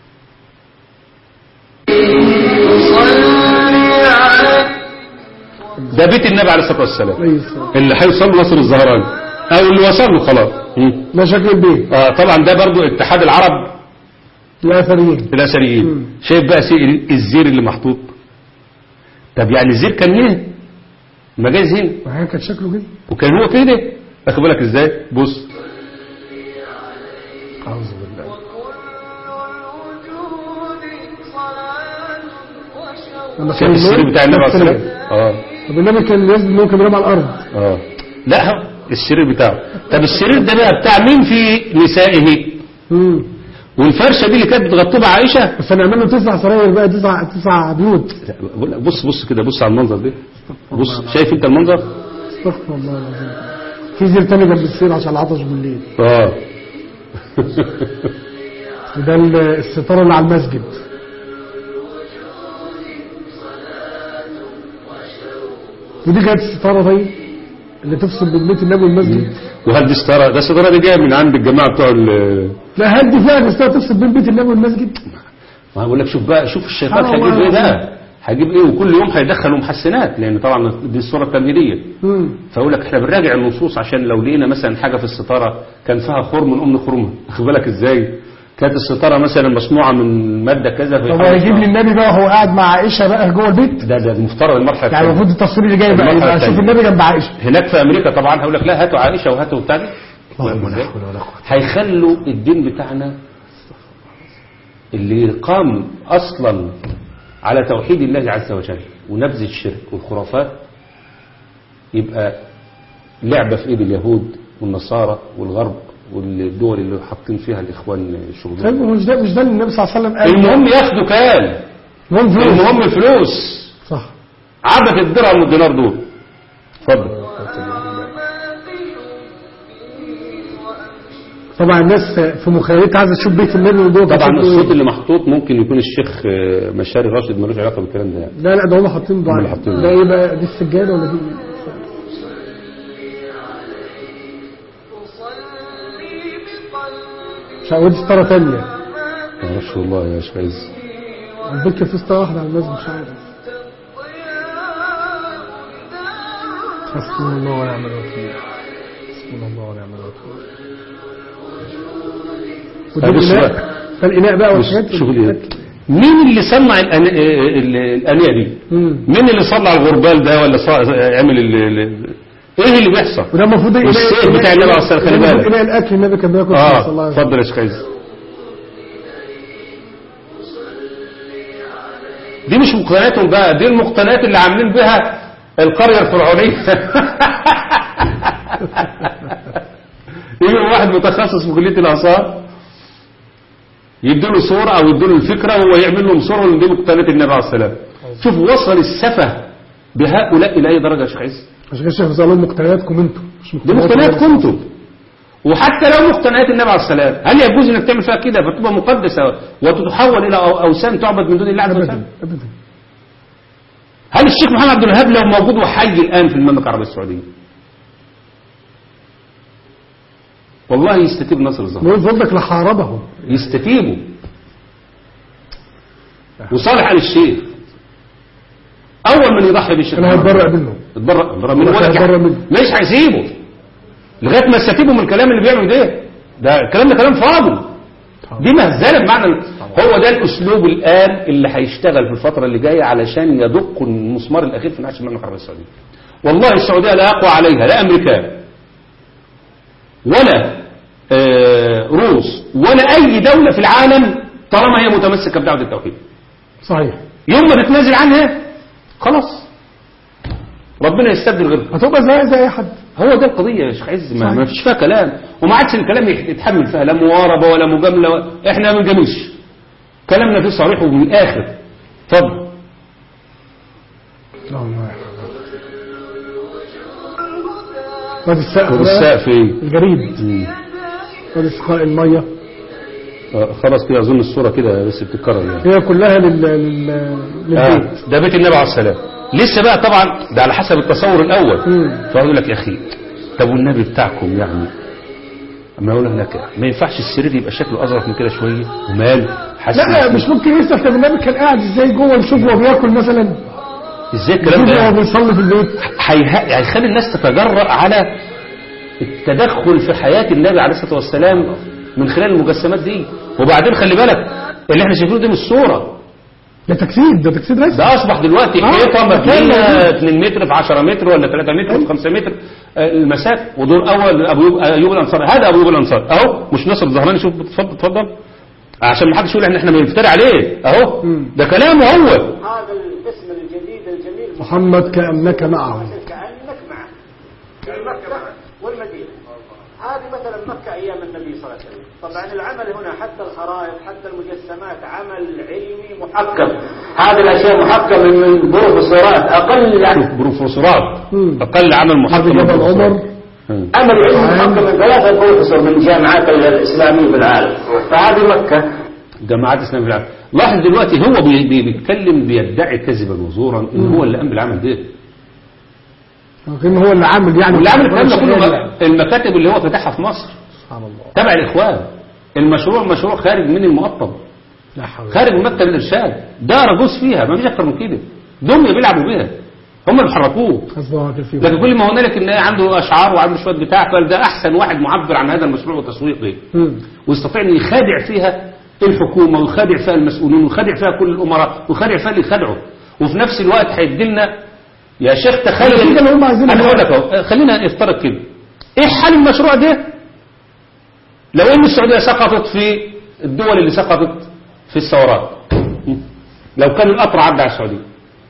ده بيت النبي عليه الصلاة والسلام عليه الصلاة. اللي هيوصل له نصر الزهراني أو اللي وصل له خلاص مم. ده شكل البيت آه طبعا ده برضو اتحاد العرب الأثريين الأثريين مم. شايف بقى سي- الزير اللي محطوط طب يعني الزير كان هنا ما جاي هنا وهي كان شكله كده وكان هو كده واخد بالك ازاي بص أعوذ بالله لما شايف السرير بتاع النبي عليه الصلاه والسلام اه طب النبي كان لازم ان هو كان بينام على الارض اه لا هو السرير بتاعه طب السرير ده بقى بتاع مين في نسائه امم والفرشه دي اللي كانت بتغطيه بقى عائشه بس هنعمل له تسع سراير بقى تسع تسع بيوت لا، بقول لك بص بص كده بص على المنظر ده بص شايف انت المنظر استغفر الله العظيم في زير تاني جنب السير عشان العطش بالليل اه وده ال- الستاره اللي على المسجد ودي كانت الستاره طيب اللي تفصل بين بيت النبي والمسجد وهل دي ستاره ده الستاره دي جايه من عند الجماعه بتوع ال- لا هل دي فعلا ستاره تفصل بين بيت النبي والمسجد ما بقول لك شوف بقى شوف الشيطان سبحان هيجيب الله ايه العظيم. بقى هيجيب ايه وكل يوم هيدخلوا محسنات لان طبعا دي الصوره التمهيديه امم فاقول لك احنا بنراجع النصوص عشان لو لقينا مثلا حاجه في الستاره كان فيها خرم من ام خرمها واخد بالك ازاي كانت الستاره مثلا مصنوعه من ماده كذا طب هيجيب لي النبي بقى وهو قاعد مع عائشه بقى جوه البيت ده ده المفترض المرحله يعني الثانية. المفروض التصوير اللي جاي بقى المرحلة يبقى اشوف الثانية. النبي جنب عائشه هناك في امريكا طبعا هقول لك لا هاتوا عائشه وهاتوا بتاع دي اللهم لا حول ولا قوه هيخلوا الدين بتاعنا اللي قام اصلا على توحيد الله عز وجل ونبذ الشرك والخرافات يبقى لعبة في ايد اليهود والنصارى والغرب والدول اللي حاطين فيها الاخوان طيب شغلهم هو مش ده مش ده اللي النبي صلى الله عليه وسلم قال المهم ياخدوا كام المهم فلوس المهم الفلوس صح عبث الدرهم والدينار دول اتفضل طبعا الناس في مخيلتها عايزه تشوف بيت النبي وجوه طبعا شكله الصوت إيه. اللي محطوط ممكن يكون الشيخ آه، مشاري راشد ملوش علاقه بالكلام ده يعني لا لا ده هم حاطين هم اللي دعاء حاطينه. ده ايه بقى دي السجاده ولا دي مش عارف دي ستاره ثانيه ما شاء الله يا شيخ عز البكر في ستاره واحده على الناس مش عارف حسبنا الله ونعم الوكيل حسبنا الله ونعم الوكيل وده طب بص الإناء بقى. ده الإناء بقى بص والحاجات شوف اللي- دي مين اللي صنع الأن- ال- الانيه دي مم. مين اللي صنع الغربال ده ولا صا- عمل ال- ال- ايه اللي بيحصل وده المفروض إناء- والسيف إناء- بتاع النبي عليه الصلاة والسلام، ده خلي المفروض بالك. إناء الأكل النبي كان بياكل فيه صلى الله اه عليه وسلم اتفضل يا شيخ عز دي مش مقتنياتهم بقى دي المقتنيات اللي عاملين بها القرية الفرعونية يجي واحد متخصص في كلية الآثار يديله صورة أو يديله الفكرة وهو يعمل لهم صورة ويديله مقتنيات النبي عليه السلام شوف وصل السفه بهؤلاء الى اي درجه يا شيخ عز عشان كده الشيخ زعلان مقتنياتكم انتم مش دي مقتنيات الناس. كنتم وحتى لو مقتنيات النبي عليه السلام هل يجوز انك تعمل فيها كده فتبقى مقدسه وتتحول الى أو- اوثان تعبد من دون الله عز وجل ابدا ابدا هل الشيخ محمد عبد الوهاب لو موجود وحي الان في المملكه العربيه السعوديه والله يستتيب نصر الزهراء نقول فضلك لحاربهم يستتيبوا وصالح آل الشيخ اول من يضحي بالشيخ كان محمد هيتبرأ منه اتبرأ اتبرأ منه والله ولا هيتبرأ كح- منه. مش هيسيبه لغايه ما يستتيبوا من الكلام اللي بيعمله ده ده الكلام ده كلام فاضي دي مهزله بمعنى هو ده الاسلوب الان اللي هيشتغل في الفتره اللي جايه علشان يدق المسمار الاخير في نعش المملكه العربيه السعوديه والله السعوديه لا يقوى عليها لا امريكان ولا آه، روس ولا اي دوله في العالم طالما هي متمسكه بدعوه التوحيد صحيح يوم ما تتنازل عنها خلاص ربنا يستبدل غيرها هتبقى زي زي اي حد هو ده القضية يا شيخ عز ما, صحيح. ما فيش فيها كلام وما عادش الكلام يح- يتحمل فيها لا مواربة ولا مجاملة و... احنا ما بنجاملش كلامنا فيه صريح ومن الآخر اتفضل لا والله وادي السقف طب بقى، السقف ايه؟ الجريد مم. وادي سقاء الميه آه، خلاص كده اظن الصورة كده بس بتتكرر يعني هي كلها لل... لل... للبيت آه، ده بيت النبي عليه السلام لسه بقى طبعا ده على حسب التصور الاول مم. فيقول لك يا اخي طب والنبي بتاعكم يعني اما يقول لك ما ينفعش السرير يبقى شكله اظرف من كده شويه ومال حاسس لا مش ممكن يسأل طب النبي كان قاعد ازاي جوه نشوف وهو بياكل مثلا ازاي الكلام نشوف ده وهو يعني؟ بيصلي في البيت هيه- هيخلي الناس تتجرأ على التدخل في حياة النبي عليه الصلاة والسلام من خلال المجسمات دي وبعدين خلي بالك اللي احنا شايفينه ده مش صورة ده تجسيد ده تجسيد رسمي ده اصبح دلوقتي آه، حيطة مكان مبنية موجود. 2 متر في 10 متر ولا 3 متر في 5 متر آه، المساك ودور اول ابو أيوب- ايوب الانصاري هذا ابو ايوب الانصاري اهو مش ناصر الزهراني شوف اتفضل اتفضل عشان ما حدش يقول ان احنا بنفتري عليه اهو مم. ده كلامه هو هذا الاسم الجديد الجميل محمد كأنك معه كأنك معه في مكة والمدينة هذه مثلا مكة أيام النبي صلى الله عليه وسلم طبعا العمل هنا حتى الخرائط حتى المجسمات عمل علمي محكم هذه الأشياء محكمة من بروفيسورات أقل يعني بروفيسورات مم. اقل عمل محكم جبل من عمر بروفيسورات. مم. عمل علمي محكم من ثلاثة بروفيسور من الجامعات الإسلامية في العالم فهذه مكة جماعات اسلام في العالم لاحظ دلوقتي هو بي بي بيتكلم بيدعي كذبا وزورا ان هو اللي قام بالعمل ده لكن هو اللي عامل يعني واللي عامل الكلام ده كله يعني. بقى المكاتب اللي هو فتحها في مصر سبحان الله تبع الاخوان المشروع مشروع خارج من المقطم لا حول خارج من مكتب الارشاد ده رجوز فيها ما فيش اكتر من كده دميه بيلعبوا بيها هم اللي حركوه حسبه وكيل فيه لكن كل ما هنالك ان عنده اشعار وعنده شويه بتاع فده احسن واحد معبر عن هذا المشروع والتسويق به مم. ويستطيع ان يخادع فيها الحكومه ويخادع فيها المسؤولين ويخادع فيها كل الامراء ويخادع فيها اللي يخادعوا وفي نفس الوقت هيدي لنا يا شيخ تخيل النتيجة اللي هم عايزينها انا هقول لك اهو خلينا نفترض كده ايه حل المشروع ده لو ان السعوديه سقطت في الدول اللي سقطت في الثورات لو كان القطر عدى على السعوديه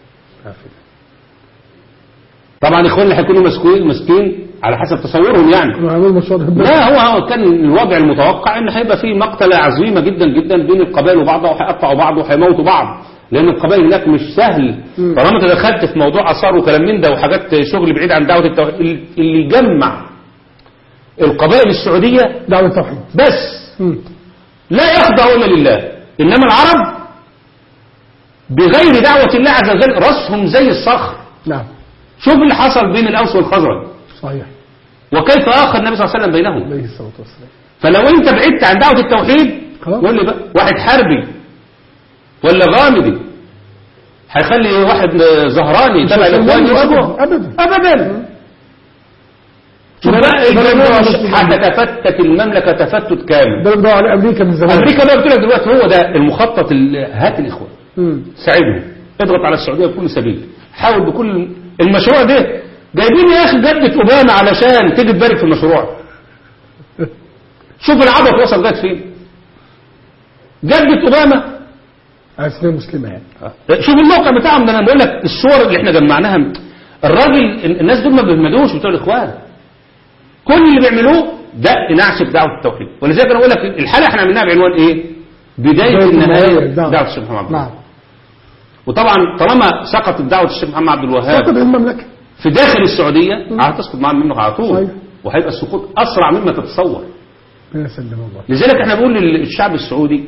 طبعا اخواننا هيكونوا مسكين مسكين على حسب تصورهم يعني كانوا هيعملوا مشروع ده لا هو هو كان الوضع المتوقع ان هيبقى فيه مقتلة عظيمة جدا جدا بين القبائل وبعضها وهيقطعوا بعض وهيموتوا بعض لان القبائل هناك مش سهل مم. طالما انت دخلت في موضوع اثار وكلام من ده وحاجات شغل بعيد عن دعوه التوحيد اللي يجمع القبائل السعوديه دعوة التوحيد بس مم. لا يخضعوا الا لله انما العرب بغير دعوه الله عز وجل راسهم زي الصخر نعم شوف اللي حصل بين الاوس والخزرج صحيح وكيف اخى النبي صلى الله عليه وسلم بينهم عليه الصلاة والسلام فلو انت بعدت عن دعوة التوحيد خلاص. قول لي بقى واحد حربي ولا غامدي هيخلي واحد زهراني مش تبع الاخوان هيخليه يسيبه أبداً. ابدا شوف ده- بقى ده- ده- ده- الجيش هتتفتت المملكه تفتت كامل ده اللي بدور على أمريكا من زمان امريكا بقى قلت لك دلوقتي هو ده المخطط ال- هات الاخوان مم. ساعدهم اضغط على السعوديه بكل سبيل حاول بكل المشروع ده جايبين يا اخي جدة اوباما علشان تيجي تبارك في المشروع شوف العبط وصل لغايه فين جدة اوباما عايز سنين مسلمة يعني شوف الموقع بتاعهم ده انا بقول لك الصور اللي احنا جمعناها الراجل الناس دول ما بيهمدوش بتوع الاخوان كل اللي بيعملوه ده نعش بدعوه التوحيد ولذلك انا بقول لك الحلقه احنا عملناها بعنوان ايه؟ بدايه بداية النهايه النهاية، نعم. دعوه الشيخ محمد عبد الله. نعم وطبعا طالما سقطت دعوة الشيخ محمد عبد الوهاب فقد المملكة في داخل السعودية هتسقط معاه منه على طول صحيح. وهيبقى السقوط أسرع مما تتصور يا سلم الله لذلك احنا بنقول للشعب السعودي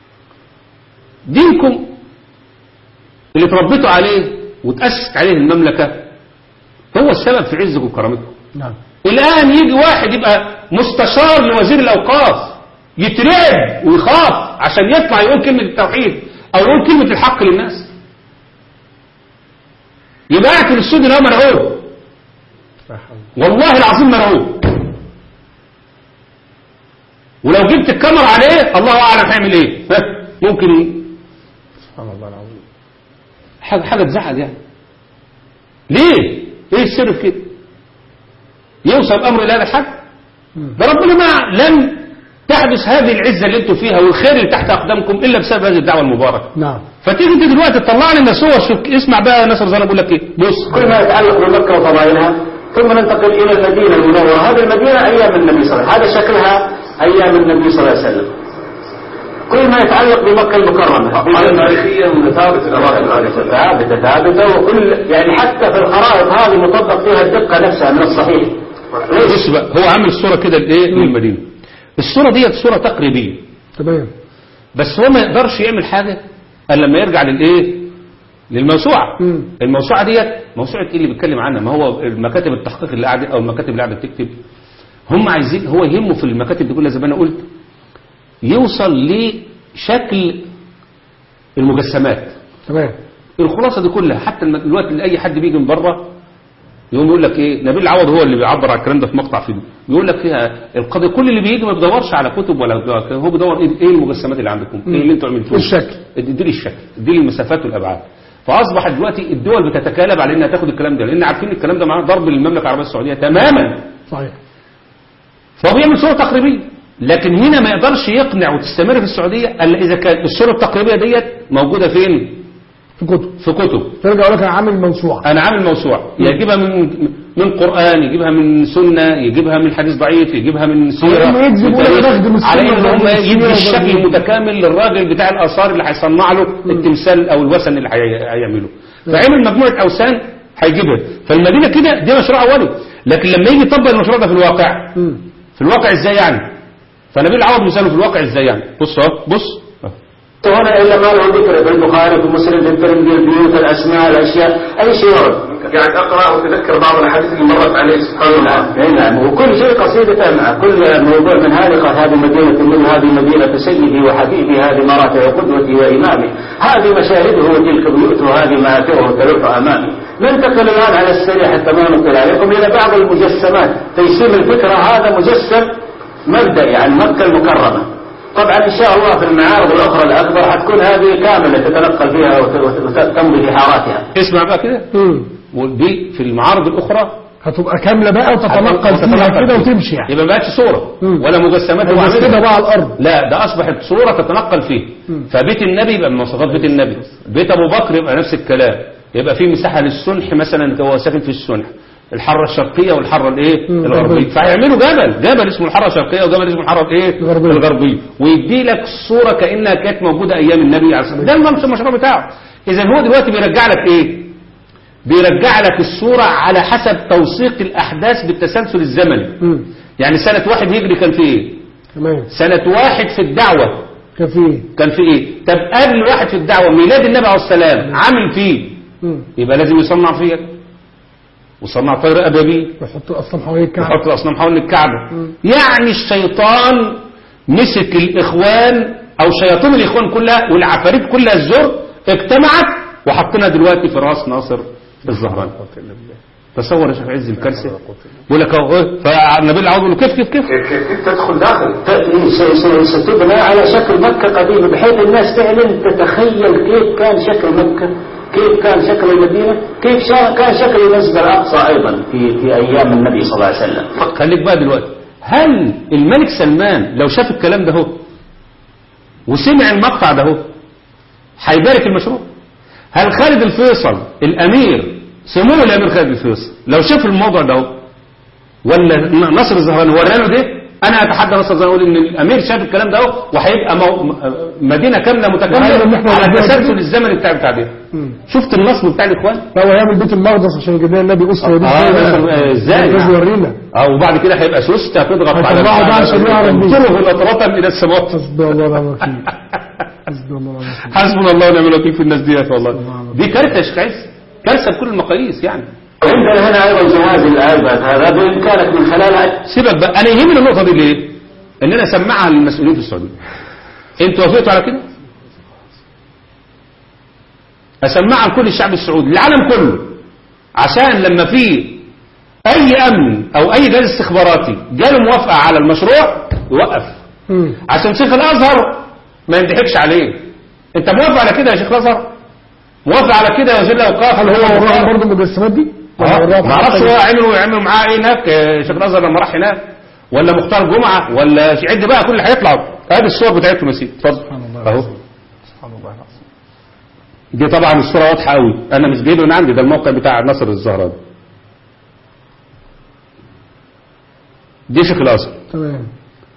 دينكم اللي تربيتوا عليه وتأسست عليه المملكة هو السبب في عزكم وكرامتكم نعم الآن يجي واحد يبقى مستشار لوزير الأوقاف يترعب ويخاف عشان يطلع يقول كلمة التوحيد أو يقول كلمة الحق للناس يبقى قاعد في السود اللي هو مرعوب لا حول. والله العظيم مرعوب ولو جبت الكاميرا عليه الله أعلم هيعمل إيه ها؟ ممكن إيه سبحان الله العظيم حاجة حاجة تزعل يعني ليه ايه السر في كده يوصل الامر الى هذا الحد ده ربنا ما لم تحدث هذه العزة اللي انتم فيها والخير اللي تحت اقدامكم الا بسبب هذه الدعوة المباركة نعم فتيجي انت دلوقتي تطلع لنا صور شوف اسمع بقى نصر زي بقول لك ايه بص كل ما يتعلق بمكة وفضائلها ثم ننتقل إلى المدينة المنورة هذه المدينة أيام النبي صلى الله عليه وسلم هذا شكلها أيام النبي صلى الله عليه وسلم كل ما يتعلق بمكة المكرمة هذا تاريخيا ثابت ثابتة ثابتة وكل يعني حتى في الخرائط هذه مطبق فيها الدقة نفسها من الصحيح بص بقى هو عامل الصورة كده لايه للمدينة الصورة ديت صورة تقريبية تمام بس هو ما يقدرش يعمل حاجة الا لما يرجع للايه للموسوعة مم. الموسوعة ديت موسوعة ايه اللي بيتكلم عنها ما هو المكاتب التحقيق اللي قاعدة او المكاتب اللي قاعدة بتكتب هم عايزين هو يهمه في المكاتب دي كلها زي ما انا قلت يوصل لشكل المجسمات تمام الخلاصة دي كلها حتى الم- الوقت اللي اي حد بيجي من بره يقوم يقول لك ايه نبيل العوض هو اللي بيعبر عن الكلام ده في مقطع فيلم يقول لك فيها القضيه كل اللي بيجي ما بيدورش على كتب ولا بيدور- هو بيدور ايه إيه المجسمات اللي عندكم ايه اللي انتوا عملتوه الشكل. ادي لي الشكل ادي لي المسافات والابعاد فاصبح دلوقتي الدول بتتكالب على انها تاخد الكلام ده لان عارفين الكلام ده معاه ضرب للمملكه العربيه السعوديه تماما صحيح فهو بيعمل صوره تقريبيه لكن هنا ما يقدرش يقنع وتستمر في السعوديه الا اذا كانت الصوره التقريبيه ديت موجوده فين في كتب في كتب ترجع يقول لك انا عامل موسوعة انا عامل موسوعه يجيبها من من قران يجيبها من سنه يجيبها من حديث ضعيف يجيبها من سيره على إنه يكذب من ولا تاريخ. يخدم السنة على ان ولا هم يخدم السيرة يدي ولا الشكل يخدم- المتكامل للراجل بتاع الاثار اللي هيصنع له التمثال او الوثن اللي هي- هيعمله فعمل مجموعه اوثان هيجيبها فالمدينه كده دي مشروع اولي لكن لما يجي يطبق المشروع ده في الواقع مم. في الواقع ازاي يعني فنبيل عوض مثاله في الواقع ازاي يعني بص اهو بص أهو. هنا إلا ما له ذكر في البخاري في مسلم في الترمذي البيوت الأسماء الأشياء أي شيء ورد قاعد اقرا وتذكر بعض الاحاديث اللي مرت عليه سبحان الله نعم أي نعم وكل شيء قصيدة مع كل موضوع من هذه قال هذه مدينة من هذه مدينة سيدي وحبيبي هذه مراتع قدوتي وإمامي هذه مشاهده وتلك بيوته وهذه مآثره تلف أمامي ننتقل الآن على السريع حتى ما نطل عليكم إلى بعض المجسمات تيسير الفكرة هذا مجسم مبدئي عن مكة المكرمة طبعا إن شاء الله في المعارض الأخرى الأكبر حتكون هذه كاملة تتنقل فيها وت- وت- وتمضي في حاراتها اسمع بقى كده مم. ودي في المعارض الاخرى هتبقى كاملة بقى وتتنقل فيها وتتنقل كده فيها. وتمشي يعني يبقى ما بقتش صورة مم. ولا مجسمات هو بس عاملها. كده بقى على الأرض لا ده أصبحت صورة تتنقل فيه فبيت النبي يبقى من مواصفات بيت النبي بيت أبو بكر يبقى نفس الكلام يبقى فيه مساحة للسنح مثلا هو ساكن في السنح الحرة الشرقية والحرة الايه مم. الغربية فهيعملوا جبل جبل اسمه الحرة الشرقية وجبل اسمه الحرة الايه الغربية. الغربية ويدي لك الصورة كأنها كانت موجودة أيام النبي عليه الصلاة والسلام ده الممشى المشروع بتاعه إذا هو دلوقتي بيرجع لك ايه بيرجع لك الصورة على حسب توثيق الأحداث بالتسلسل الزمني مم. يعني سنة واحد هجري كان في ايه تمام سنة واحد في الدعوة كان في ايه كان في ايه طب قبل واحد في الدعوة ميلاد النبي عليه السلام عامل فيه مم. يبقى لازم يصنع فيه وصنع طير أبابيل يحط اصلا حوالين الكعبة يحط الأصنام حول الكعبة يعني الشيطان مسك الإخوان أو شياطين الإخوان كلها والعفاريت كلها الزر اجتمعت وحطنا دلوقتي في راس ناصر الزهران تصور يا شيخ عز الكارثة بيقول لك اهو إيه؟ فالنبي العوض يقول له كيف كيف كيف كيف كيف كيف تدخل داخل ت- س- س- ستبنى على شكل مكة قديمة بحيث الناس فعلا تتخيل كيف كان شكل مكة كيف كان شكل المدينة كيف شا- كان شكل المسجد الأقصى أيضا في, في أيام النبي صلى الله عليه وسلم خليك بقى دلوقتي هل الملك سلمان لو شاف الكلام ده هو وسمع المقطع ده هو هيبارك في المشروع هل خالد الفيصل الامير سموه الامير خالد الفيصل لو شاف الموضوع ده هو ولا نصر الزهراني وراله ده انا اتحدى نصر زي اقول ان الامير شاف الكلام ده اهو وهيبقى مو- مدينه كامله وعايز إن متكامله إحنا على نوديها التسلسل كده. الزمني بتاع بتاع ده مم. شفت النصب بتاع الاخوان هو يعمل بيت المقدس عشان يجيب لنا النبي اسره دي آه، ازاي نصر، آه، إزاي؟ لازم يورينا اه وبعد كده هيبقى سوست هتضغط على هيطلعوا بقى عشان نعرف مين. تنطره نطرة الى السماوات حسبي الله ونعم الوكيل حسبي الله ونعم الوكيل حسبنا الله ونعم الوكيل في الناس ديت والله الله. دي كارثه يا شيخ عيسى كارثه بكل المقاييس يعني عندنا هنا ايضا جواز الآباء هذا بامكانك من خلال سيبك بقى انا يهمني النقطه دي ليه؟ ان انا اسمعها للمسؤولين في السعوديه انتوا وافقتوا على كده؟ اسمعها لكل الشعب السعودي العالم كله عشان لما في اي امن او اي جهاز استخباراتي جاله موافقه على المشروع يوقف مم. عشان شيخ الازهر ما ينضحكش عليه انت موافق على كده يا شيخ الازهر موافق على كده يا وزير الاوقاف هل هو وراهم برضه المجسمات دي؟ ولا اه وراهم ما اعرفش حاجة هو تانية؟ عملوا عملوا معاه ايه هناك آه، شيخ الازهر لما راح هناك ولا مختار جمعه ولا ش- عد بقى كل اللي هيطلعوا ادي الصور بتاعتهم يا سيدي اتفضل سبحان الله اهو العظيم. سبحان الله العظيم دي طبعا الصوره واضحه قوي انا مش جايبه من عندي ده الموقع بتاع نصر الزهراني دي شيخ الازهر تمام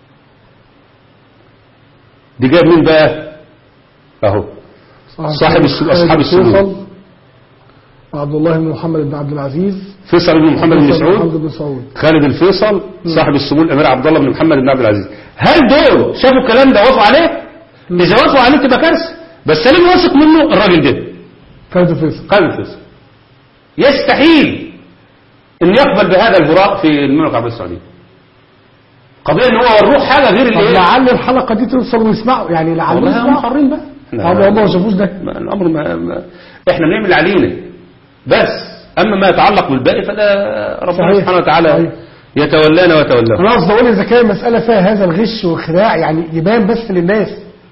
دي جايب مين بقى اهو صاحب السلوك- أصحاب السلوك. فيصل عبد الله بن محمد بن عبد العزيز فيصل بن محمد بن فيصل سعود محمد بن سعود خالد الفيصل صاحب السمو الامير عبد الله بن محمد بن عبد العزيز هل دول شافوا الكلام ده وافقوا عليه اذا وافقوا عليه تبقى كارثه بس اللي واثق منه الراجل ده خالد فيصل خالد الفيصل يستحيل ان يقبل بهذا الهراء في المملكه العربيه السعوديه قضيه ان هو وروه حاجه غير طب اللي ايه لعل الحلقه دي توصل ويسمعوا يعني لعل والله هم يسمعوا حرين بقى طب هم ما شافوش ده ما- الامر ما ما احنا بنعمل اللي علينا بس اما ما يتعلق بالباقي فده ربنا صحيح. سبحانه وتعالى صحيح. يتولانا ويتولاهم انا قصدي اقول اذا كان المساله فيها هذا الغش والخداع يعني يبان بس للناس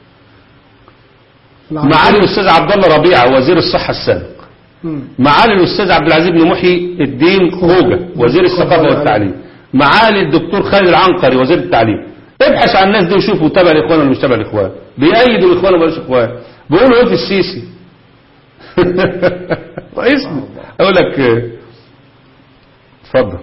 معالي الاستاذ عبد الله ربيعه وزير الصحه السابق مم. معالي الاستاذ عبد العزيز بن محي الدين خوجه وزير الثقافه والتعليم معالي الدكتور خالد العنقري وزير التعليم ابحث عن الناس دي وشوفوا تبع الاخوان ولا مش تبع الاخوان بيأيدوا الاخوان ولا مش اخوان بيقولوا ايه في السيسي رئيسنا اقول لك آه، اتفضل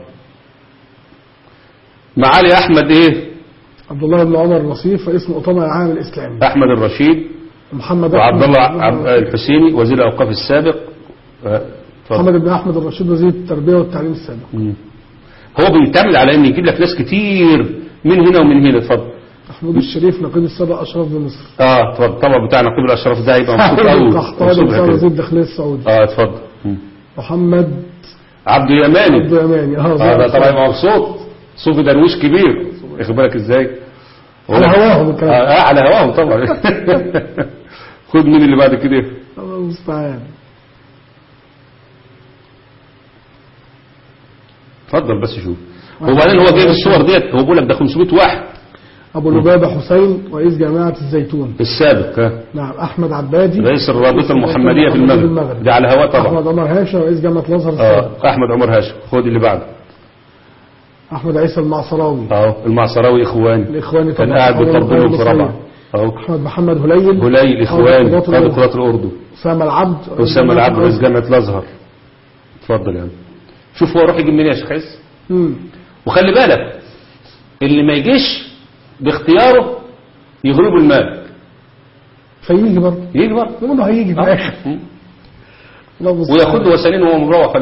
معالي احمد ايه عبد الله بن عمر الرصيف رئيس مؤتمر العالم الاسلامي احمد الرشيد محمد وعبد أحمد- الله عب- الحسيني وزير الاوقاف السابق آه، اتفضل. محمد بن احمد الرشيد وزير التربيه والتعليم السابق مم. هو بيعتمد على ان يجيب لك ناس كتير من هنا ومن هنا اتفضل محمود الشريف نقيب السبع اشراف بمصر اه اتفضل طبعا بتاع نقيب الاشراف ده هيبقى مبسوط قوي قحطاني مبسوط مساعد كده. وزير الداخليه السعودي اه اتفضل مم. محمد عبد اليماني عبد يماني اه اه ده وزير طبعا يبقى مبسوط صوفي درويش كبير واخد بالك ازاي على هو- هواهم الكلام. اه آه، على هواهم طبعا خد مين اللي بعد كده الله المستعان اتفضل بس شوف وبعدين هو جايب الصور ديت هو بيقول لك ده 500 واحد ابو لبابه حسين رئيس جامعه الزيتون السابق ها نعم احمد عبادي رئيس الرابطه المحمديه في المغرب ده على هوا طبعا احمد عمر هاشم رئيس جامعه الازهر السابق اه احمد عمر هاشم خد اللي بعده احمد عيسى المعصراوي اهو المعصراوي اخواني الاخواني كان طبعا قاعد أول بيطبلهم في المصرية. رابعه اهو احمد محمد هليل هليل اخواني قائد قائد القوات قوات الاردن اسامه العبد رئيس اسامه جامعة العبد رئيس الأزهر. جامعه الازهر اتفضل يا عم شوف هو روح يجيب منين يا شيخ عز مم. وخلي بالك اللي ما يجيش باختياره يغلبه المال فيجي برضه يجي برضه يقول له هيجي في آه. الاخر مم. الله المستعان. وياخد له وسنين وهو مروح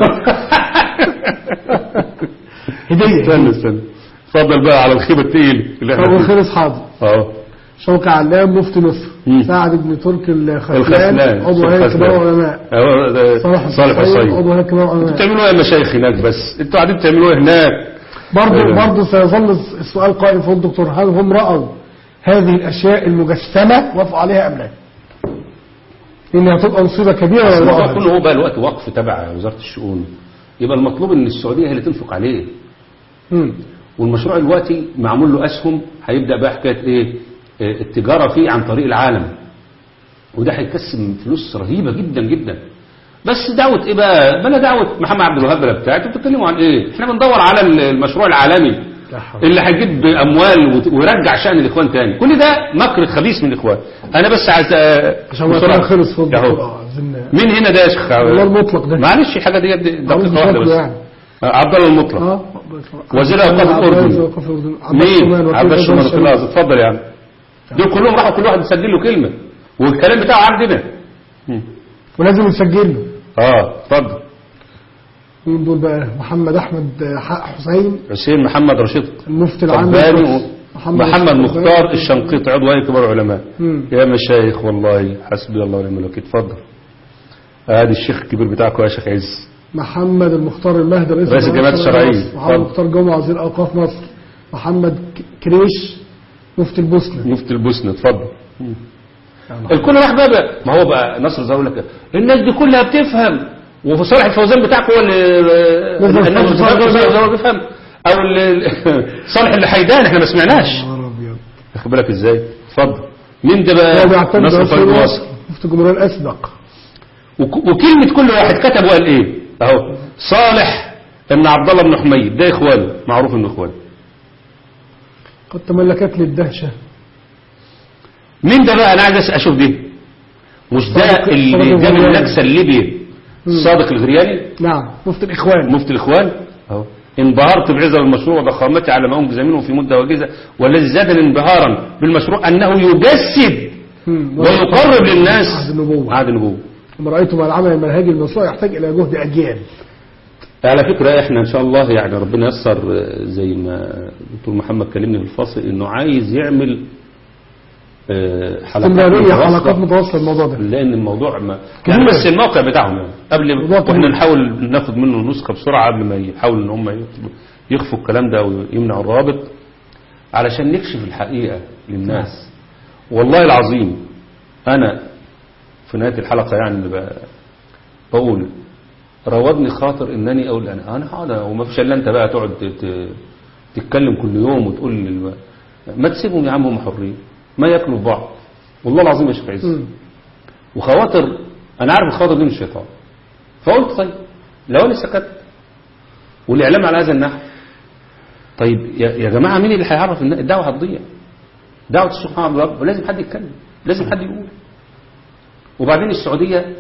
هديه استنى استنى اتفضل بقى على الخيبه التقيل اللي ابو احنا فيه. خالص حاضر اهو شوقي علام مفتي مصر مم. سعد بن تركي الخسلان الخسلان عضو شوف هيئه الخسلان. كبار العلماء اهو ده صالح صالح الصيد عضو هيئه كبار انتوا العلماء بتعملوا ايه يا مشايخ هناك بس انتوا قاعدين بتعملوا ايه هناك برضه أيوة. برضه سيظل السؤال قائم فوق الدكتور هل هم رأوا هذه الأشياء المجسمة وافقوا عليها أم لا؟ إنها تبقى مصيبة كبيرة بس ولا الموضوع لا؟ كله هو بقى الوقت وقف تبع وزاره الشؤون يبقى المطلوب ان السعوديه هي اللي تنفق عليه مم. والمشروع دلوقتي معمول له اسهم هيبدا بقى حكايه ايه آه، التجاره فيه عن طريق العالم وده هيكسب فلوس رهيبه جدا جدا بس دعوه ايه بقى بلا دعوه محمد عبد الوهاب ولا بتاع انتوا بتتكلموا عن ايه احنا بندور على المشروع العالمي لا حول. اللي هيجيب اموال وت- ويرجع شان الاخوان تاني كل ده مكر خبيث من الاخوان انا بس عايز آه، عشان ما بسرعة. كان خلص فوق أهو. الدكتور آه، عايزين مين هنا ده يا شيخ والله المطلق ده معلش حاجه دي دي عاوز دقيقه واحده نفضل بس يعني. آه، عبد الله المطلق اه وزير الأوقاف الأردن مين عبد الشمال خلاص اتفضل يا عم دول كلهم راحوا كل واحد يسجل له كلمة والكلام بتاعه عندنا مم. ولازم يتسجل له اه اتفضل مين دول بقى محمد احمد حق حسين حسين محمد رشيد المفتي العام طباني للقدس. محمد, محمد مختار الشنقيطي عضو هيئة كبار العلماء مم. يا مشايخ والله حسبي الله ونعم الوكيل اتفضل ادي الشيخ الكبير بتاعكم يا شيخ عز محمد المختار المهدي رئيس رئيس الجمعية الشرعية. مصر. محمد اتفضل. مختار جمعة وزير اوقاف مصر محمد ك- كريش مفتي البوسنة مفتي البوسنة اتفضل الكل راح بقى, بقى ما هو بقى نصر زي لك الناس دي كلها بتفهم وفي صالح الفوزان بتاعك هو اللي بالظبط. الناس بتفهم صالح زي بيفهم او ال- صالح اللي حيدان احنا ما سمعناش نهار ابيض واخد بالك ازاي اتفضل مين ده هو بقى بيعتمد نصر على فريد الصورة. واصل مفتي الجمهورية الاسبق وك- وكلمة كل واحد كتب وقال ايه اهو صالح ابن عبد الله بن حميد ده اخوانه معروف انه اخوانه قد تملكت لي الدهشة مين ده بقى انا عايز أس- اشوف ده مش ده صادق- اللي صادق جاب الغرياني. النكسه الليبي صادق الغرياني نعم مفتي الاخوان مفتي الاخوان اهو انبهرت بعزة المشروع وضخامته على ما انجز منه في مده وجيزه والذي زادني انبهارا بالمشروع انه يجسد مم. ويقرب للناس عهد النبوة عهد النبوه لما رأيت مع العمل المنهجي المشروع يحتاج إلى جهد أجيال على فكرة احنا ان شاء الله يعني ربنا يسر آه، زي ما دكتور محمد كلمني في الفصل انه عايز يعمل آه، حلقات استمرارية متواصلة. حلقات متواصلة الموضوع ده لان الموضوع ما كبير. يعني بس الموقع بتاعهم يعني قبل الموضوع واحنا كبير. نحاول ناخد منه نسخة بسرعة قبل ما يحاولوا ان هم يكتبوا- يخفوا الكلام ده ويمنعوا الرابط علشان نكشف الحقيقة للناس والله العظيم انا في نهاية الحلقة يعني اللي ب- بقول راودني خاطر انني اقول انا انا هقعد وما فيش الا انت بقى تقعد ت- ت- تتكلم كل يوم وتقول للم... ما تسيبهم يا عم هم حرين ما ياكلوا في بعض والله العظيم يا شيخ عز مم. وخواطر انا عارف الخواطر دي من الشيطان فقلت طيب لو انا سكت والاعلام على هذا النحو طيب يا, يا جماعه مين اللي هيعرف ان الدعوه هتضيع دعوه الشيخ محمد عبد الوهاب لازم حد يتكلم لازم حد يقول وبعدين السعوديه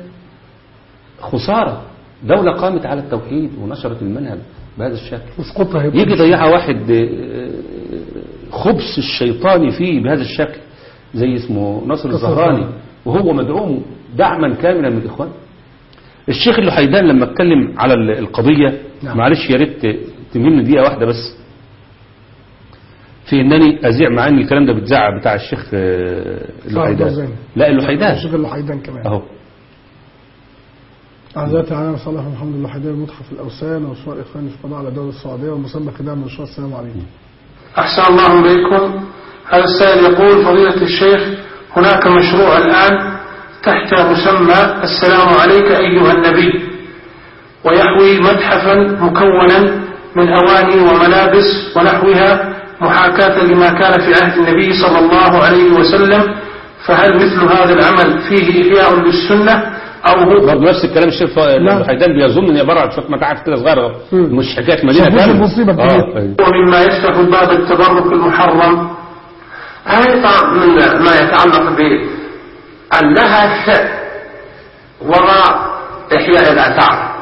خساره دوله قامت على التوحيد ونشرت المنهج بهذا الشكل اسقطها هيبقى يجي يضيعها واحد آه، خبث الشيطاني فيه بهذا الشكل زي اسمه ناصر الزهراني وهو مدعوم دعما كاملا من الاخوان الشيخ اللي حيدان لما اتكلم على ال- القضيه نعم. معلش يا ريت تمهلني دقيقه واحده بس في انني ازيع مع ان الكلام ده بيتذاع بتاع الشيخ آه، اللي صالح حيدان برزاني. لا اللي حيدان الشيخ اللحيدان كمان اهو أعزائي تعالى صالح محمد اللحيدان متحف الأوثان ومشروع الإخوان في القضاء على الدولة السعودية والمسمى خدام مشروع السلام عليكم أحسن الله إليكم هذا السائل يقول فضيلة الشيخ هناك مشروع الآن تحت مسمى السلام عليك أيها النبي ويحوي متحفا مكونا من أواني وملابس ونحوها محاكاة لما كان في عهد النبي صلى الله عليه وسلم فهل مثل هذا العمل فيه إحياء للسنة أو هو برضه نفس الكلام الشيخ اللي حيدان بيظن ان عباره عن شويه متاحف كده صغيره مم. مش حكايه مدينه شوف كامله المصيبة اه الكبيرة. أيوة. ومما يفتح باب التبرك المحرم هذا من ما يتعلق بالنهج وراء إحياء الآثار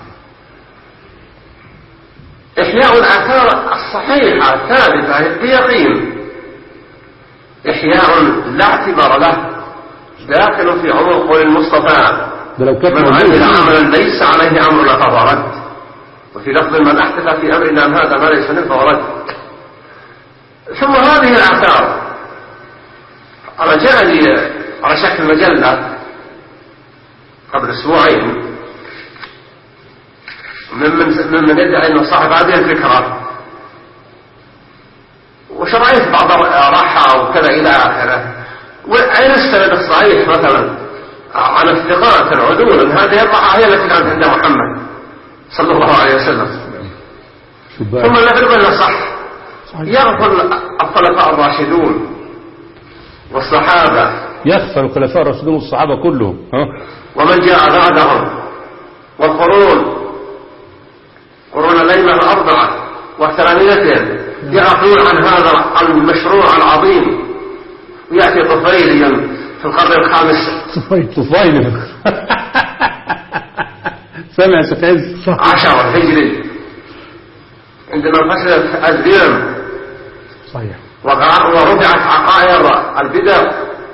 إحياء الآثار الصحيحة الثابتة بيقين إحياء لا اعتبار له داخل في عموم قول المصطفى ده لو كانت من عمل موجوده عملا ليس عليه أمرنا فهو رد وفي لفظ من أحدث في أمرنا هذا ما ليس منه فهو رد ثم هذه الآثار أنا جاء لي على شكل مجلة قبل أسبوعين ممن ممن يدعي أنه صاحب هذه الفكرة وشرعيت بعض راحة وكذا إلى آخره وأين السند الصحيح مثلا عن الثقات العدول هذه الراحة هي التي كانت عند محمد صلى الله عليه وسلم شوف ثم بقى نفرض أنه صح يغفر الخلفاء الراشدون والصحابة يغفر الخلفاء الراشدون والصحابه كلهم ها ومن جاء بعدهم والقرون قرون الأئمة الأربعة وثمانيتهم يغفلون عن هذا المشروع العظيم ويأتي طفيلي في القرن الخامس صفيت طفيل سامع يا شيخ عز عشر هجري عندما فشلت الذمم صحيح وقع- ورفعت عقائد البدع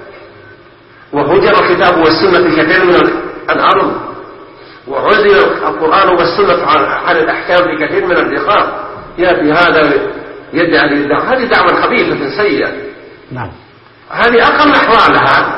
وهجر الكتاب والسنة في كثير من الأرض وعزل القرآن والسنة عن عن الأحكام في كثير من الرقاب يأتي هذا يدعي الإبداع هذه دعوة خبيثة سيئة نعم هذه أقل أحوالها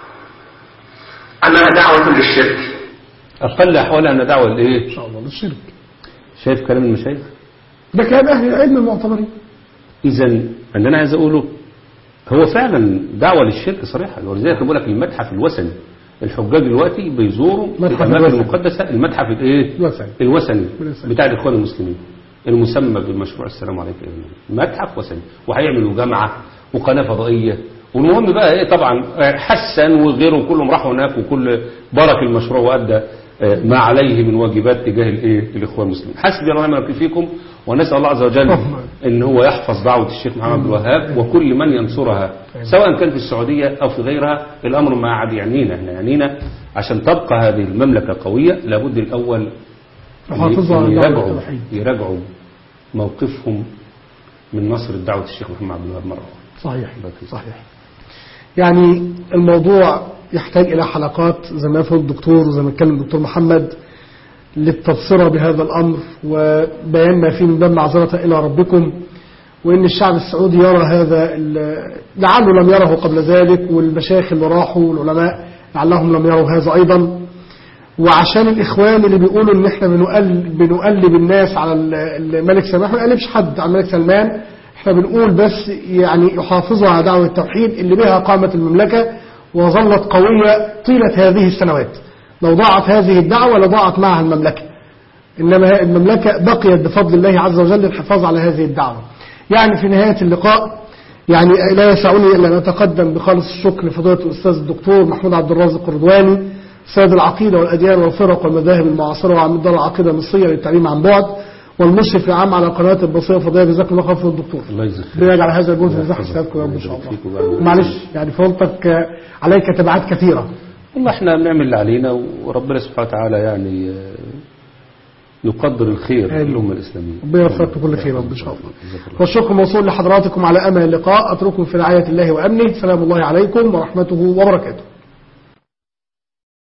أنها دعوة للشرك أقل أحوالها أن دعوة لإيه إن شاء الله للشرك شايف كلام المشايخ ده كلام أهل العلم المعتبرين إذا اللي أنا عايز أقوله هو فعلا دعوة للشرك صريحة ولذلك بقول لك المتحف الوثني الحجاج دلوقتي بيزوروا متحف الأماكن الوثني. المقدسة المتحف الإيه الوثني. الوثني الوثني. بتاع الإخوان المسلمين المسمى بالمشروع السلام عليكم يا إمام. متحف وثني وهيعملوا جامعة وقناة فضائية والمهم بقى ايه طبعا آه، حسن وغيره كلهم راحوا هناك وكل بارك المشروع وادى آه، ما عليه من واجبات تجاه الايه الاخوان المسلمين حسبي الله ونعم الوكيل فيكم ونسال الله عز وجل ان هو يحفظ دعوه الشيخ محمد عبد الوهاب وكل من ينصرها سواء كان في السعوديه او في غيرها الامر ما عاد يعنينا احنا يعنينا عشان تبقى هذه المملكه قويه لابد الاول يحافظوا على دعوة يراجعوا التوحيد. يراجعوا موقفهم من نصر دعوه الشيخ محمد عبد الوهاب مره أخرى. صحيح صحيح يعني الموضوع يحتاج إلى حلقات زي ما يفهم الدكتور وزي ما اتكلم الدكتور محمد للتبصرة بهذا الأمر وبيان ما فيه من باب معذرة إلى ربكم وإن الشعب السعودي يرى هذا ال- لعله لم يره قبل ذلك والمشايخ اللي راحوا والعلماء لعلهم لم يروا هذا أيضا وعشان الإخوان اللي بيقولوا إن إحنا بنقل بنقلب الناس على ال- الملك سلمان ما بنقلبش حد على الملك سلمان إحنا بنقول بس يعني يحافظوا على دعوة التوحيد اللي بها قامت المملكة وظلت قوية طيلة هذه السنوات لو ضاعت هذه الدعوة لضاعت معها المملكة إنما المملكة بقيت بفضل الله عز وجل الحفاظ على هذه الدعوة يعني في نهاية اللقاء يعني لا يسعني إلا أن أتقدم بخالص الشكر لفضيلة الأستاذ الدكتور محمود عبد الرازق الرضواني سيد العقيدة والأديان والفرق والمذاهب المعاصرة وعميد دار العقيدة المصرية للتعليم عن بعد والمشرف العام على قناة البصيرة الفضائية جزاكم الله خير فضيلة الدكتور الله يجزيك خير. بنجعل هذا الجزء من زحف سيادكم يا رب إن شاء الله معلش يعني فضلتك آه، عليك تبعات كثيرة والله احنا بنعمل اللي علينا وربنا سبحانه وتعالى يعني آه، يقدر الخير آمين. للأمة الإسلامية ربنا يوفقك بكل خير يا رب إن شاء الله جزاك الله والشكر موصول لحضراتكم على أمل اللقاء أترككم في رعاية الله وأمنه سلام الله عليكم ورحمته وبركاته